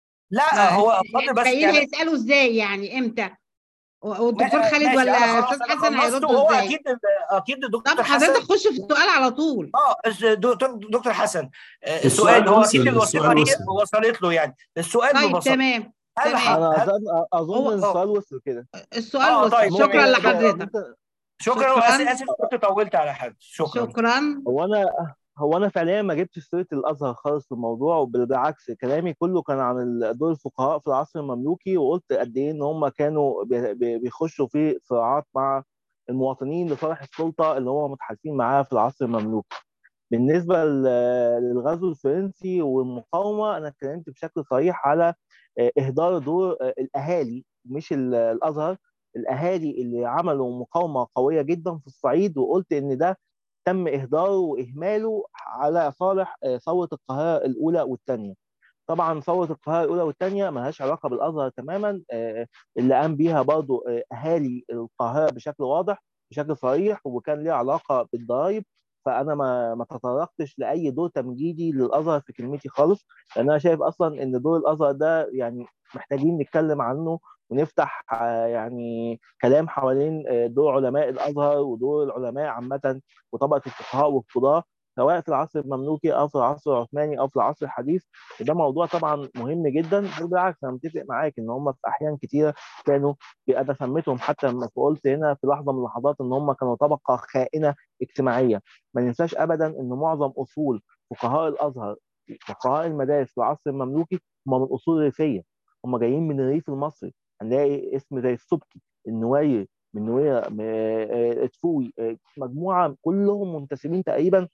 لا هو فضل بس الباقيين يعني هيسالوا ازاي يعني امتى؟ والدكتور ما- خالد ماشي، ولا أنا خلاص استاذ أنا حسن خلصت، هيردوا وهو ازاي؟ اكيد اكيد الدكتور طب حسن حضرتك خش في السؤال على طول اه الس- دكتور دكتور حسن آه، السؤال السؤال هو وصل، اكيد الوثيقه السؤال دي وصل. وصلت له يعني السؤال طيب ببساطه تمام هل تمام. ح- انا هل- اظن اظن هو- ان السؤال وصل كده السؤال آه، وصل طيب، شكرا ممكن- لحضرتك ممكن- شكرا شكراً. واسف اسف كنت طولت على حد شكرا شكرا هو انا هو انا فعليا ما جبتش سيره الازهر خالص في الموضوع وبالعكس كلامي كله كان عن ال- دور الفقهاء في العصر المملوكي وقلت قد ايه ان هم كانوا بي- بي- بيخشوا في صراعات مع المواطنين لصالح السلطه اللي هم متحالفين معاها في العصر المملوكي. بالنسبه ل- للغزو الفرنسي والمقاومه انا اتكلمت بشكل صريح على آه، اهدار دور آه، الاهالي مش ال- الازهر الاهالي اللي عملوا مقاومه قويه جدا في الصعيد وقلت ان ده تم اهداره واهماله على صالح آه، ثوره القاهره الاولى والثانيه. طبعا ثوره القاهره الاولى والثانيه ملهاش علاقه بالازهر تماما آه، اللي قام بيها برضو آه، اهالي القاهره بشكل واضح بشكل صريح وكان ليه علاقه بالضرائب فانا ما ما تطرقتش لاي دور تمجيدي للازهر في كلمتي خالص لان انا شايف اصلا ان دور الازهر ده يعني محتاجين نتكلم عنه ونفتح آه، يعني كلام حوالين آه، دور علماء الازهر ودور العلماء عامه وطبقه الفقهاء والقضاه سواء في العصر المملوكي او في العصر العثماني او في العصر الحديث وده موضوع طبعا مهم جدا بل بالعكس انا متفق معاك ان هم في احيان كتيره كانوا انا سميتهم حتى لما قلت هنا في لحظه من اللحظات ان هم كانوا طبقه خائنه اجتماعيه ما ننساش ابدا ان معظم اصول فقهاء الازهر فقهاء المدارس في العصر المملوكي هم من اصول ريفيه هم جايين من الريف المصري هنلاقي اسم زي السبكي النويري من نويرة م- آه، التفوي آه، مجموعه كلهم منتسبين تقريبا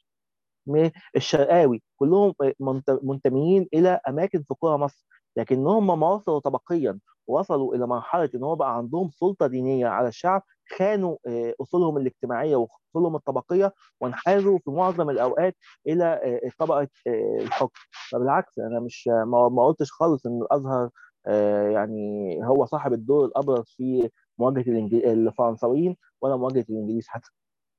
من الشرقاوي كلهم منت- منتميين الى اماكن في قرى مصر لكنهم ما وصلوا طبقيا وصلوا الى مرحله ان هو بقى عندهم سلطه دينيه على الشعب خانوا آه، اصولهم الاجتماعيه واصولهم الطبقيه وانحازوا في معظم الاوقات الى آه، طبقه آه، الحكم فبالعكس انا مش ما ما قلتش خالص ان الازهر آه، يعني هو صاحب الدور الابرز في مواجهه الإنجلي- الفرنساويين ولا مواجهه الانجليز حتى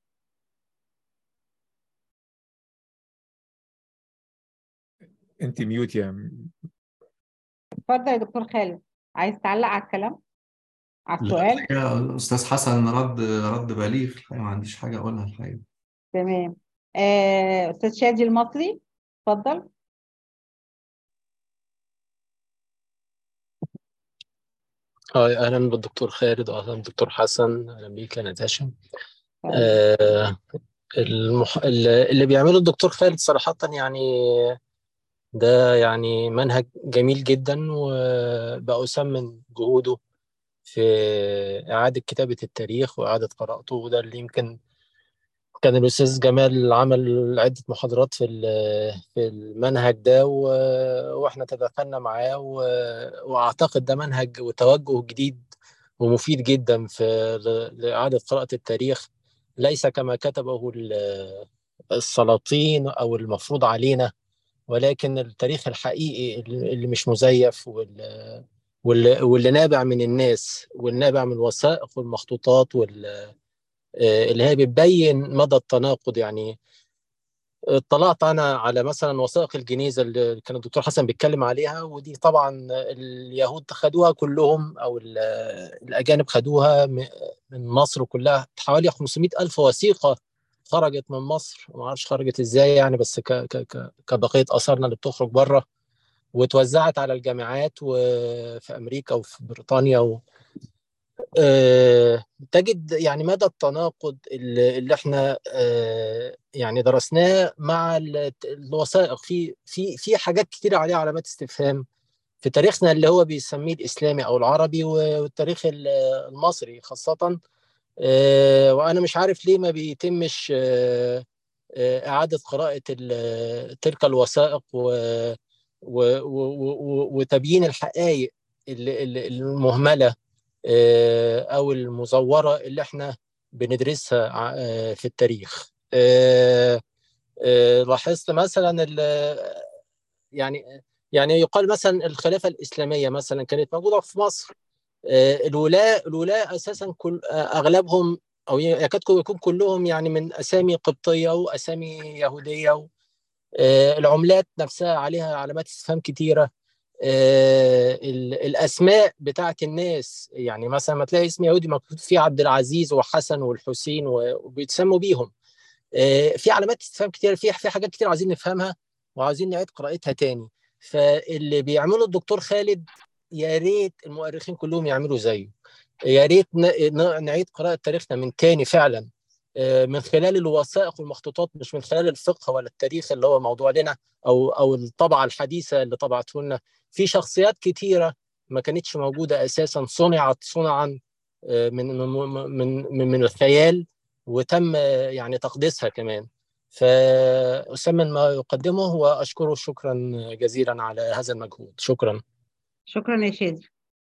انت ميوت يا اتفضل يا دكتور خالد عايز تعلق على الكلام على لا السؤال الحقيقة أستاذ حسن رد رد بليغ الحقيقة ما عنديش حاجة أقولها الحقيقة تمام آه، استاذ شادي المصري اتفضل هاي أهلا بالدكتور خالد وأهلا بالدكتور حسن أهلا بيك يا نتاشا طيب. آه المح... اللي بيعمله الدكتور خالد صراحة يعني ده يعني منهج جميل جدا وبأثمن جهوده في إعادة كتابة التاريخ وإعادة قراءته وده اللي يمكن كان الأستاذ جمال عمل عدة محاضرات في ال- في المنهج ده و- وإحنا تداخلنا معاه و- وأعتقد ده منهج وتوجه جديد ومفيد جدا في ل- لإعادة قراءة التاريخ ليس كما كتبه ال- السلاطين أو المفروض علينا ولكن التاريخ الحقيقي اللي مش مزيف وال- واللي, واللي نابع من الناس والنابع من الوثائق والمخطوطات وال اللي هي بتبين مدى التناقض يعني اطلعت انا على مثلا وثائق الجنيزه اللي كان الدكتور حسن بيتكلم عليها ودي طبعا اليهود خدوها كلهم او ال- الاجانب خدوها م- من مصر كلها حوالي 500 الف وثيقه خرجت من مصر ما اعرفش خرجت ازاي يعني بس ك ك ك كبقيه اثارنا اللي بتخرج بره وتوزعت على الجامعات وفي امريكا وفي بريطانيا و... آه، تجد يعني مدى التناقض اللي اللي احنا آه، يعني درسناه مع ال- الوثائق في في في حاجات كتير عليها علامات استفهام في تاريخنا اللي هو بيسميه الاسلامي او العربي والتاريخ المصري خاصه وانا مش عارف ليه ما بيتمش اعاده قراءه تلك الوثائق و وتبيين الحقائق المهمله او المزوره اللي احنا بندرسها في التاريخ لاحظت مثلا يعني يعني يقال مثلا الخلافه الاسلاميه مثلا كانت موجوده في مصر الولاة الولاة اساسا كل اغلبهم او يكاد يكون كلهم يعني من اسامي قبطيه واسامي يهوديه العملات نفسها عليها علامات استفهام كتيره الاسماء بتاعت الناس يعني مثلا ما تلاقي اسم يهودي مكتوب فيه عبد العزيز وحسن والحسين وبيتسموا بيهم في علامات استفهام كتير في في حاجات كتير عايزين نفهمها وعايزين نعيد قراءتها تاني فاللي بيعمله الدكتور خالد يا ريت المؤرخين كلهم يعملوا زيه يا ريت نعيد قراءة تاريخنا من تاني فعلا من خلال الوثائق والمخطوطات مش من خلال الفقه ولا التاريخ اللي هو موضوع لنا او او الطبعه الحديثه اللي طبعته لنا في شخصيات كتيره ما كانتش موجوده اساسا صنعت صنعا من من من من الخيال وتم يعني تقديسها كمان فأثمن ما يقدمه وأشكره شكرا جزيلا على هذا المجهود شكرا شكرا يا شادي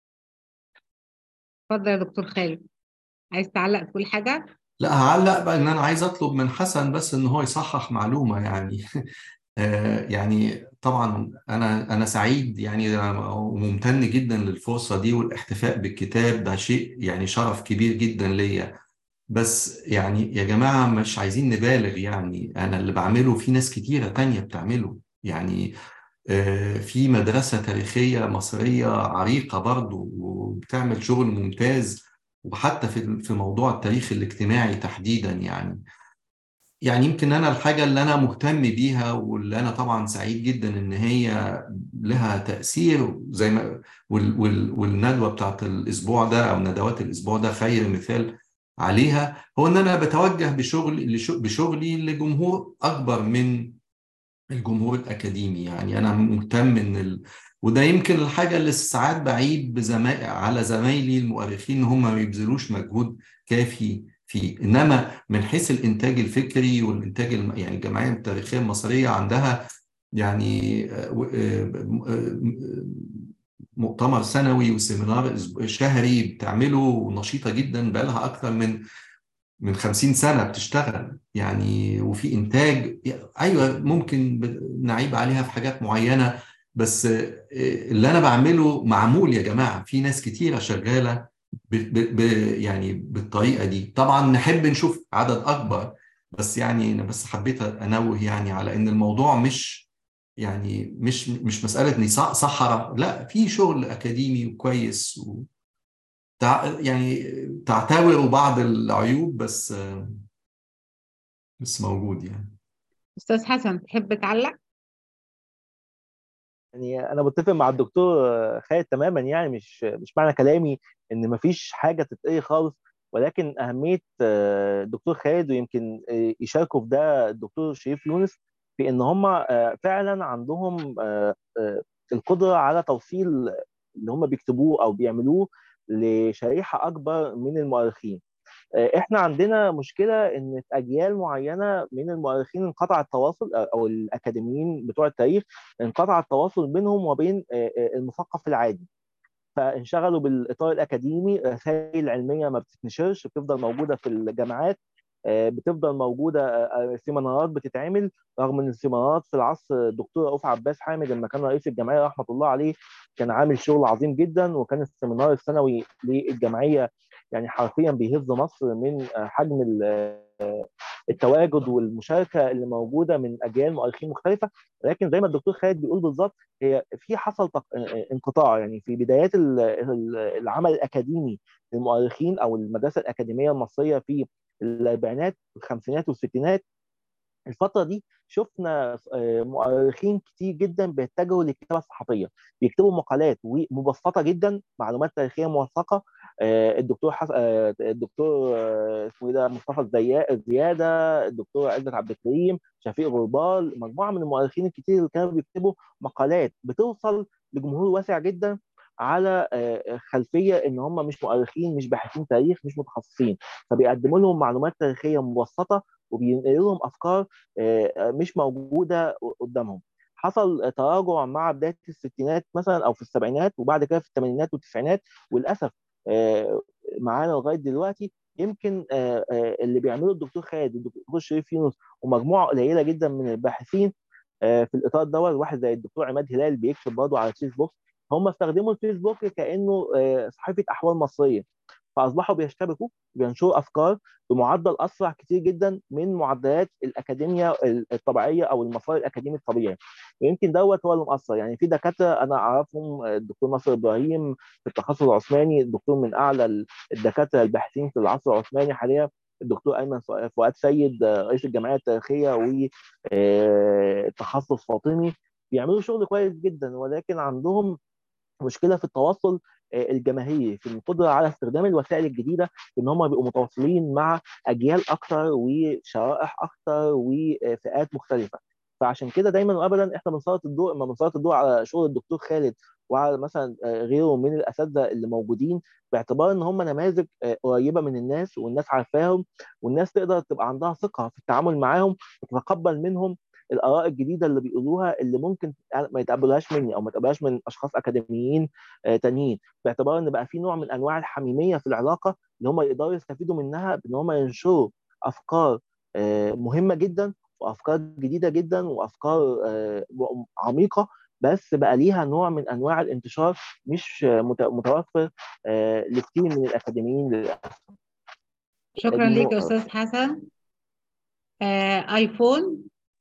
اتفضل يا دكتور خالد عايز تعلق تقول حاجة؟ لا هعلق بقى ان انا عايز اطلب من حسن بس ان هو يصحح معلومه يعني يعني طبعا انا انا سعيد يعني وممتن جدا للفرصه دي والاحتفاء بالكتاب ده شيء يعني شرف كبير جدا ليا بس يعني يا جماعه مش عايزين نبالغ يعني انا اللي بعمله في ناس كتيره تانية بتعمله يعني في مدرسه تاريخيه مصريه عريقه برضو وبتعمل شغل ممتاز وحتى في في موضوع التاريخ الاجتماعي تحديدا يعني يعني يمكن انا الحاجه اللي انا مهتم بيها واللي انا طبعا سعيد جدا ان هي لها تاثير زي ما وال وال والندوه بتاعت الاسبوع ده او ندوات الاسبوع ده خير مثال عليها هو ان انا بتوجه بشغل بشغلي لجمهور اكبر من الجمهور الاكاديمي يعني انا مهتم ان ال... وده يمكن الحاجه اللي ساعات بعيب بزما... على زمايلي المؤرخين ان هم ما بيبذلوش مجهود كافي فيه انما من حيث الانتاج الفكري والانتاج الم... يعني الجمعيه التاريخيه المصريه عندها يعني مؤتمر سنوي وسيمينار شهري بتعمله نشيطه جدا بقى لها اكثر من من 50 سنه بتشتغل يعني وفي انتاج ايوه ممكن نعيب عليها في حاجات معينه بس اللي انا بعمله معمول يا جماعه في ناس كتيره شغاله ب ب ب يعني بالطريقه دي طبعا نحب نشوف عدد اكبر بس يعني انا بس حبيت انوه يعني على ان الموضوع مش يعني مش مش مساله اني صحراء لا في شغل اكاديمي وكويس و تع... يعني تعتبر بعض العيوب بس بس موجود يعني استاذ حسن تحب تعلق يعني انا متفق مع الدكتور خالد تماما يعني مش مش معنى كلامي ان مفيش حاجه تتقري خالص ولكن اهميه الدكتور خالد ويمكن يشاركوا في ده الدكتور شريف يونس في ان هم فعلا عندهم القدره على توصيل اللي هم بيكتبوه او بيعملوه لشريحه اكبر من المؤرخين احنا عندنا مشكله ان في اجيال معينه من المؤرخين انقطع التواصل او الاكاديميين بتوع التاريخ انقطع التواصل بينهم وبين المثقف العادي فانشغلوا بالاطار الاكاديمي رسائل علميه ما بتتنشرش بتفضل موجوده في الجامعات بتفضل موجوده سيمينارات بتتعمل رغم ان السيمينارات في العصر الدكتور رؤوف عباس حامد لما كان رئيس الجمعيه رحمه الله عليه كان عامل شغل عظيم جدا وكان السيمينار السنوي للجمعيه يعني حرفيا بيهز مصر من حجم التواجد والمشاركه اللي موجوده من اجيال مؤرخين مختلفه لكن زي ما الدكتور خالد بيقول بالظبط هي في حصل انقطاع يعني في بدايات العمل الاكاديمي للمؤرخين او المدرسه الاكاديميه المصريه في الاربعينات والخمسينات والستينات الفتره دي شفنا مؤرخين كتير جدا بيتجهوا للكتابه الصحفيه بيكتبوا مقالات مبسطه جدا معلومات تاريخيه موثقه آه، الدكتور حس... آه، الدكتور آه، اسمه ايه ده مصطفى الزيا- زياده الدكتور عزت عبد الكريم شفيق غربال مجموعه من المؤرخين الكتير اللي كانوا بيكتبوا مقالات بتوصل لجمهور واسع جدا على آه، خلفيه ان هم مش مؤرخين مش باحثين تاريخ مش متخصصين فبيقدموا لهم معلومات تاريخيه مبسطه وبينقلوا لهم افكار آه، آه، مش موجوده قدامهم حصل تراجع مع بدايه الستينات مثلا او في السبعينات وبعد كده في الثمانينات والتسعينات وللاسف آه، معانا لغايه دلوقتي يمكن آه، آه، اللي بيعمله الدكتور خالد والدكتور شريف يونس ومجموعه قليله جدا من الباحثين آه، في الاطار دوت واحد زي الدكتور عماد هلال بيكتب برضه على الفيسبوك هم استخدموا الفيسبوك كانه آه، صحيفه احوال مصريه فاصبحوا بيشتبكوا بينشروا افكار بمعدل اسرع كتير جدا من معدلات الاكاديميه الطبيعيه او المسار الاكاديمي الطبيعي ويمكن دوت هو اللي مؤثر يعني في دكاتره انا اعرفهم الدكتور ناصر ابراهيم في التخصص العثماني الدكتور من اعلى الدكاتره الباحثين في العصر العثماني حاليا الدكتور ايمن فؤاد سيد رئيس الجمعيه التاريخيه والتخصص فاطمي بيعملوا شغل كويس جدا ولكن عندهم مشكله في التواصل آه، الجماهيري في القدره على استخدام الوسائل الجديده ان هم بيبقوا متواصلين مع اجيال اكتر وشرائح اكتر وفئات مختلفه فعشان كده دايما وابدا احنا بنسلط الضوء ما بنسلط الضوء على شغل الدكتور خالد وعلى مثلا آه، غيره من الاساتذه اللي موجودين باعتبار ان هم نماذج آه، قريبه من الناس والناس عارفاهم والناس تقدر تبقى عندها ثقه في التعامل معاهم وتتقبل منهم الاراء الجديده اللي بيقولوها اللي ممكن ما يتقبلوهاش مني او ما يتقبلوهاش من اشخاص اكاديميين آه، تانيين باعتبار ان بقى في نوع من انواع الحميميه في العلاقه ان هم يقدروا يستفيدوا منها بان هم ينشروا افكار آه، مهمه جدا وافكار جديده جدا وافكار آه، عميقه بس بقى ليها نوع من انواع الانتشار مش مت- متوفر آه، لكثير من الاكاديميين للاسف شكرا دي ليك يا نقطه استاذ حسن آه، ايفون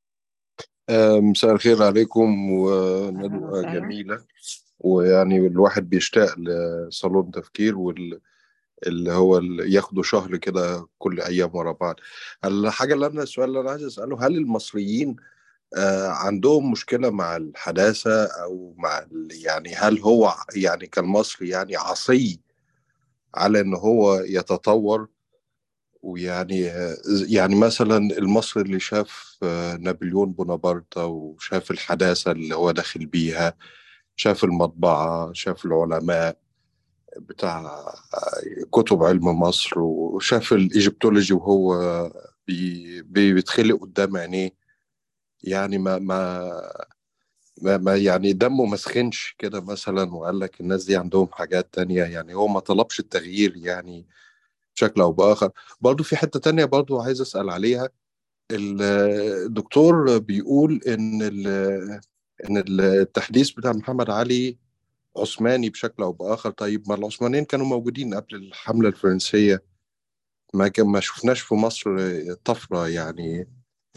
آه، مساء الخير عليكم اهلا وندوة وسهلا جميلة ويعني الواحد بيشتاق لصالون تفكير وال اللي هو اللي ياخدوا شهر كده كل أيام ورا بعض الحاجة اللي أنا السؤال اللي أنا عايز أسأله هل المصريين آه، عندهم مشكلة مع الحداثة أو مع ال- يعني هل هو يعني كالمصري يعني عصي على إن هو يتطور ويعني يعني مثلا المصري اللي شاف آه، نابليون بونابرت وشاف الحداثة اللي هو داخل بيها شاف المطبعة شاف العلماء بتاع كتب علم مصر وشاف الإيجيبتولوجي وهو بي بي- بيتخلق قدام عينيه يعني ما ما ما ما يعني دمه ما سخنش كده مثلا وقال لك الناس دي عندهم حاجات تانية يعني هو ما طلبش التغيير يعني بشكل أو بآخر برضو في حتة تانية برضو عايز أسأل عليها ال- الدكتور بيقول إن ال- إن التحديث بتاع محمد علي عثماني بشكل أو بآخر طيب ما العثمانيين كانوا موجودين قبل الحملة الفرنسية ما كان ما شفناش في مصر طفرة يعني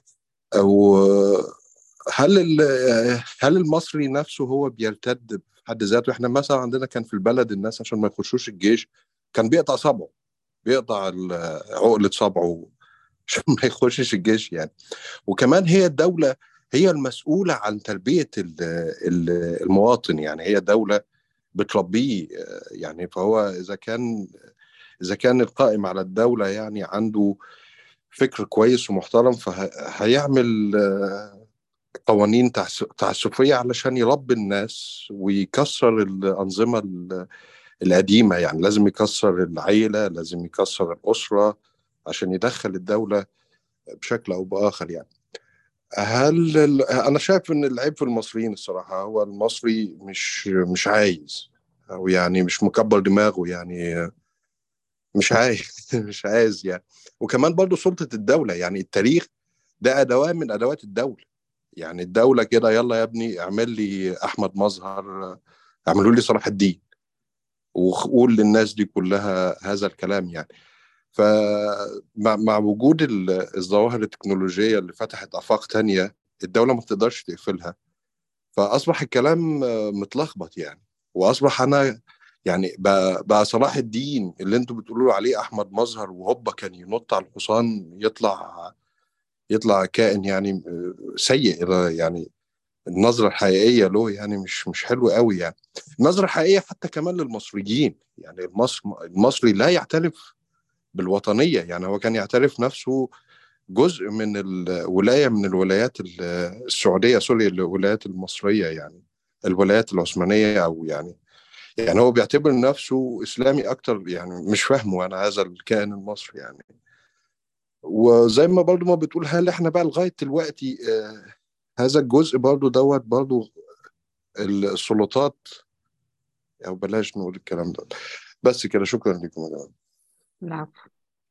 أو هل ال- هل المصري نفسه هو بيرتد في حد ذاته احنا مثلا عندنا كان في البلد الناس عشان ما يخشوش الجيش كان بيقطع صبعه بيقطع ال- عقلة صبعه عشان ما يخشش الجيش يعني وكمان هي الدولة هي المسؤولة عن تربية ال- ال- المواطن يعني هي دولة بتربيه آه، يعني فهو إذا كان إذا كان القائم على الدولة يعني عنده فكر كويس ومحترم فهيعمل قوانين تعس- تعسفية علشان يربي الناس ويكسر الأنظمة ال- القديمة يعني لازم يكسر العيلة لازم يكسر الأسرة عشان يدخل الدولة بشكل أو بآخر يعني هل ال- أنا شايف إن العيب في المصريين الصراحة هو المصري مش مش عايز أو يعني مش مكبر دماغه يعني مش عايز مش عايز يعني وكمان برضو سلطة الدولة يعني التاريخ ده أدوات من أدوات الدولة يعني الدولة كده يلا يا ابني اعمل لي أحمد مظهر اعملوا لي صلاح الدين وقول للناس دي كلها هذا الكلام يعني فمع مع وجود ال- الظواهر التكنولوجية اللي فتحت آفاق تانية الدولة ما تقدرش تقفلها فأصبح الكلام آه، متلخبط يعني وأصبح أنا يعني بقى, بقى صلاح الدين اللي انتوا بتقولوا عليه أحمد مظهر وهوبا كان ينط على الحصان يطلع يطلع كائن يعني آه، سيء يعني النظرة الحقيقية له يعني مش مش حلوة قوي يعني النظرة الحقيقية حتى كمان للمصريين يعني المصر المصري لا يعترف بالوطنية يعني هو كان يعترف نفسه جزء من الولاية من الولايات ال- السعودية سوري الولايات المصرية يعني الولايات العثمانية أو يعني يعني هو بيعتبر نفسه إسلامي أكتر يعني مش فاهمه أنا هذا الكائن المصري يعني وزي ما برضو ما بتقول هل احنا بقى لغاية دلوقتي آه هذا الجزء برضو دوت برضو السلطات أو بلاش نقول الكلام ده بس كده شكرا لكم يا جماعة العفو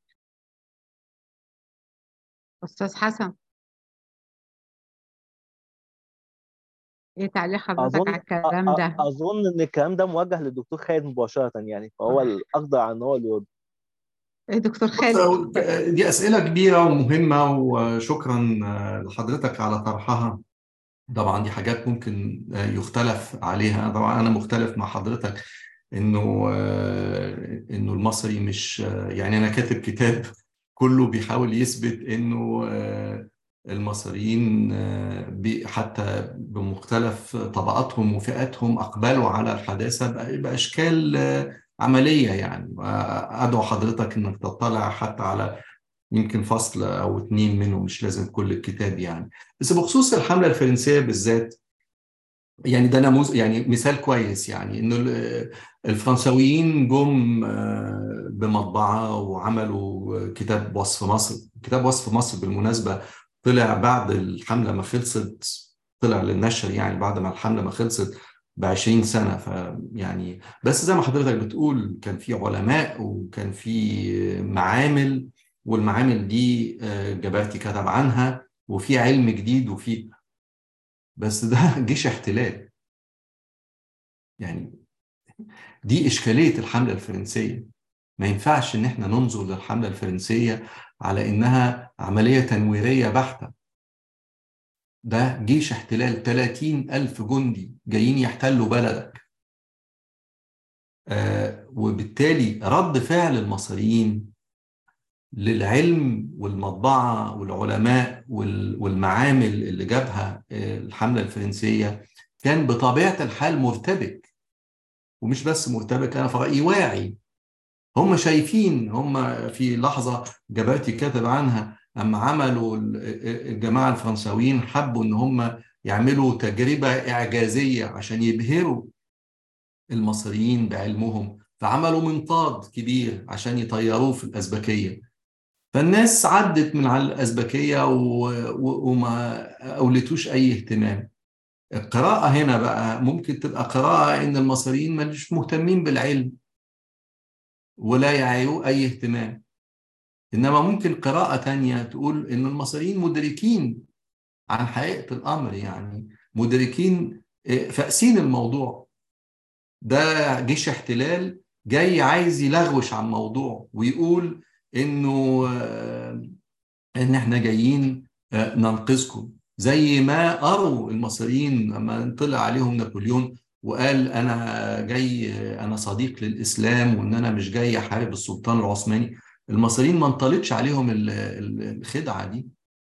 أستاذ حسن إيه تعليق حضرتك اظن على الكلام أ- ده؟ أ- اظن ان الكلام ده موجه للدكتور خالد مباشره يعني فهو الاقدر عن ان هو اللي يرد إيه دكتور بص خالد؟ دي أسئلة كبيرة ومهمة وشكرا لحضرتك على طرحها طبعا دي حاجات ممكن يختلف عليها طبعا أنا مختلف مع حضرتك إنه إنه المصري مش يعني أنا كاتب كتاب كله بيحاول يثبت إنه المصريين بي- حتى بمختلف طبقاتهم وفئاتهم أقبلوا على الحداثة بأ- بأشكال عملية يعني أدعو حضرتك إنك تطلع حتى على يمكن فصل أو اتنين منه مش لازم كل الكتاب يعني بس بخصوص الحملة الفرنسية بالذات يعني ده نموذج يعني مثال كويس يعني انه ال- الفرنساويين جم آه، بمطبعه وعملوا كتاب وصف مصر كتاب وصف مصر بالمناسبه طلع بعد الحمله ما خلصت طلع للنشر يعني بعد ما الحمله ما خلصت ب 20 سنه فيعني بس زي ما حضرتك بتقول كان في علماء وكان في معامل والمعامل دي آه، جبرتي كتب عنها وفي علم جديد وفي بس ده جيش احتلال يعني دي إشكالية الحملة الفرنسية ما ينفعش إن إحنا ننظر للحملة الفرنسية على إنها عملية تنويرية بحتة ده جيش احتلال 30 ألف جندي جايين يحتلوا بلدك آه وبالتالي رد فعل المصريين للعلم والمطبعة والعلماء وال- والمعامل اللي جابها آه، الحملة الفرنسية كان بطبيعة الحال مرتبك ومش بس مرتبك أنا في رأيي واعي هم شايفين هم في لحظة جبرتي كاتب عنها أما عملوا ال- الجماعة الفرنساويين حبوا إن هم يعملوا تجربة إعجازية عشان يبهروا المصريين بعلمهم فعملوا منطاد كبير عشان يطيروه في الأزبكية فالناس عدت من على الأزبكية و... و... وما أولتوش أي اهتمام القراءة هنا بقى ممكن تبقى قراءة إن المصريين مش مهتمين بالعلم ولا يعيروا أي اهتمام إنما ممكن قراءة تانية تقول إن المصريين مدركين عن حقيقة الأمر يعني مدركين آه، فاقسين الموضوع ده جيش احتلال جاي عايز يلغوش عن موضوع ويقول إنه آه، إن إحنا جايين آه، ننقذكم زي ما أروا المصريين لما طلع عليهم نابليون وقال أنا جاي أنا صديق للإسلام وإن أنا مش جاي أحارب السلطان العثماني المصريين ما انطلقش عليهم ال- ال- الخدعة دي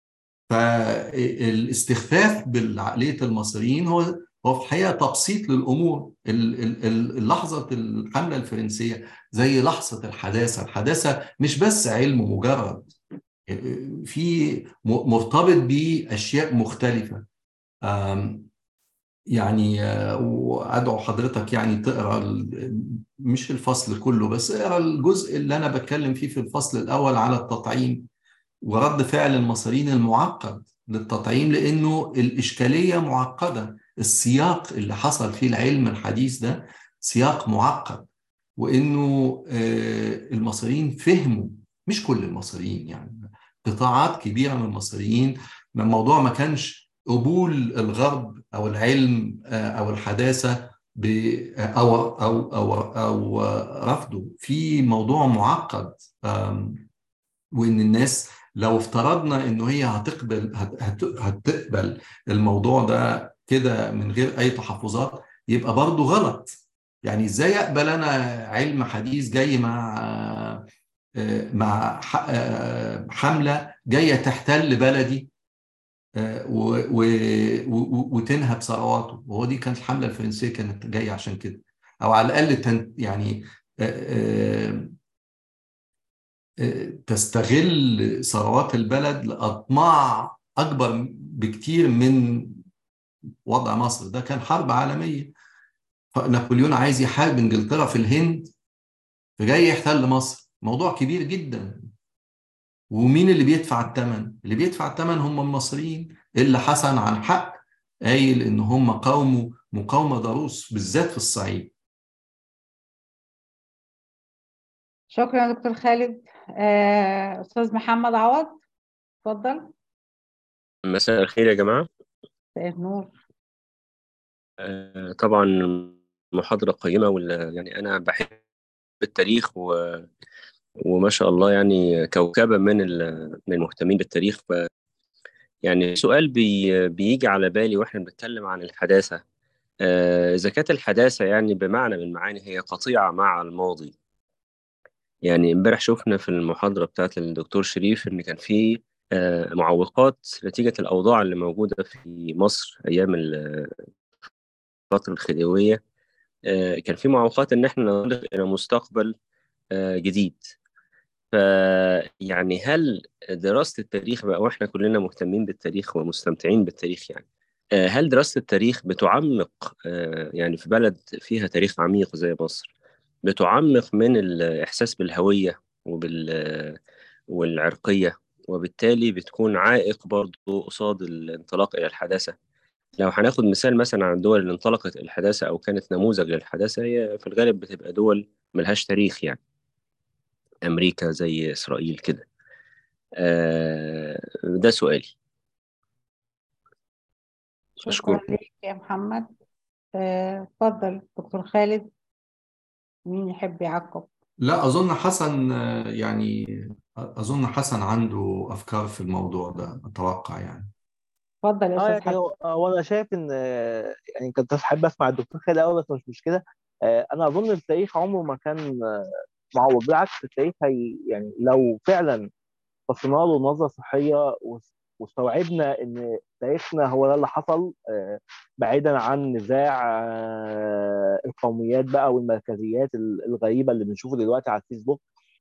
فالاستخفاف بالعقلية المصريين هو هو في الحقيقة تبسيط للأمور ال- ال- ال- اللحظة الحملة الفرنسية زي لحظة الحداثة الحداثة مش بس علم مجرد في م- مرتبط بأشياء مختلفة آم، يعني آه، وأدعو حضرتك يعني تقرأ ال- مش الفصل كله بس اقرأ الجزء اللي أنا بتكلم فيه في الفصل الأول على التطعيم ورد فعل المصريين المعقد للتطعيم لأنه الإشكالية معقدة السياق اللي حصل فيه العلم الحديث ده سياق معقد وإنه آه، المصريين فهموا مش كل المصريين يعني قطاعات كبيرة من المصريين ما الموضوع ما كانش قبول الغرب أو العلم آه، أو الحداثة ب أو أو أو أو رفضه في موضوع معقد آم، وان الناس لو افترضنا انه هي هتقبل هت- هت- هتقبل الموضوع ده كده من غير اي تحفظات يبقى برضه غلط يعني ازاي اقبل انا علم حديث جاي مع آه، مع ح- آه، حمله جايه تحتل بلدي آه، و- و- و- وتنهب ثرواته وهو دي كانت الحملة الفرنسية كانت جاية عشان كده أو على الأقل تن يعني آه، آه، آه، تستغل ثروات البلد لأطماع أكبر بكتير من وضع مصر ده كان حرب عالمية نابليون عايز يحارب انجلترا في الهند فجاي يحتل مصر موضوع كبير جدا ومين اللي بيدفع الثمن اللي بيدفع الثمن هم المصريين اللي حسن عن حق قايل ان هم قاوموا مقاومة ضروس بالذات في الصعيد شكرا يا دكتور خالد آه، أستاذ محمد عوض اتفضل مساء الخير يا جماعة مساء النور آه، طبعا محاضرة قيمة وال... يعني أنا بحب التاريخ و... وما شاء الله يعني كوكبة من ال... من المهتمين بالتاريخ ف... يعني سؤال بي... بيجي على بالي وإحنا بنتكلم عن الحداثة آه، إذا كانت الحداثة يعني بمعنى من المعاني هي قطيعة مع الماضي يعني امبارح شفنا في المحاضرة بتاعت الدكتور شريف إن كان في آه، معوقات نتيجة الأوضاع اللي موجودة في مصر أيام ال- الفترة الخديوية آه، كان في معوقات إن إحنا ننطلق إلى مستقبل آه، جديد فيعني هل دراسة التاريخ بقى وإحنا كلنا مهتمين بالتاريخ ومستمتعين بالتاريخ يعني آه، هل دراسة التاريخ بتعمق آه، يعني في بلد فيها تاريخ عميق زي مصر بتعمق من الإحساس بالهوية وبال والعرقية وبالتالي بتكون عائق برضو قصاد الانطلاق إلى الحداثة لو هناخد مثال مثلا عن الدول اللي انطلقت الحداثة أو كانت نموذج للحداثة هي في الغالب بتبقى دول ملهاش تاريخ يعني أمريكا زي إسرائيل كده آه ده سؤالي شكرا أشكرك ليك يا محمد آه، اتفضل دكتور خالد مين يحب يعقب لا أظن حسن آه، يعني أظن حسن عنده أفكار في الموضوع ده أتوقع يعني اتفضل يا اه أستاذ يعني حسن هو هو انا شايف ان آه، يعني كنت احب اسمع الدكتور خالد الاول بس مش مشكله آه، انا اظن التاريخ عمره ما كان آه، معوض بالعكس التاريخ هي يعني لو فعلا بصينا له نظره صحيه واس- واستوعبنا ان تاريخنا هو ده اللي حصل آه، بعيدا عن نزاع آه، القوميات بقى والمركزيات ال- الغريبه اللي بنشوفه دلوقتي على الفيسبوك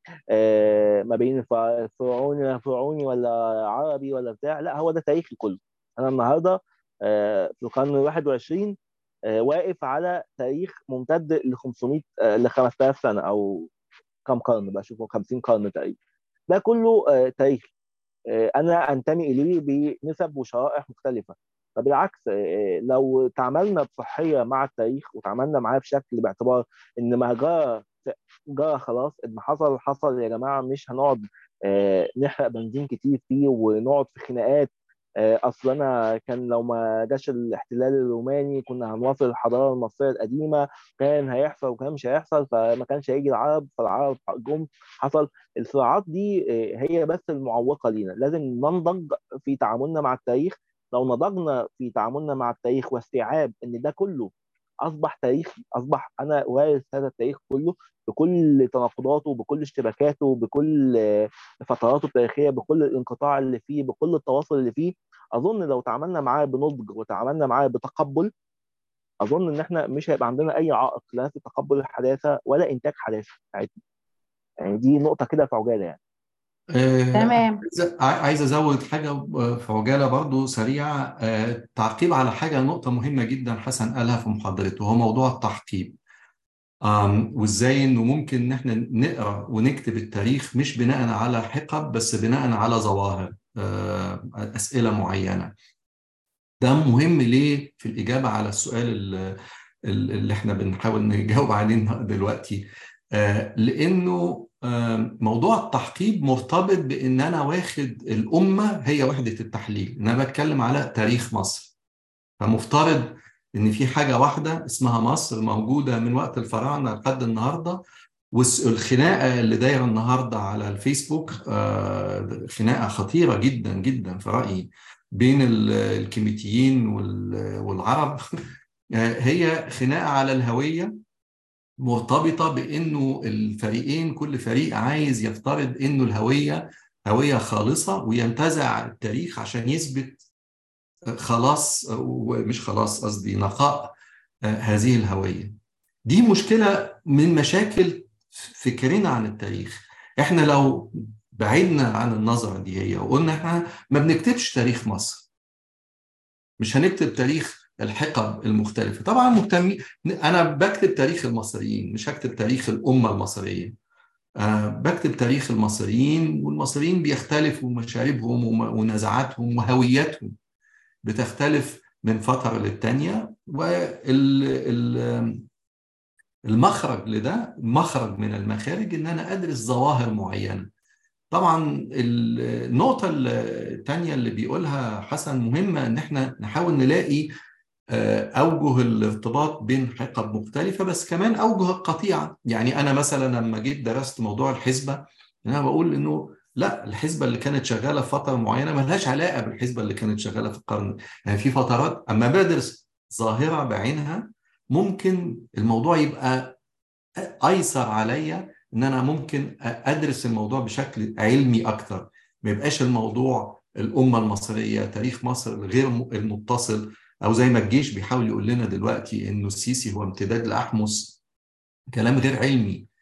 آه، ما بين الف- الفرعوني فرعوني ولا عربي ولا بتاع لا هو ده تاريخي كله انا النهارده آه، في القرن ال 21 آه، واقف على تاريخ ممتد ل 500 آه، ل 5000 سنه او كم قرن بقى شوفوا 50 قرن تقريبا ده كله آه، تاريخ آه، انا انتمي اليه بنسب وشرائح مختلفه فبالعكس آه، لو تعاملنا بصحيه مع التاريخ وتعاملنا معاه بشكل باعتبار ان ما جرى جرى خلاص ان حصل حصل يا جماعه مش هنقعد آه، نحرق بنزين كتير فيه ونقعد في خناقات آه، اصل انا كان لو ما جاش الاحتلال الروماني كنا هنواصل الحضاره المصريه القديمه كان هيحصل وكان مش هيحصل فما كانش هيجي العرب فالعرب جم حصل الصراعات دي آه، هي بس المعوقه لينا لازم ننضج في تعاملنا مع التاريخ لو نضجنا في تعاملنا مع التاريخ واستيعاب ان ده كله اصبح تاريخي اصبح انا وارث هذا التاريخ كله بكل تناقضاته بكل اشتباكاته بكل آه، فتراته التاريخيه بكل الانقطاع اللي فيه بكل التواصل اللي فيه اظن لو تعاملنا معاه بنضج وتعاملنا معاه بتقبل اظن ان احنا مش هيبقى عندنا اي عائق لا في تقبل الحداثه ولا انتاج حداثه بتاعتنا يعني دي نقطه كده في عجاله يعني آه، تمام عايز عايز ازود حاجه آه، في عجاله برضو سريعه آه، تعقيب على حاجه نقطه مهمه جدا حسن قالها في محاضرته وهو موضوع التحقيب آم، وازاي انه ممكن ان احنا نقرا ونكتب التاريخ مش بناء على حقب بس بناء على ظواهر آه، اسئله معينه ده مهم ليه في الإجابة على السؤال ال- ال- اللي احنا بنحاول نجاوب عليه دلوقتي آه، لأنه آه، موضوع التحقيب مرتبط بأن أنا واخد الأمة هي وحدة التحليل إن أنا بتكلم على تاريخ مصر فمفترض إن في حاجة واحدة اسمها مصر موجودة من وقت الفراعنة لحد النهاردة والخناقة اللي دايرة النهاردة على الفيسبوك آه، خناقة خطيرة جدا جدا في رأيي بين ال- الكيميتيين وال- والعرب آه، هي خناقة على الهوية مرتبطة بأنه الفريقين كل فريق عايز يفترض أنه الهوية هوية خالصة وينتزع التاريخ عشان يثبت خلاص ومش خلاص قصدي نقاء هذه الهوية دي مشكلة من مشاكل فكرنا عن التاريخ احنا لو بعدنا عن النظرة دي هي وقلنا احنا ما بنكتبش تاريخ مصر مش هنكتب تاريخ الحقب المختلفة طبعا مهتمين أنا بكتب تاريخ المصريين مش هكتب تاريخ الأمة المصرية أه بكتب تاريخ المصريين والمصريين بيختلفوا مشاربهم ونزعاتهم وهوياتهم بتختلف من فترة للتانية والمخرج لده مخرج من المخارج ان انا ادرس ظواهر معينة طبعا النقطة الثانية اللي بيقولها حسن مهمة ان احنا نحاول نلاقي اوجه الارتباط بين حقب مختلفة بس كمان اوجه القطيعة يعني انا مثلا لما جيت درست موضوع الحسبة انا بقول انه لا الحسبه اللي كانت شغاله في فتره معينه ملهاش علاقه بالحسبه اللي كانت شغاله في القرن يعني في فترات اما بدرس ظاهره بعينها ممكن الموضوع يبقى ايسر عليا ان انا ممكن ادرس الموضوع بشكل علمي اكتر ما يبقاش الموضوع الامه المصريه تاريخ مصر الغير المتصل او زي ما الجيش بيحاول يقول لنا دلوقتي انه السيسي هو امتداد لاحمس كلام غير علمي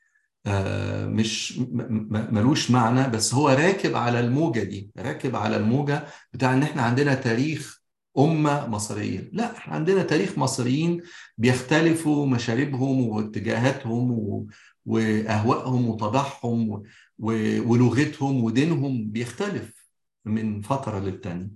مش ملوش معنى بس هو راكب على الموجة دي راكب على الموجة بتاع ان احنا عندنا تاريخ أمة مصرية لا احنا عندنا تاريخ مصريين بيختلفوا مشاربهم واتجاهاتهم وأهوائهم وطباعهم ولغتهم ودينهم بيختلف من فترة للتانية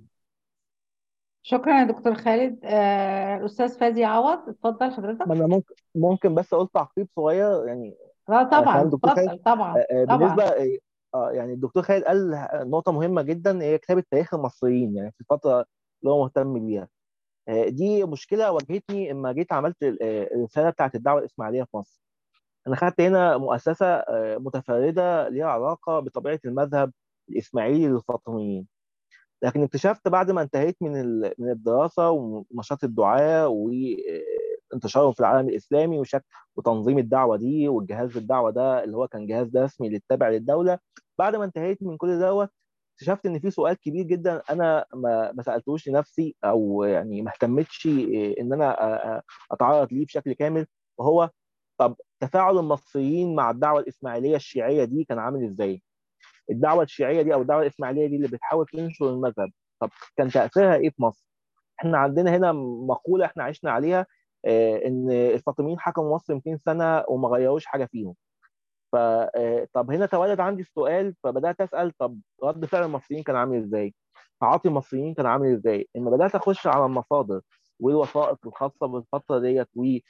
شكرا يا دكتور خالد آه، أستاذ فادي عوض اتفضل حضرتك انا ممكن ممكن بس اقول تعقيب صغير يعني لا طبعا عشان الدكتور خالد اتفضل طبعا آه، طبعا بالنسبه اه يعني الدكتور خالد قال نقطه مهمه جدا هي كتابه تاريخ المصريين يعني في الفتره اللي هو مهتم بيها آه، دي مشكله واجهتني اما جيت عملت الرساله بتاعت الدعوه الاسماعيليه في مصر انا خدت هنا مؤسسه متفرده ليها علاقه بطبيعه المذهب الاسماعيلي للفاطميين لكن اكتشفت بعد ما انتهيت من من الدراسه ونشاط الدعاه وانتشارهم في العالم الاسلامي وشكل وتنظيم الدعوه دي والجهاز الدعوه ده اللي هو كان جهاز رسمي للتابع للدوله بعد ما انتهيت من كل دوت اكتشفت ان في سؤال كبير جدا انا ما ما سالتوش لنفسي او يعني ما اهتمتش ان انا اتعرض ليه بشكل كامل وهو طب تفاعل المصريين مع الدعوه الاسماعيليه الشيعيه دي كان عامل ازاي؟ الدعوه الشيعيه دي او الدعوه الاسماعيليه دي اللي بتحاول تنشر المذهب طب كان تاثيرها ايه في مصر؟ احنا عندنا هنا مقوله احنا عشنا عليها اه ان الفاطميين حكموا مصر 200 سنه وما غيروش حاجه فيهم. ف طب هنا تولد عندي السؤال فبدات اسال طب رد فعل المصريين كان عامل ازاي؟ تعاطي المصريين كان عامل ازاي؟ لما بدات اخش على المصادر والوثائق الخاصه بالفتره ديت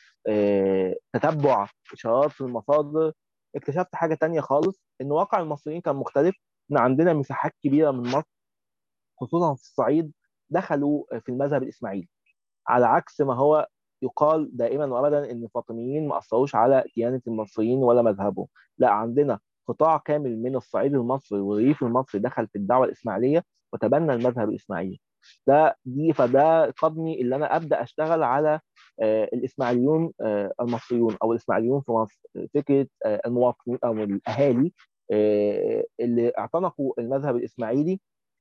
وتتبع اشارات في المصادر اكتشفت حاجه تانية خالص ان واقع المصريين كان مختلف ان عندنا مساحات كبيره من مصر خصوصا في الصعيد دخلوا في المذهب الاسماعيلي على عكس ما هو يقال دائما وابدا ان الفاطميين ما اثروش على ديانه المصريين ولا مذهبهم لا عندنا قطاع كامل من الصعيد المصري والريف المصري دخل في الدعوه الاسماعيليه وتبنى المذهب الاسماعيلي ده دي فده قادني اللي انا ابدا اشتغل على آه الاسماعيليون آه المصريون او الاسماعيليون في مصر فكره آه المواطنين او الاهالي اللي اعتنقوا المذهب الاسماعيلي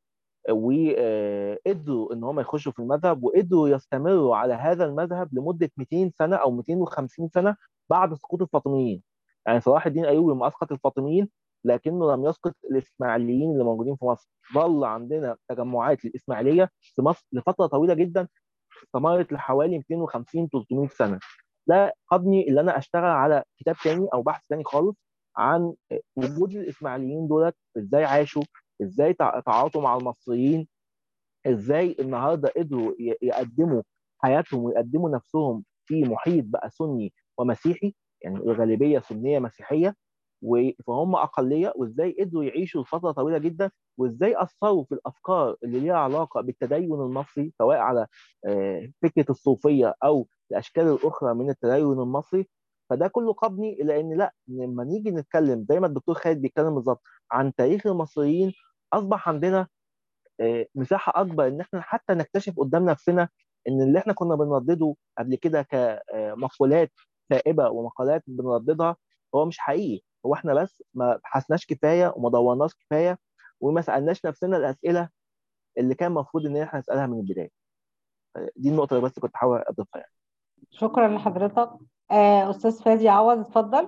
وقدروا ان هم يخشوا في المذهب وقدروا يستمروا على هذا المذهب لمده 200 سنه او 250 سنه بعد سقوط الفاطميين يعني صلاح الدين الايوبي لما اسقط الفاطميين لكنه لم يسقط الاسماعيليين اللي موجودين في مصر ظل عندنا تجمعات للاسماعيليه في مصر لفتره طويله جدا استمرت لحوالي 250 300 سنه ده قادني ان انا اشتغل على كتاب تاني او بحث تاني خالص عن وجود الاسماعيليين دولت ازاي عاشوا ازاي تعاطوا مع المصريين ازاي النهارده قدروا يقدموا حياتهم ويقدموا نفسهم في محيط بقى سني ومسيحي يعني الغالبيه سنيه مسيحيه فهم اقليه وازاي قدروا يعيشوا لفتره طويله جدا وازاي اثروا في الافكار اللي ليها علاقه بالتدين المصري سواء على فكره الصوفيه او الاشكال الاخرى من التدين المصري فده كله قابني الى ان لا لما نيجي نتكلم زي ما الدكتور خالد بيتكلم بالظبط عن تاريخ المصريين اصبح عندنا مساحه اكبر ان احنا حتى نكتشف قدام نفسنا ان اللي احنا كنا بنردده قبل كده كمقولات سائبه ومقالات بنرددها هو مش حقيقي هو احنا بس ما بحثناش كفايه وما دورناش كفايه وما سالناش نفسنا الاسئله اللي كان المفروض ان احنا نسالها من البدايه دي النقطه اللي بس كنت حاول اضيفها يعني شكرا لحضرتك آه، استاذ فادي عوض اتفضل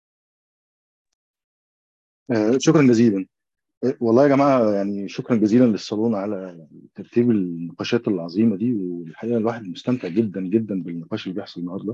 آه، شكرا جزيلا آه، والله يا جماعة يعني شكرا جزيلا للصالون على ترتيب النقاشات العظيمة دي والحقيقة الواحد مستمتع جدا جدا بالنقاش اللي بيحصل النهاردة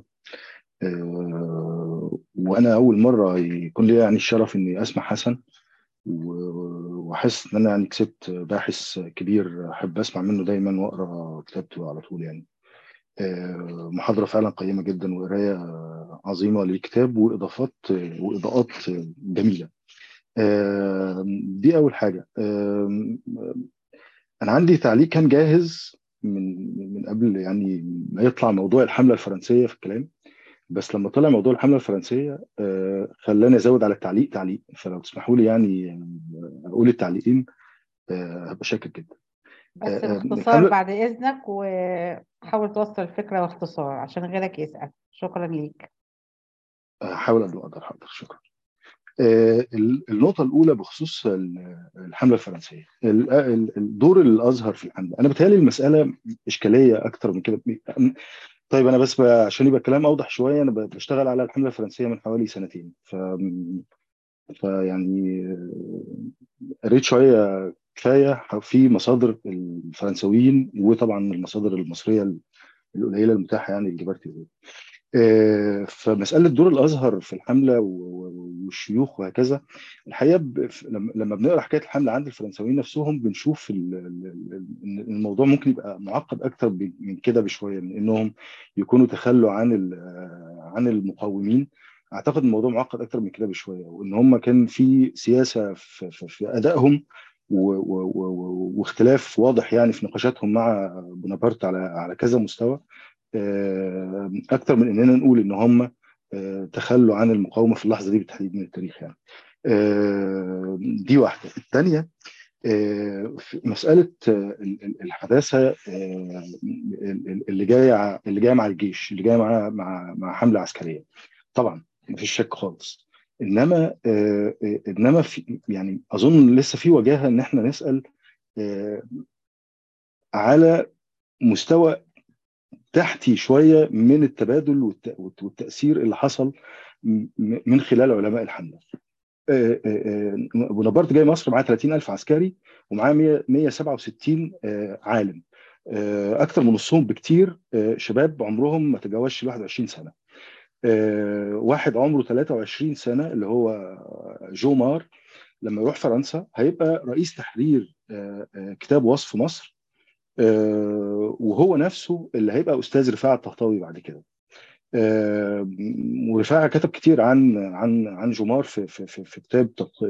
آه، وأنا أول مرة يكون لي يعني الشرف إني أسمع حسن و- وأحس إن أنا يعني كسبت باحث كبير أحب أسمع منه دايما وأقرأ كتابته على طول يعني آه، محاضرة فعلا قيمة جدا وقراية عظيمة للكتاب وإضافات وإضاءات جميلة آم، دي أول حاجة آم، أنا عندي تعليق كان جاهز من من قبل يعني ما يطلع موضوع الحملة الفرنسية في الكلام بس لما طلع موضوع الحملة الفرنسية آه، خلاني أزود على التعليق تعليق فلو تسمحوا لي يعني آه، أقول التعليقين آه، هبقى شاكر جدا بس آه، آه، باختصار الحملة بعد اذنك وحاول توصل الفكره باختصار عشان غيرك يسال شكرا ليك هحاول قد ما أقدر حاضر شكرا آه، النقطة الأولى بخصوص ال- الحملة الفرنسية ال- ال- الدور الأزهر في الحملة أنا بتهيألي المسألة إشكالية أكتر من كده طيب أنا بس ب- عشان يبقى الكلام أوضح شوية أنا ب- بشتغل على الحملة الفرنسية من حوالي سنتين ف فيعني آه، قريت شوية كفاية في مصادر الفرنسويين وطبعا المصادر المصرية القليلة المتاحة يعني اللي جبرت آه، فمسألة دور الأزهر في الحملة و- و- والشيوخ وهكذا الحقيقة ب- ف- لما لما بنقرأ حكاية الحملة عند الفرنساويين نفسهم بنشوف ال- ال- ال- إن الموضوع ممكن يبقى معقد أكتر ب- من كده بشوية من إنهم يكونوا تخلوا عن ال- آه، عن المقاومين أعتقد الموضوع معقد أكتر من كده بشوية وإن هم كان في سياسة في, في, في أدائهم و- و- و- واختلاف واضح يعني في نقاشاتهم مع بونابرت على على كذا مستوى آه، اكتر من اننا نقول ان هم آه، تخلوا عن المقاومه في اللحظه دي بالتحديد من التاريخ يعني آه، دي واحده الثانيه في مساله آه، ال- ال- الحداثه آه، اللي جايه اللي جايه مع الجيش اللي جايه مع مع مع حمله عسكريه طبعا مفيش شك خالص انما آه، آه، انما في يعني اظن لسه في وجاهه ان احنا نسال آه، على مستوى تحتي شويه من التبادل والت- والتاثير اللي حصل م- من خلال علماء الحمله. آه، آه، آه، بونابرت جاي مصر معاه 30000 عسكري ومعاه 100 167 آه، عالم. آه، اكتر من نصهم بكتير آه، شباب عمرهم ما تجاوزش 21 سنه. آه، واحد عمره 23 سنه اللي هو جو مار لما يروح فرنسا هيبقى رئيس تحرير آه، آه، كتاب وصف مصر آه، وهو نفسه اللي هيبقى استاذ رفاعه الطهطاوي بعد كده آه، ورفاعه كتب كتير عن عن عن جمار في في في, في كتاب تق-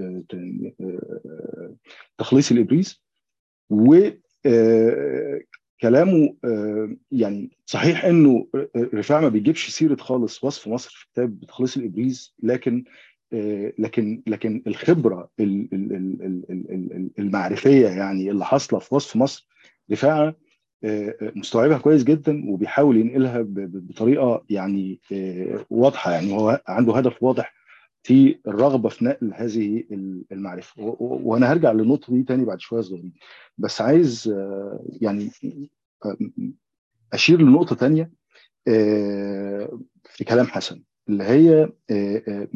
آه، تخليص الابريز و آه، كلامه آه، يعني صحيح انه رفاعه ما بيجيبش سيره خالص وصف مصر في كتاب تخليص الابريز لكن آه، لكن لكن الخبره ال- ال- ال- ال- ال- ال- المعرفيه يعني اللي حاصله في وصف مصر رفاعه آه، آه، مستوعبها كويس جدا وبيحاول ينقلها ب- ب- بطريقه يعني آه، واضحه يعني هو عنده هدف واضح في الرغبه في نقل هذه ال- المعرفه و- و- وانا هرجع للنقطه دي تاني بعد شويه صغيرين بس عايز آه، يعني آه، اشير لنقطه تانيه آه، في كلام حسن اللي هي آه، آه،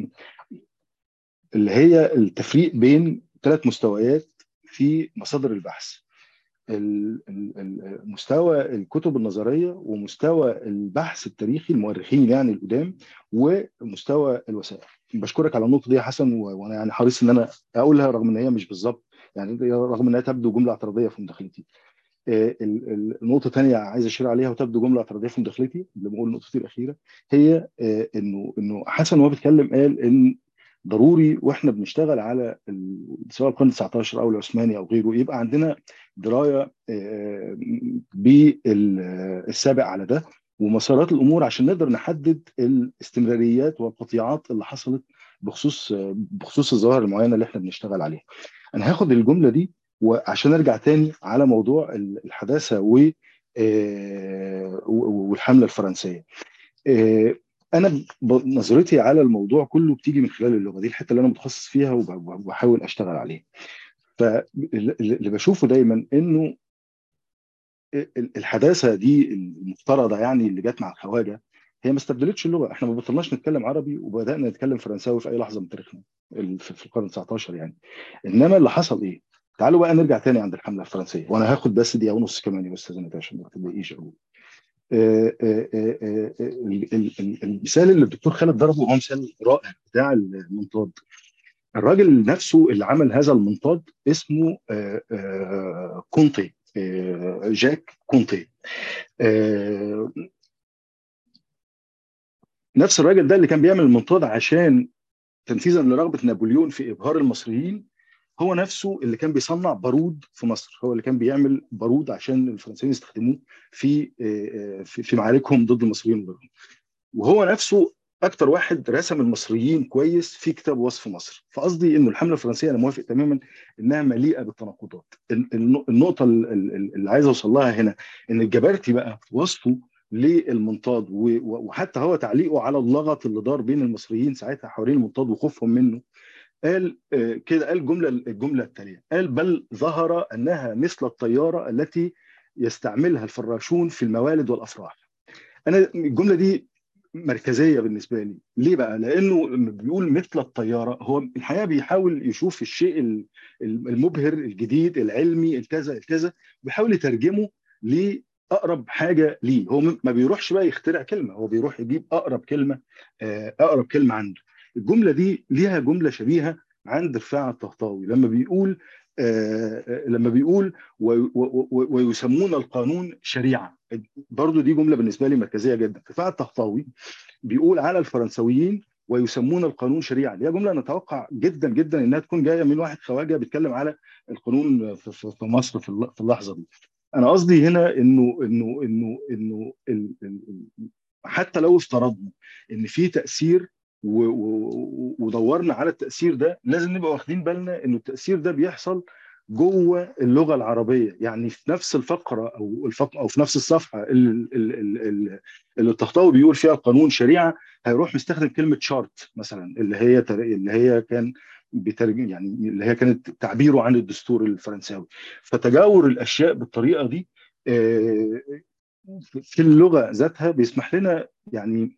اللي هي التفريق بين ثلاث مستويات في مصادر البحث ال- ال- ال- مستوى الكتب النظريه ومستوى البحث التاريخي المؤرخين يعني القدام ومستوى الوثائق بشكرك على النقطه دي يا حسن و- وانا يعني حريص ان انا اقولها رغم ان هي مش بالظبط يعني رغم انها تبدو جمله اعتراضيه في مداخلتي آه، ال- ال- النقطه الثانيه عايز اشير عليها وتبدو جمله اعتراضيه في مداخلتي قبل ما اقول نقطتي الاخيره هي آه، انه انه حسن وهو بيتكلم قال ان ضروري واحنا بنشتغل على ال- سواء القرن 19 او العثماني او غيره يبقى عندنا درايه آه، بالسابق على ده ومسارات الامور عشان نقدر نحدد الاستمراريات والقطيعات اللي حصلت بخصوص بخصوص الظواهر المعينه اللي احنا بنشتغل عليها. انا هاخد الجمله دي وعشان ارجع تاني على موضوع الحداثه و آه، والحمله الفرنسيه. آه، انا ب- نظرتي على الموضوع كله بتيجي من خلال اللغه دي الحته اللي انا متخصص فيها وب- وبحاول اشتغل عليها. فاللي بشوفه دايما انه ال- الحداثه دي المفترضه يعني اللي جت مع الخواجه هي ما استبدلتش اللغه احنا ما بطلناش نتكلم عربي وبدانا نتكلم فرنساوي في اي لحظه من تاريخنا ال- في في القرن 19 يعني انما اللي حصل ايه؟ تعالوا بقى نرجع تاني عند الحمله الفرنسيه وانا هاخد بس دقيقه ونص كمان يا استاذ نتاشا عشان ما تضايقيش قوي آه، آه، آه، آه، ال- ال- ال- المثال اللي الدكتور خالد ضربه هو مثال رائع بتاع المنطاد الراجل نفسه اللي عمل هذا المنطاد اسمه آه، آه، كونتي آه، جاك كونتي آه، نفس الراجل ده اللي كان بيعمل المنطاد عشان تنفيذا لرغبه نابليون في ابهار المصريين هو نفسه اللي كان بيصنع بارود في مصر هو اللي كان بيعمل بارود عشان الفرنسيين يستخدموه في آه، في في معاركهم ضد المصريين وغيرهم وهو نفسه اكتر واحد رسم المصريين كويس في كتاب وصف مصر فقصدي انه الحمله الفرنسيه انا موافق تماما انها مليئه بالتناقضات ال- الن- النقطه ال- ال- اللي عايز اوصل لها هنا ان الجبرتي بقى في وصفه للمنطاد و- و- وحتى هو تعليقه على اللغط اللي دار بين المصريين ساعتها حوالين المنطاد وخوفهم منه قال آه، كده قال جمله الجمله التاليه قال بل ظهر انها مثل الطياره التي يستعملها الفراشون في الموالد والافراح انا الجمله دي مركزيه بالنسبه لي ليه بقى لانه لما بيقول مثل الطياره هو الحقيقه بيحاول يشوف الشيء ال- المبهر الجديد العلمي الكذا الكذا بيحاول يترجمه لاقرب حاجه ليه هو ما بيروحش بقى يخترع كلمه هو بيروح يجيب اقرب كلمه آه، اقرب كلمه عنده الجمله دي ليها جمله شبيهه عند رفاعة الطهطاوي لما بيقول آه، آه، لما بيقول و- و- و- ويسمون القانون شريعه برضو دي جمله بالنسبه لي مركزيه جدا رفاعة الطهطاوي بيقول على الفرنسويين ويسمون القانون شريعه دي جمله نتوقع جدا جدا انها تكون جايه من واحد خواجه بيتكلم على القانون في في- في مصر في الل- في اللحظه دي انا قصدي هنا انه انه انه انه ال- ال- ال- حتى لو افترضنا ان في تاثير و- و- ودورنا على التاثير ده لازم نبقى واخدين بالنا انه التاثير ده بيحصل جوه اللغه العربيه يعني في نفس الفقره او الفقره او في نفس الصفحه اللي, اللي, اللي الطهطاوي بيقول فيها القانون شريعه هيروح مستخدم كلمه شارت مثلا اللي هي تر- اللي هي كان بترجم يعني اللي هي كانت تعبيره عن الدستور الفرنساوي فتجاور الاشياء بالطريقه دي آه، في اللغه ذاتها بيسمح لنا يعني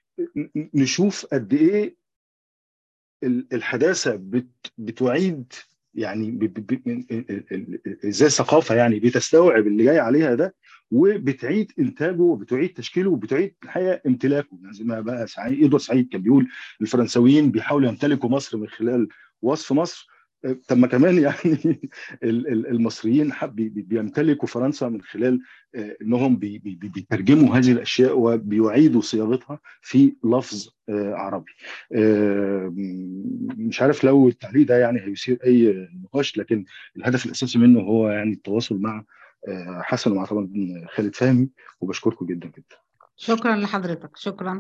نشوف قد ايه ال- الحداثه بت- بتعيد يعني ب- ب- ب- ال- ال- ازاي الثقافه يعني بتستوعب اللي جاي عليها ده وبتعيد انتاجه وبتعيد تشكيله وبتعيد الحقيقه امتلاكه يعني زي ما بقى سعيد ادوارد سعيد كان بيقول الفرنساويين بيحاولوا يمتلكوا مصر من خلال وصف مصر آه، طب ما كمان يعني ال- ال- المصريين حب بي- بي- بيمتلكوا فرنسا من خلال آه، انهم بي- بي- بي- بيترجموا هذه الاشياء وبيعيدوا صياغتها في لفظ آه، عربي آه، مش عارف لو التعليق ده يعني هيثير اي نقاش لكن الهدف الاساسي منه هو يعني التواصل مع آه، حسن ومع طبعا خالد فهمي وبشكركم جدا جدا شكرا لحضرتك شكرا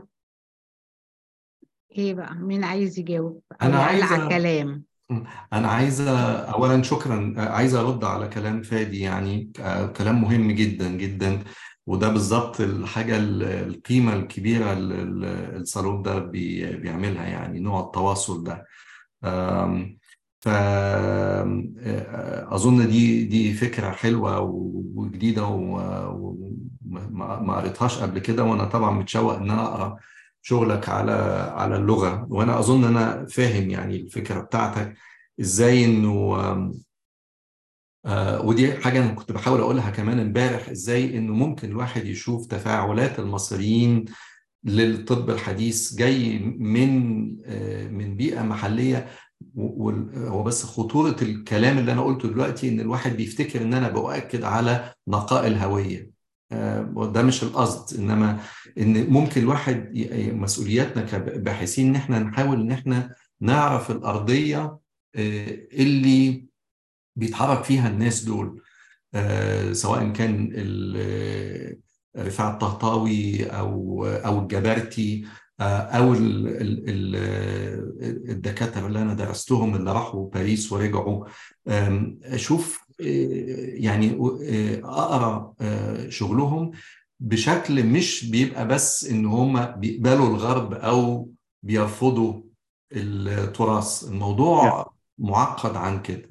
ايه بقى مين عايز يجاوب او أنا يعلق على عايزة الكلام أنا عايزة أولا شكرا عايزة أرد على كلام فادي يعني آه، كلام مهم جدا جدا وده بالظبط الحاجة ال- القيمة الكبيرة اللي ال- الصالون ده بي- بيعملها يعني نوع التواصل ده آم، ف آه، أظن دي دي فكرة حلوة و- وجديدة وما ما قريتهاش قبل كده وأنا طبعا متشوق إن أنا أقرأ شغلك على على اللغة وأنا أظن أنا فاهم يعني الفكرة بتاعتك إزاي إنه آم، آه، ودي حاجة أنا كنت بحاول أقولها كمان امبارح إزاي إنه ممكن الواحد يشوف تفاعلات المصريين للطب الحديث جاي من آه، من بيئة محلية و- وال- هو بس خطورة الكلام اللي أنا قلته دلوقتي إن الواحد بيفتكر إن أنا بؤكد على نقاء الهوية آه، وده مش القصد إنما إن ممكن الواحد ي- مسؤولياتنا كباحثين إن إحنا نحاول إن إحنا نعرف الأرضية آه، اللي بيتحرك فيها الناس دول آه، سواء كان ال- رفاعة الطهطاوي أو أو الجبرتي آه، أو ال- ال- ال- الدكاترة اللي أنا درستهم اللي راحوا باريس ورجعوا آم، أشوف آه، يعني آه، أقرأ آه، شغلهم بشكل مش بيبقى بس إن هم بيقبلوا الغرب أو بيرفضوا التراث الموضوع معقد عن كده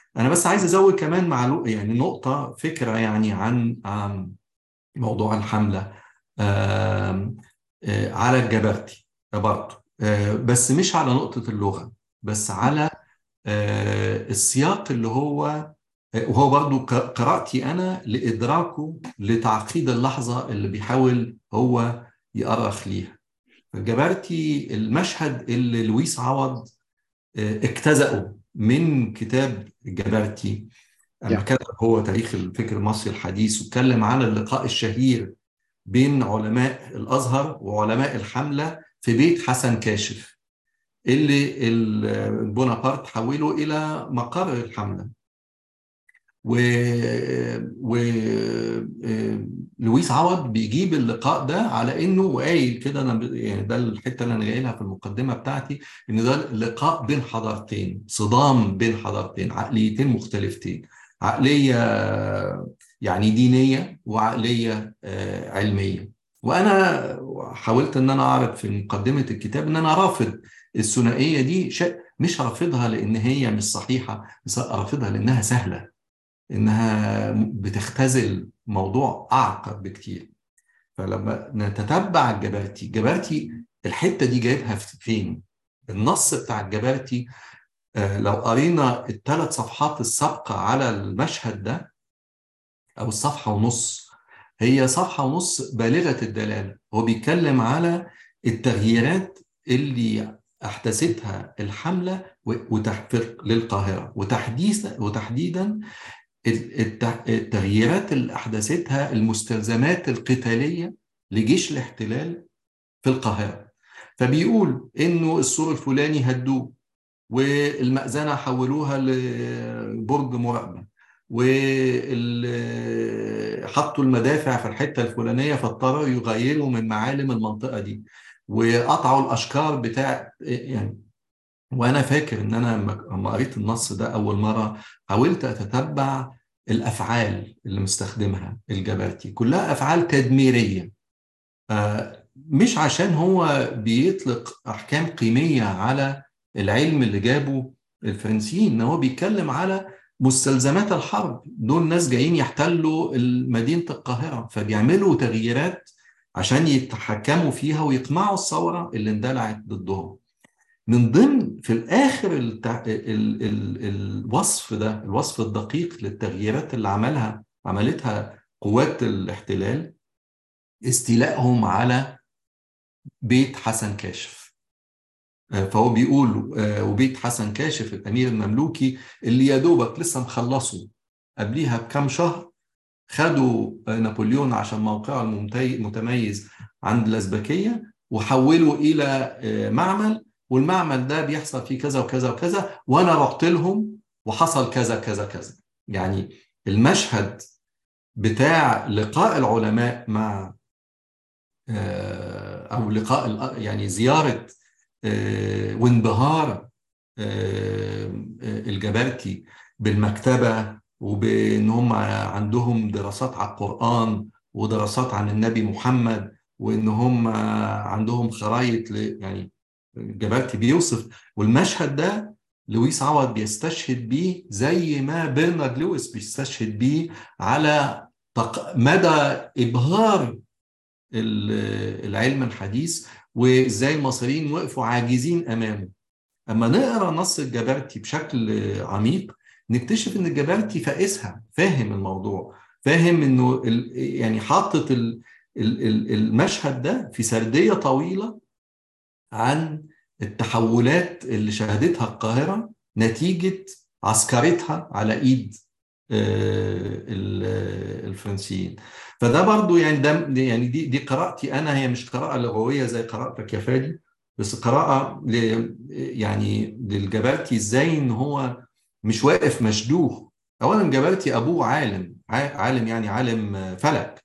انا بس عايز ازود كمان معلومه يعني نقطه فكره يعني عن عن موضوع الحمله آم، آه، على الجبرتي برضه آه، بس مش على نقطه اللغه بس على آه، السياق اللي هو وهو برضو ق- قراءتي أنا لإدراكه لتعقيد اللحظة اللي بيحاول هو يأرخ ليها فجبرتي المشهد اللي لويس عوض آه، اجتزأه من كتاب جبرتي أما Yeah. كتب هو تاريخ الفكر المصري الحديث واتكلم على اللقاء الشهير بين علماء الأزهر وعلماء الحملة في بيت حسن كاشف اللي ال- بونابرت حوله إلى مقر الحملة و, و... آه، لويس عوض بيجيب اللقاء ده على انه وقايل كده انا ب- يعني ده الحته اللي انا جايلها في المقدمه بتاعتي ان ده لقاء بين حضارتين صدام بين حضارتين عقليتين مختلفتين عقليه يعني دينيه وعقليه آه، علميه وانا حاولت ان انا اعرض في مقدمه الكتاب ان انا رافض الثنائيه دي شيء مش رافضها لان هي مش صحيحه بس رافضها لانها سهله انها بتختزل موضوع اعقد بكتير فلما نتتبع الجبرتي جبرتي الحته دي جايبها في- فين النص بتاع الجبرتي آه، لو قرينا الثلاث صفحات السابقه على المشهد ده او الصفحه ونص هي صفحه ونص بالغه الدلاله هو بيتكلم على التغييرات اللي احدثتها الحمله و- وتح- في- للقاهره وتحديث وتحديدا الت- التغييرات اللي احدثتها المستلزمات القتاليه لجيش الاحتلال في القاهره فبيقول انه السور الفلاني هدوه والمأذنة حولوها لبرج مراقبة وحطوا المدافع في الحتة الفلانية فاضطروا يغيروا من معالم المنطقة دي وقطعوا الأشكار بتاع يعني وأنا فاكر إن أنا لما لما قريت النص ده أول مرة حاولت أتتبع الأفعال اللي مستخدمها الجبرتي كلها أفعال تدميرية آه، مش عشان هو بيطلق أحكام قيمية على العلم اللي جابه الفرنسيين إن هو بيتكلم على مستلزمات الحرب دول ناس جايين يحتلوا مدينة القاهرة فبيعملوا تغييرات عشان يتحكموا فيها ويقمعوا الثورة اللي اندلعت ضدهم من ضمن في الآخر التع... ال... ال... الوصف ده الوصف الدقيق للتغييرات اللي عملها عملتها قوات الاحتلال استيلائهم على بيت حسن كاشف فهو بيقول وبيت حسن كاشف الامير المملوكي اللي يا دوبك لسه مخلصه قبليها بكام شهر خدوا نابليون عشان موقعه المتميز عند الازبكيه وحولوا الى معمل والمعمل ده بيحصل فيه كذا وكذا وكذا وانا رحت لهم وحصل كذا كذا كذا يعني المشهد بتاع لقاء العلماء مع او لقاء يعني زياره وانبهار الجبرتي بالمكتبه وبان هم عندهم دراسات على القران ودراسات عن النبي محمد وان هم عندهم خرايط يعني الجبرتي بيوصف والمشهد ده لويس عوض بيستشهد بيه زي ما برنارد لويس بيستشهد بيه على مدى ابهار العلم الحديث وازاي المصريين وقفوا عاجزين امامه اما نقرا نص الجبرتي بشكل عميق نكتشف ان الجبرتي فاقسها فاهم الموضوع فاهم انه يعني حاطط المشهد ده في سرديه طويله عن التحولات اللي شهدتها القاهره نتيجه عسكرتها على ايد الفرنسيين فده برضو يعني ده يعني دي دي قراءتي انا هي مش قراءه لغويه زي قراءتك يا فادي بس قراءه ل يعني للجبرتي ازاي ان هو مش واقف مشدوه اولا جبرتي ابوه عالم عالم يعني عالم فلك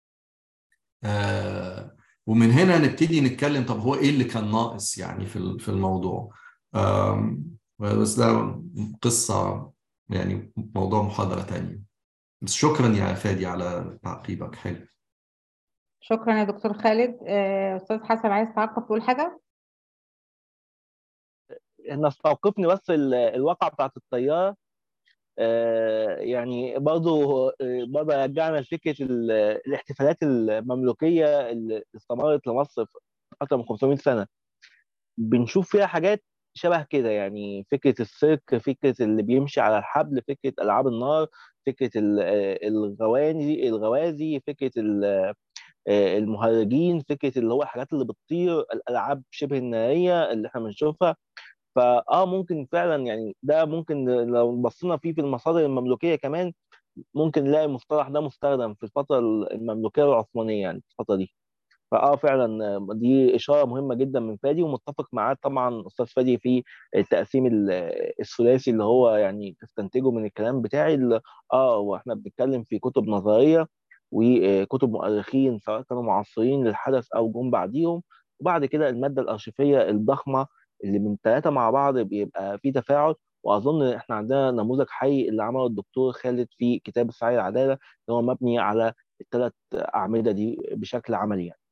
آه ومن هنا نبتدي نتكلم طب هو ايه اللي كان ناقص يعني في في الموضوع آه بس ده قصه يعني موضوع محاضره تانية بس شكرا يا فادي على تعقيبك حلو شكرا يا دكتور خالد استاذ حسن عايز تعقب تقول حاجه ان استوقفني بس الواقعه بتاعت الطياره آه، يعني برضه آه، برضه رجعنا لفكره ال- الاحتفالات المملوكيه اللي استمرت لمصر في اكثر من 500 سنه بنشوف فيها حاجات شبه كده يعني فكره السيرك فكره اللي بيمشي على الحبل فكره العاب النار فكره ال- آه، الغواني الغوازي فكره ال- آه، المهرجين فكره اللي هو الحاجات اللي بتطير الالعاب شبه الناريه اللي احنا بنشوفها فاه ممكن فعلا يعني ده ممكن لو بصينا فيه في المصادر المملوكيه كمان ممكن نلاقي المصطلح ده مستخدم في الفتره المملوكيه العثمانيه يعني في الفتره دي فاه فعلا آه، دي اشاره مهمه جدا من فادي ومتفق معاه طبعا استاذ فادي في التقسيم ال- الثلاثي اللي هو يعني تستنتجه من الكلام بتاعي اللي اه واحنا بنتكلم في كتب نظريه وكتب مؤرخين سواء كانوا معاصرين للحدث او جم بعديهم وبعد كده الماده الارشيفيه الضخمه اللي من ثلاثه مع بعض بيبقى في تفاعل واظن احنا عندنا نموذج حي اللي عمله الدكتور خالد في كتاب السعي العداله اللي هو مبني على الثلاث اعمده دي بشكل عملي يعني.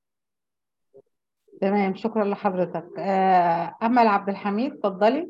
تمام شكرا لحضرتك آه، أمل عبد الحميد اتفضلي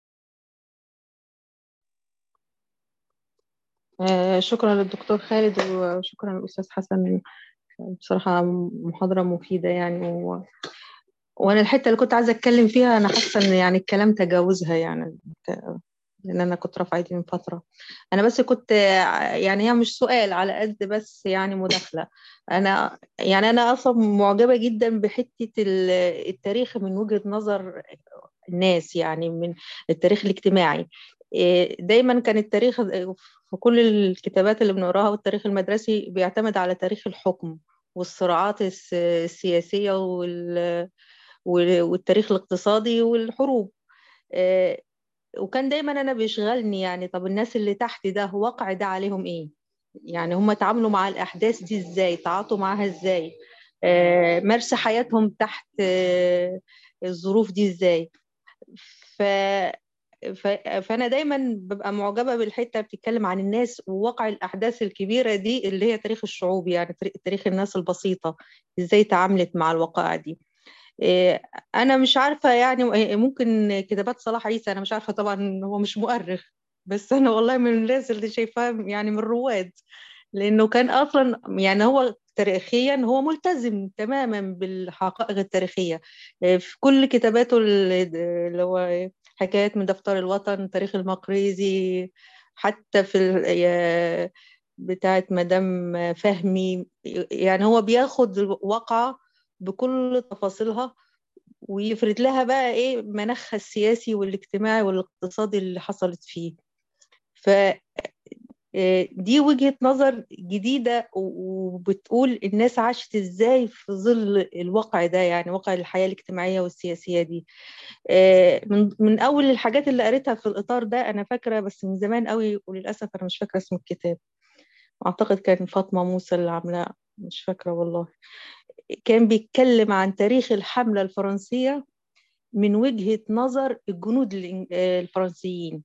آه، شكرا للدكتور خالد وشكرا للأستاذ حسن بصراحة محاضرة مفيدة يعني و... وأنا الحتة اللي كنت عايزة أتكلم فيها أنا حاسة إن يعني الكلام تجاوزها يعني ك- لأن أنا كنت رافعة ايدي من فترة أنا بس كنت يعني هي مش سؤال على قد بس يعني مداخلة أنا يعني أنا أصلا معجبة جدا بحتة ال- التاريخ من وجهة نظر الناس يعني من التاريخ الاجتماعي إيه، دايما كان التاريخ في كل الكتابات اللي بنقراها والتاريخ المدرسي بيعتمد على تاريخ الحكم والصراعات الس- السياسية وال- وال- والتاريخ الاقتصادي والحروب إيه، وكان دايما انا بيشغلني يعني طب الناس اللي تحت ده واقع ده عليهم ايه يعني هم تعاملوا مع الاحداث دي ازاي تعاطوا معاها ازاي آه، مارسوا حياتهم تحت آه، الظروف دي ازاي ف... ف... فانا دايما ببقى معجبه بالحته اللي بتتكلم عن الناس وواقع الاحداث الكبيره دي اللي هي تاريخ الشعوب يعني تاريخ تاريخ الناس البسيطه ازاي تعاملت مع الوقائع دي إيه، انا مش عارفه يعني ممكن كتابات صلاح عيسى انا مش عارفه طبعا إن هو مش مؤرخ بس انا والله من الناس اللي شايفاه يعني من الرواد لانه كان اصلا يعني هو تاريخيا هو ملتزم تماما بالحقائق التاريخيه إيه، في كل كتاباته اللي اللي هو حكايات من دفتر الوطن تاريخ المقريزي حتى في ال- يا- بتاعت مدام فهمي يعني هو بياخد الواقعة بكل تفاصيلها ويفرد لها بقى ايه مناخها السياسي والاجتماعي والاقتصادي اللي حصلت فيه ف آه، دي وجهة نظر جديدة و- وبتقول الناس عاشت ازاي في ظل الواقع ده يعني واقع الحياة الاجتماعية والسياسية دي آه، من من أول الحاجات اللي قريتها في الإطار ده أنا فاكرة بس من زمان قوي وللأسف أنا مش فاكرة اسم الكتاب أعتقد كان فاطمة موسى اللي عاملاه مش فاكرة والله كان بيتكلم عن تاريخ الحملة الفرنسية من وجهة نظر الجنود الإن- آه، الفرنسيين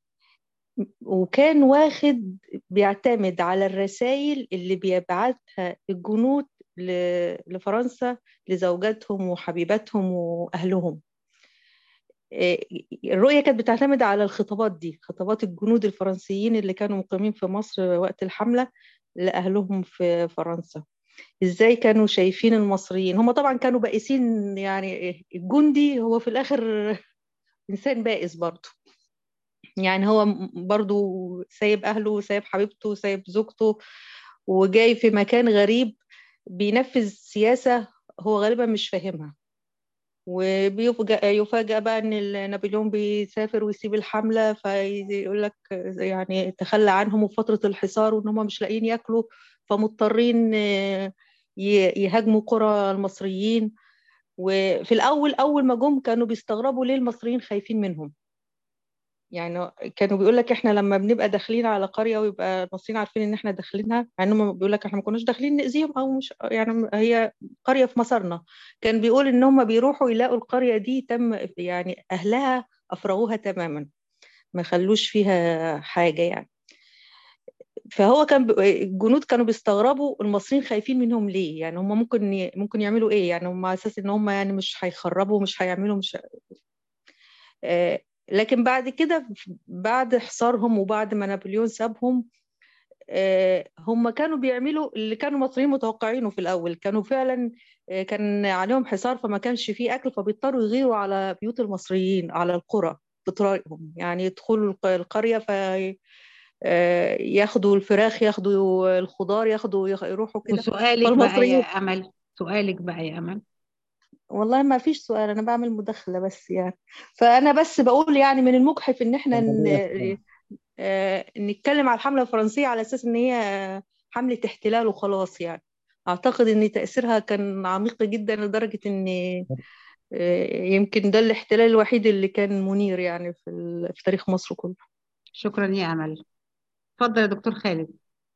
وكان واخد بيعتمد على الرسائل اللي بيبعتها الجنود ل- لفرنسا لزوجاتهم وحبيباتهم وأهلهم إيه، الرؤية كانت بتعتمد على الخطابات دي خطابات الجنود الفرنسيين اللي كانوا مقيمين في مصر وقت الحملة لأهلهم في فرنسا ازاي كانوا شايفين المصريين هم طبعا كانوا بائسين يعني الجندي هو في الآخر إنسان بائس برضه يعني هو م- برضو سايب أهله وسايب حبيبته وسايب زوجته وجاي في مكان غريب بينفذ سياسة هو غالبا مش فاهمها وبيفاجأ يفاجأ بقى ان ال- نابليون بيسافر ويسيب الحملة فيقول لك يعني تخلى عنهم في فترة الحصار وان هم مش لاقيين ياكلوا فمضطرين آه، ي- يهاجموا قرى المصريين وفي الأول أول ما جم كانوا بيستغربوا ليه المصريين خايفين منهم يعني كانوا بيقول لك احنا لما بنبقى داخلين على قريه ويبقى المصريين عارفين ان احنا داخلينها مع انهم بيقول لك احنا ما كناش داخلين نأذيهم او مش يعني هي قريه في مسارنا كان بيقول ان هم بيروحوا يلاقوا القريه دي تم يعني اهلها افرغوها تماما ما خلوش فيها حاجه يعني فهو كان ب- الجنود كانوا بيستغربوا المصريين خايفين منهم ليه يعني هم ممكن ي- ممكن يعملوا ايه يعني هم على اساس ان هم يعني مش هيخربوا مش هيعملوا مش آه، لكن بعد كده بعد حصارهم وبعد ما نابليون سابهم آه، هم كانوا بيعملوا اللي كانوا المصريين متوقعينه في الأول كانوا فعلا آه، كان عليهم حصار فما كانش فيه أكل فبيضطروا يغيروا على بيوت المصريين على القرى بطرائهم يعني يدخلوا الق- القرية في آه، ياخدوا الفراخ ياخدوا الخضار ياخدوا يخ- يروحوا كده وسؤالك بقى يا فالمصريين أمل سؤالك بقى يا أمل والله ما فيش سؤال أنا بعمل مداخلة بس يعني فأنا بس بقول يعني من المجحف إن إحنا ن- آه، نتكلم على الحملة الفرنسية على أساس إن هي حملة احتلال وخلاص يعني أعتقد إن تأثيرها كان عميق جدا لدرجة إن آه، يمكن ده الاحتلال الوحيد اللي كان منير يعني في ال- في تاريخ مصر كله شكرا يا أمل اتفضل يا دكتور خالد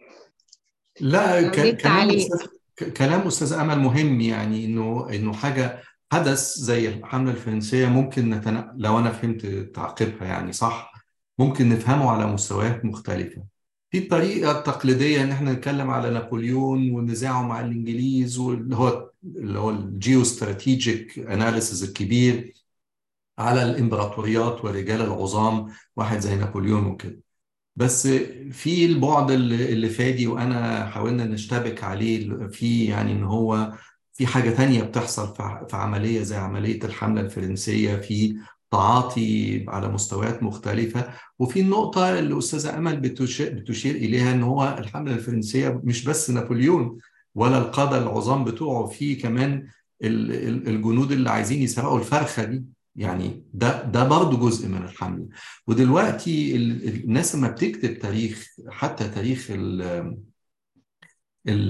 لا لو ك- ليك كلام تعليق استاذ ك- كلام استاذ امل مهم يعني انه انه حاجه حدث زي الحمله الفرنسيه ممكن نتنا... لو انا فهمت تعقيبها يعني صح ممكن نفهمه على مستويات مختلفه في الطريقه التقليديه ان احنا نتكلم على نابليون ونزاعه مع الانجليز واللي هو اللي هو الجيو استراتيجيك اناليسيز الكبير على الامبراطوريات والرجال العظام واحد زي نابليون وكده بس في البعد اللي اللي فادي وانا حاولنا نشتبك عليه في يعني ان هو في حاجه تانية بتحصل في ع- في عمليه زي عمليه الحمله الفرنسيه في تعاطي على مستويات مختلفه وفي النقطه اللي استاذه امل بتشير, بتشير اليها ان هو الحمله الفرنسيه مش بس نابليون ولا القاده العظام بتوعه في كمان ال- ال- الجنود اللي عايزين يسرقوا الفرخه دي يعني ده ده برضه جزء من الحمله ودلوقتي ال- ال- الناس لما بتكتب تاريخ حتى تاريخ ال- ال-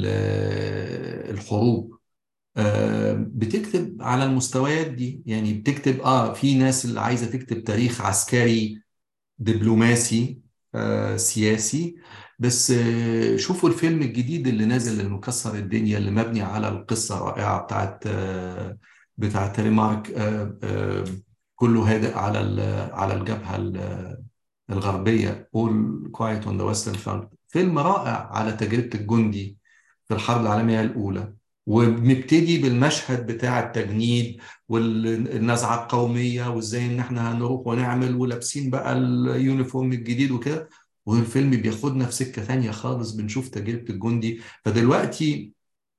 الحروب آه، بتكتب على المستويات دي يعني بتكتب اه في ناس اللي عايزه تكتب تاريخ عسكري دبلوماسي آه، سياسي بس آه، شوفوا الفيلم الجديد اللي نازل اللي مكسر الدنيا اللي مبني على القصة الرائعة بتاعت آه، بتاعت ريمارك آه، آه، كله هادئ على ال- على الجبهة ال- الغربية All Quiet on the Western Front فيلم رائع على تجربة الجندي في الحرب العالمية الأولى وبنبتدي بالمشهد بتاع التجنيد والنزعة القومية وازاي ان احنا هنروح ونعمل ولابسين بقى اليونيفورم الجديد وكده والفيلم بياخدنا في سكة تانية خالص بنشوف تجربة الجندي فدلوقتي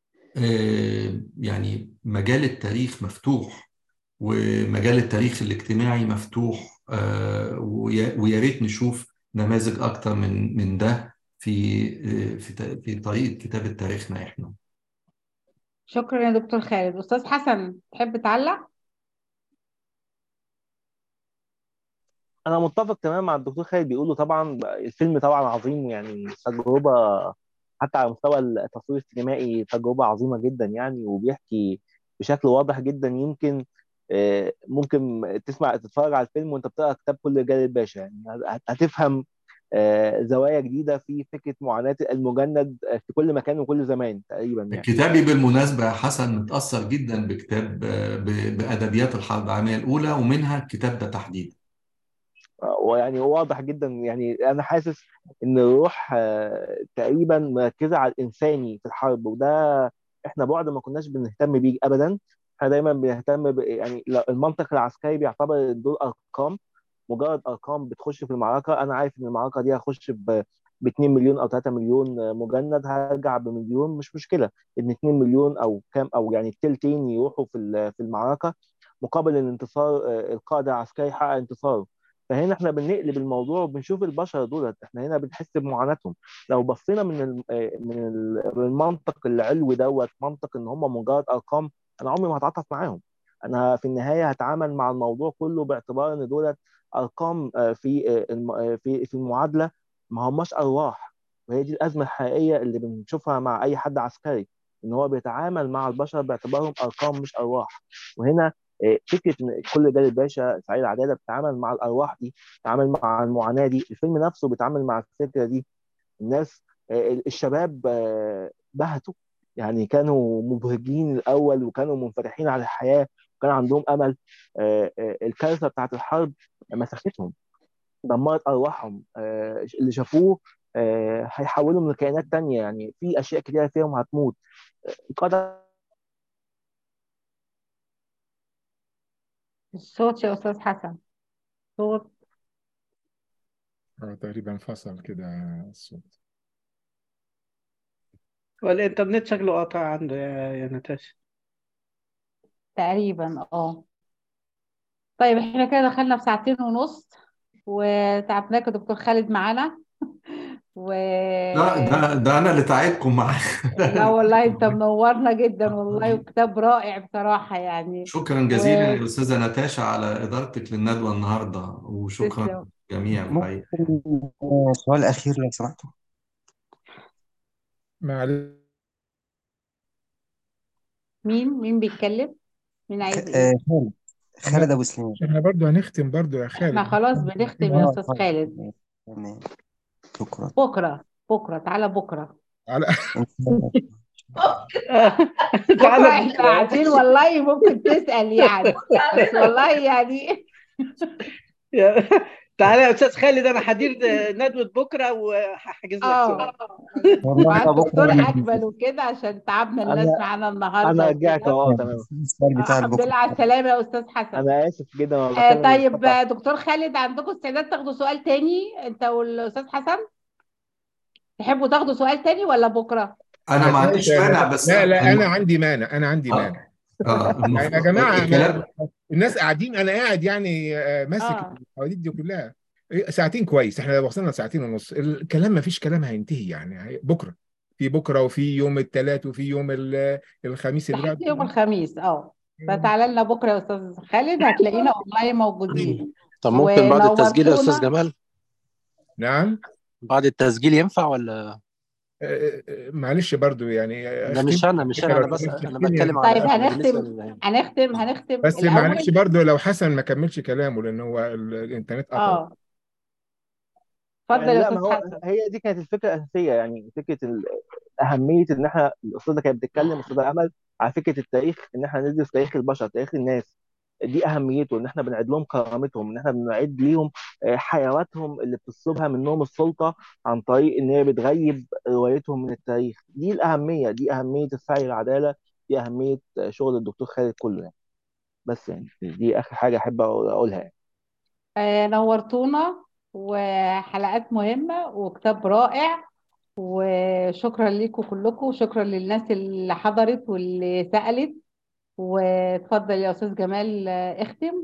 آه، يعني مجال التاريخ مفتوح ومجال التاريخ الاجتماعي مفتوح آه، ويا ويا ريت نشوف نماذج اكتر من من ده في آه، في ت- في طريقة كتابة تاريخنا احنا شكرا يا دكتور خالد أستاذ حسن تحب تعلق انا متفق تماما مع الدكتور خالد بيقوله طبعا الفيلم طبعا عظيم يعني تجربه حتى على مستوى التصوير السينمائي تجربه عظيمه جدا يعني وبيحكي بشكل واضح جدا يمكن آه، ممكن تسمع تتفرج على الفيلم وانت بتقرا كتاب كل رجال الباشا يعني هت- هتفهم آه، زوايا جديده في فكره معاناه المجند في كل مكان وكل زمان تقريبا يعني كتابي بالمناسبة يا حسن متأثر جدا بكتاب آه، ب- بأدبيات الحرب العالمية الأولى ومنها الكتاب ده تحديدا ويعني واضح جدا يعني انا حاسس ان الروح آه، تقريبا مركزه على الانساني في الحرب وده احنا بعد ما كناش بنهتم بيه ابدا احنا دايما بنهتم ب... يعني لا- المنطق العسكري بيعتبر دول ارقام مجرد ارقام بتخش في المعركه انا عارف ان المعركه دي هخش ب ب 2 مليون او 3 مليون مجند هرجع بمليون مش مشكله ان 2 مليون او كام او يعني التلتين يروحوا في ال- في المعركه مقابل الانتصار آه، القائد العسكري حقق انتصاره فهنا احنا بنقلب الموضوع وبنشوف البشر دولت احنا هنا بنحس بمعاناتهم لو بصينا من ال- آه، من ال- من المنطق العلوي دوت منطق ان هم مجرد ارقام انا عمري ما هتعاطف معاهم انا في النهايه هتعامل مع الموضوع كله باعتبار ان دولت ارقام آه، في آه، الم- آه، في في المعادله ما هماش ارواح وهي دي الازمه الحقيقيه اللي بنشوفها مع اي حد عسكري ان هو بيتعامل مع البشر باعتبارهم ارقام مش ارواح وهنا آه، فكره ان كل رجال الباشا سعيد عداله بتتعامل مع الارواح دي بتتعامل مع المعاناه دي الفيلم نفسه بيتعامل مع الفكره دي الناس آه، الشباب آه، بهتوا يعني كانوا مبهجين الاول وكانوا منفتحين على الحياه وكان عندهم امل آه، آه، الكارثه بتاعت الحرب مسختهم دمرت ارواحهم آه، اللي شافوه آه، هيحولهم لكائنات تانية يعني في اشياء كتيره فيهم هتموت القدر الصوت يا أستاذ حسن صوت آه، تقريبا فصل كده الصوت والإنترنت شكله قاطع عنده يا يا نتاشا تقريبا اه طيب احنا كده دخلنا في ساعتين ونص وتعبناك يا دكتور خالد معانا و لا ده ده انا اللي تعبكم معاك لا والله انت منورنا جدا والله وكتاب رائع بصراحة يعني شكرا جزيلا يا استاذه نتاشا على ادارتك للندوه النهارده وشكرا وتسلم جميع الحقيقه ممكن آه، سؤال أخير لو سمحتوا معلش مين مين بيتكلم مين عايز خ- ايه آه، خالد لا خالد أبو سليمان احنا برضو هنختم برضو يا خالد احنا خلاص بنختم يا اه استاذ طيب خالد ماشي، تمام شكرا بكرة بكرة تعالى بكرة على إن شاء الله بكرة تعالى احنا بكرة قاعدين والله ممكن تسأل يعني بس والله يعني يا- تعالى يا أستاذ خالد أنا هدير ندوة بكرة وهحجز لك اه سؤال والله مع بقى بكرة الدكتور أنا اجمل وكده عشان تعبنا الناس انا معانا انا النهارده رجعت وكده اهو تمام السؤال آه، بتاع الحمد بكرة لله على السلامة يا استاذ حسن انا اسف جدا انا آه بكلم طيب المصطفى آه، دكتور خالد عندكم استعداد تاخدوا سؤال تاني انت والاستاذ حسن تحبوا تاخدوا سؤال تاني ولا بكرة انا ما نتاشا عنديش مانع بس لا لا انا الم... عندي مانع انا عندي مانع اه اه يعني يا المفروض جماعه ما الكلام الناس قاعدين انا قاعد يعني آه، ماسك اه الحواديت دي كلها إيه، ساعتين كويس احنا وصلنا ساعتين ونص الكلام ما فيش كلام هينتهي يعني هي- بكره في بكره وفي يوم الثلاث وفي يوم ال- الخميس اللي لحد بعده يوم الخميس اه فتعالى لنا بكرة يا استاذ خالد هتلاقينا والله موجودين طب ممكن بعد التسجيل يا أستاذ ونورتونا جمال نعم بعد التسجيل ينفع ولا آه، آه، معلش برضو يعني ده مش اختم أنا مش أنا الفكره أنا بس لو أنا تختمي بتكلم على طيب أنا بالنسبة هنختم لل هنختم هنختم بس معلش الأول برضو لو حسن ما كملش كلامه لان هو ال- الانترنت قطع اه اتفضل يعني يا لا ما استاذ هو حسن هي دي كانت الفكره الاساسيه يعني فكره ال- اهميه ان احنا الاستاذه كانت بتتكلم استاذه امل على فكره التاريخ ان احنا ندرس تاريخ البشر تاريخ الناس دي اهميته ان احنا بنعيد لهم كرامتهم ان احنا بنعيد ليهم آه، حيواتهم اللي بتسلبها منهم السلطه عن طريق ان هي بتغيب روايتهم من التاريخ دي الاهميه دي اهميه السعي للعداله دي اهميه آه، شغل الدكتور خالد كله يعني بس يعني دي اخر حاجه احب اقولها يعني آه نورتونا وحلقات مهمة وكتاب رائع وشكرا لكم كلكم وشكرا للناس اللي حضرت واللي سألت واتفضل يا أستاذ جمال آه، اختم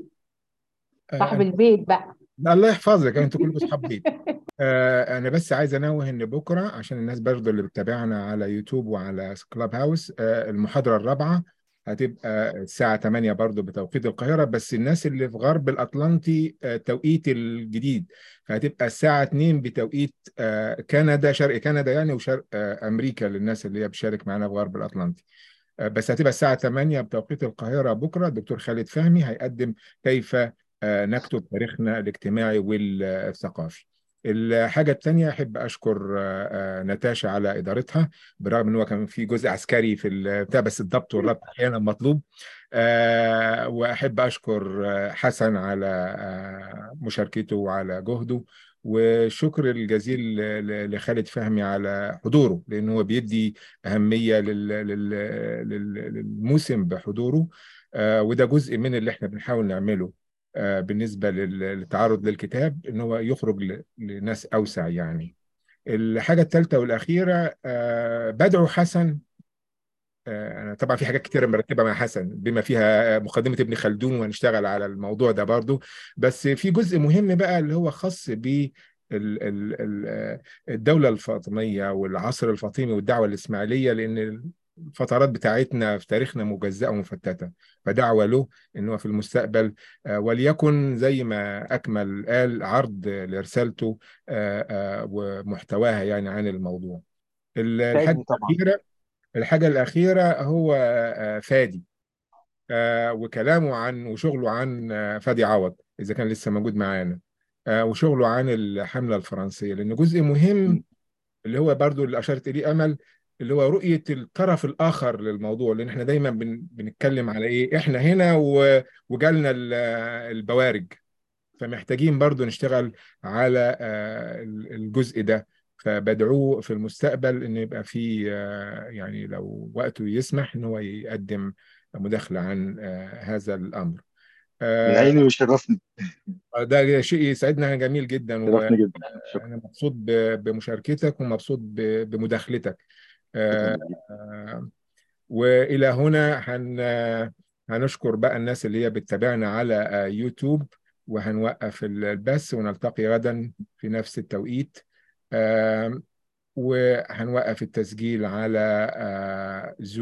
صاحب آه، البيت بقى الله يحفظك انتوا كلكم اصحاب بيت آه، انا بس عايز انوه ان بكره عشان الناس برضو اللي بتتابعنا على يوتيوب وعلى كلاب هاوس آه، المحاضره الرابعه هتبقى الساعه 8 برضو بتوقيت القاهره بس الناس اللي في غرب الاطلنطي آه، التوقيت الجديد فهتبقى الساعه 2 بتوقيت آه، كندا شرق كندا يعني وشرق آه، امريكا للناس اللي هي بتشارك معانا في غرب الاطلنطي آه، بس هتبقى الساعه 8 بتوقيت القاهره بكره الدكتور خالد فهمي هيقدم كيف آه، نكتب تاريخنا الاجتماعي والثقافي الحاجة التانية أحب أشكر آه، آه، نتاشا على إدارتها برغم إن هو كان في جزء عسكري في البتاع بس الضبط والربط أحيانا مطلوب آه، وأحب أشكر آه، حسن على آه، مشاركته وعلى جهده والشكر الجزيل ل- ل- لخالد فهمي على حضوره لأن هو بيدي أهمية لل- لل- لل- للموسم بحضوره آه، وده جزء من اللي احنا بنحاول نعمله آه، بالنسبة لل- للتعرض للكتاب ان هو يخرج ل- لناس اوسع يعني الحاجة الثالثة والأخيرة آه، بدعو حسن آه، أنا طبعا في حاجات كتيرة مرتبة مع حسن بما فيها مقدمة ابن خلدون وهنشتغل على الموضوع ده برضو بس في جزء مهم بقى اللي هو خاص ب ال- ال- ال- الدولة الفاطمية والعصر الفاطمي والدعوة الإسماعيلية لأن الفترات بتاعتنا في تاريخنا مجزأة ومفتتة فدعوة له إن هو في المستقبل آه، وليكن زي ما أكمل قال عرض لرسالته آه، آه، ومحتواها يعني عن الموضوع الحاجة ساعدني طبعا الأخيرة الحاجة الأخيرة هو آه، فادي آه، وكلامه عن وشغله عن آه، فادي عوض إذا كان لسه موجود معانا آه، وشغله عن الحملة الفرنسية لأن جزء مهم اللي هو برضو اللي أشارت إليه أمل اللي هو رؤية الطرف الآخر للموضوع لأن إحنا دايما بن بنتكلم على إيه إحنا هنا و- وجالنا ال- البوارج فمحتاجين برضو نشتغل على آه، الجزء ده فبدعوه في المستقبل ان يبقى في آه، يعني لو وقته يسمح ان هو يقدم مداخلة عن آه، هذا الامر من آه، عيني وشرفني ده شيء يسعدنا جميل جدا شرفني جدا شكرا وأنا مبسوط ب- بمشاركتك ومبسوط ب- بمداخلتك آه، شكرا آه، وإلى هنا هن هنشكر بقى الناس اللي هي بتتابعنا على آه، يوتيوب وهنوقف البث ونلتقي غدا في نفس التوقيت آم، وهنوقف التسجيل على آه، زوم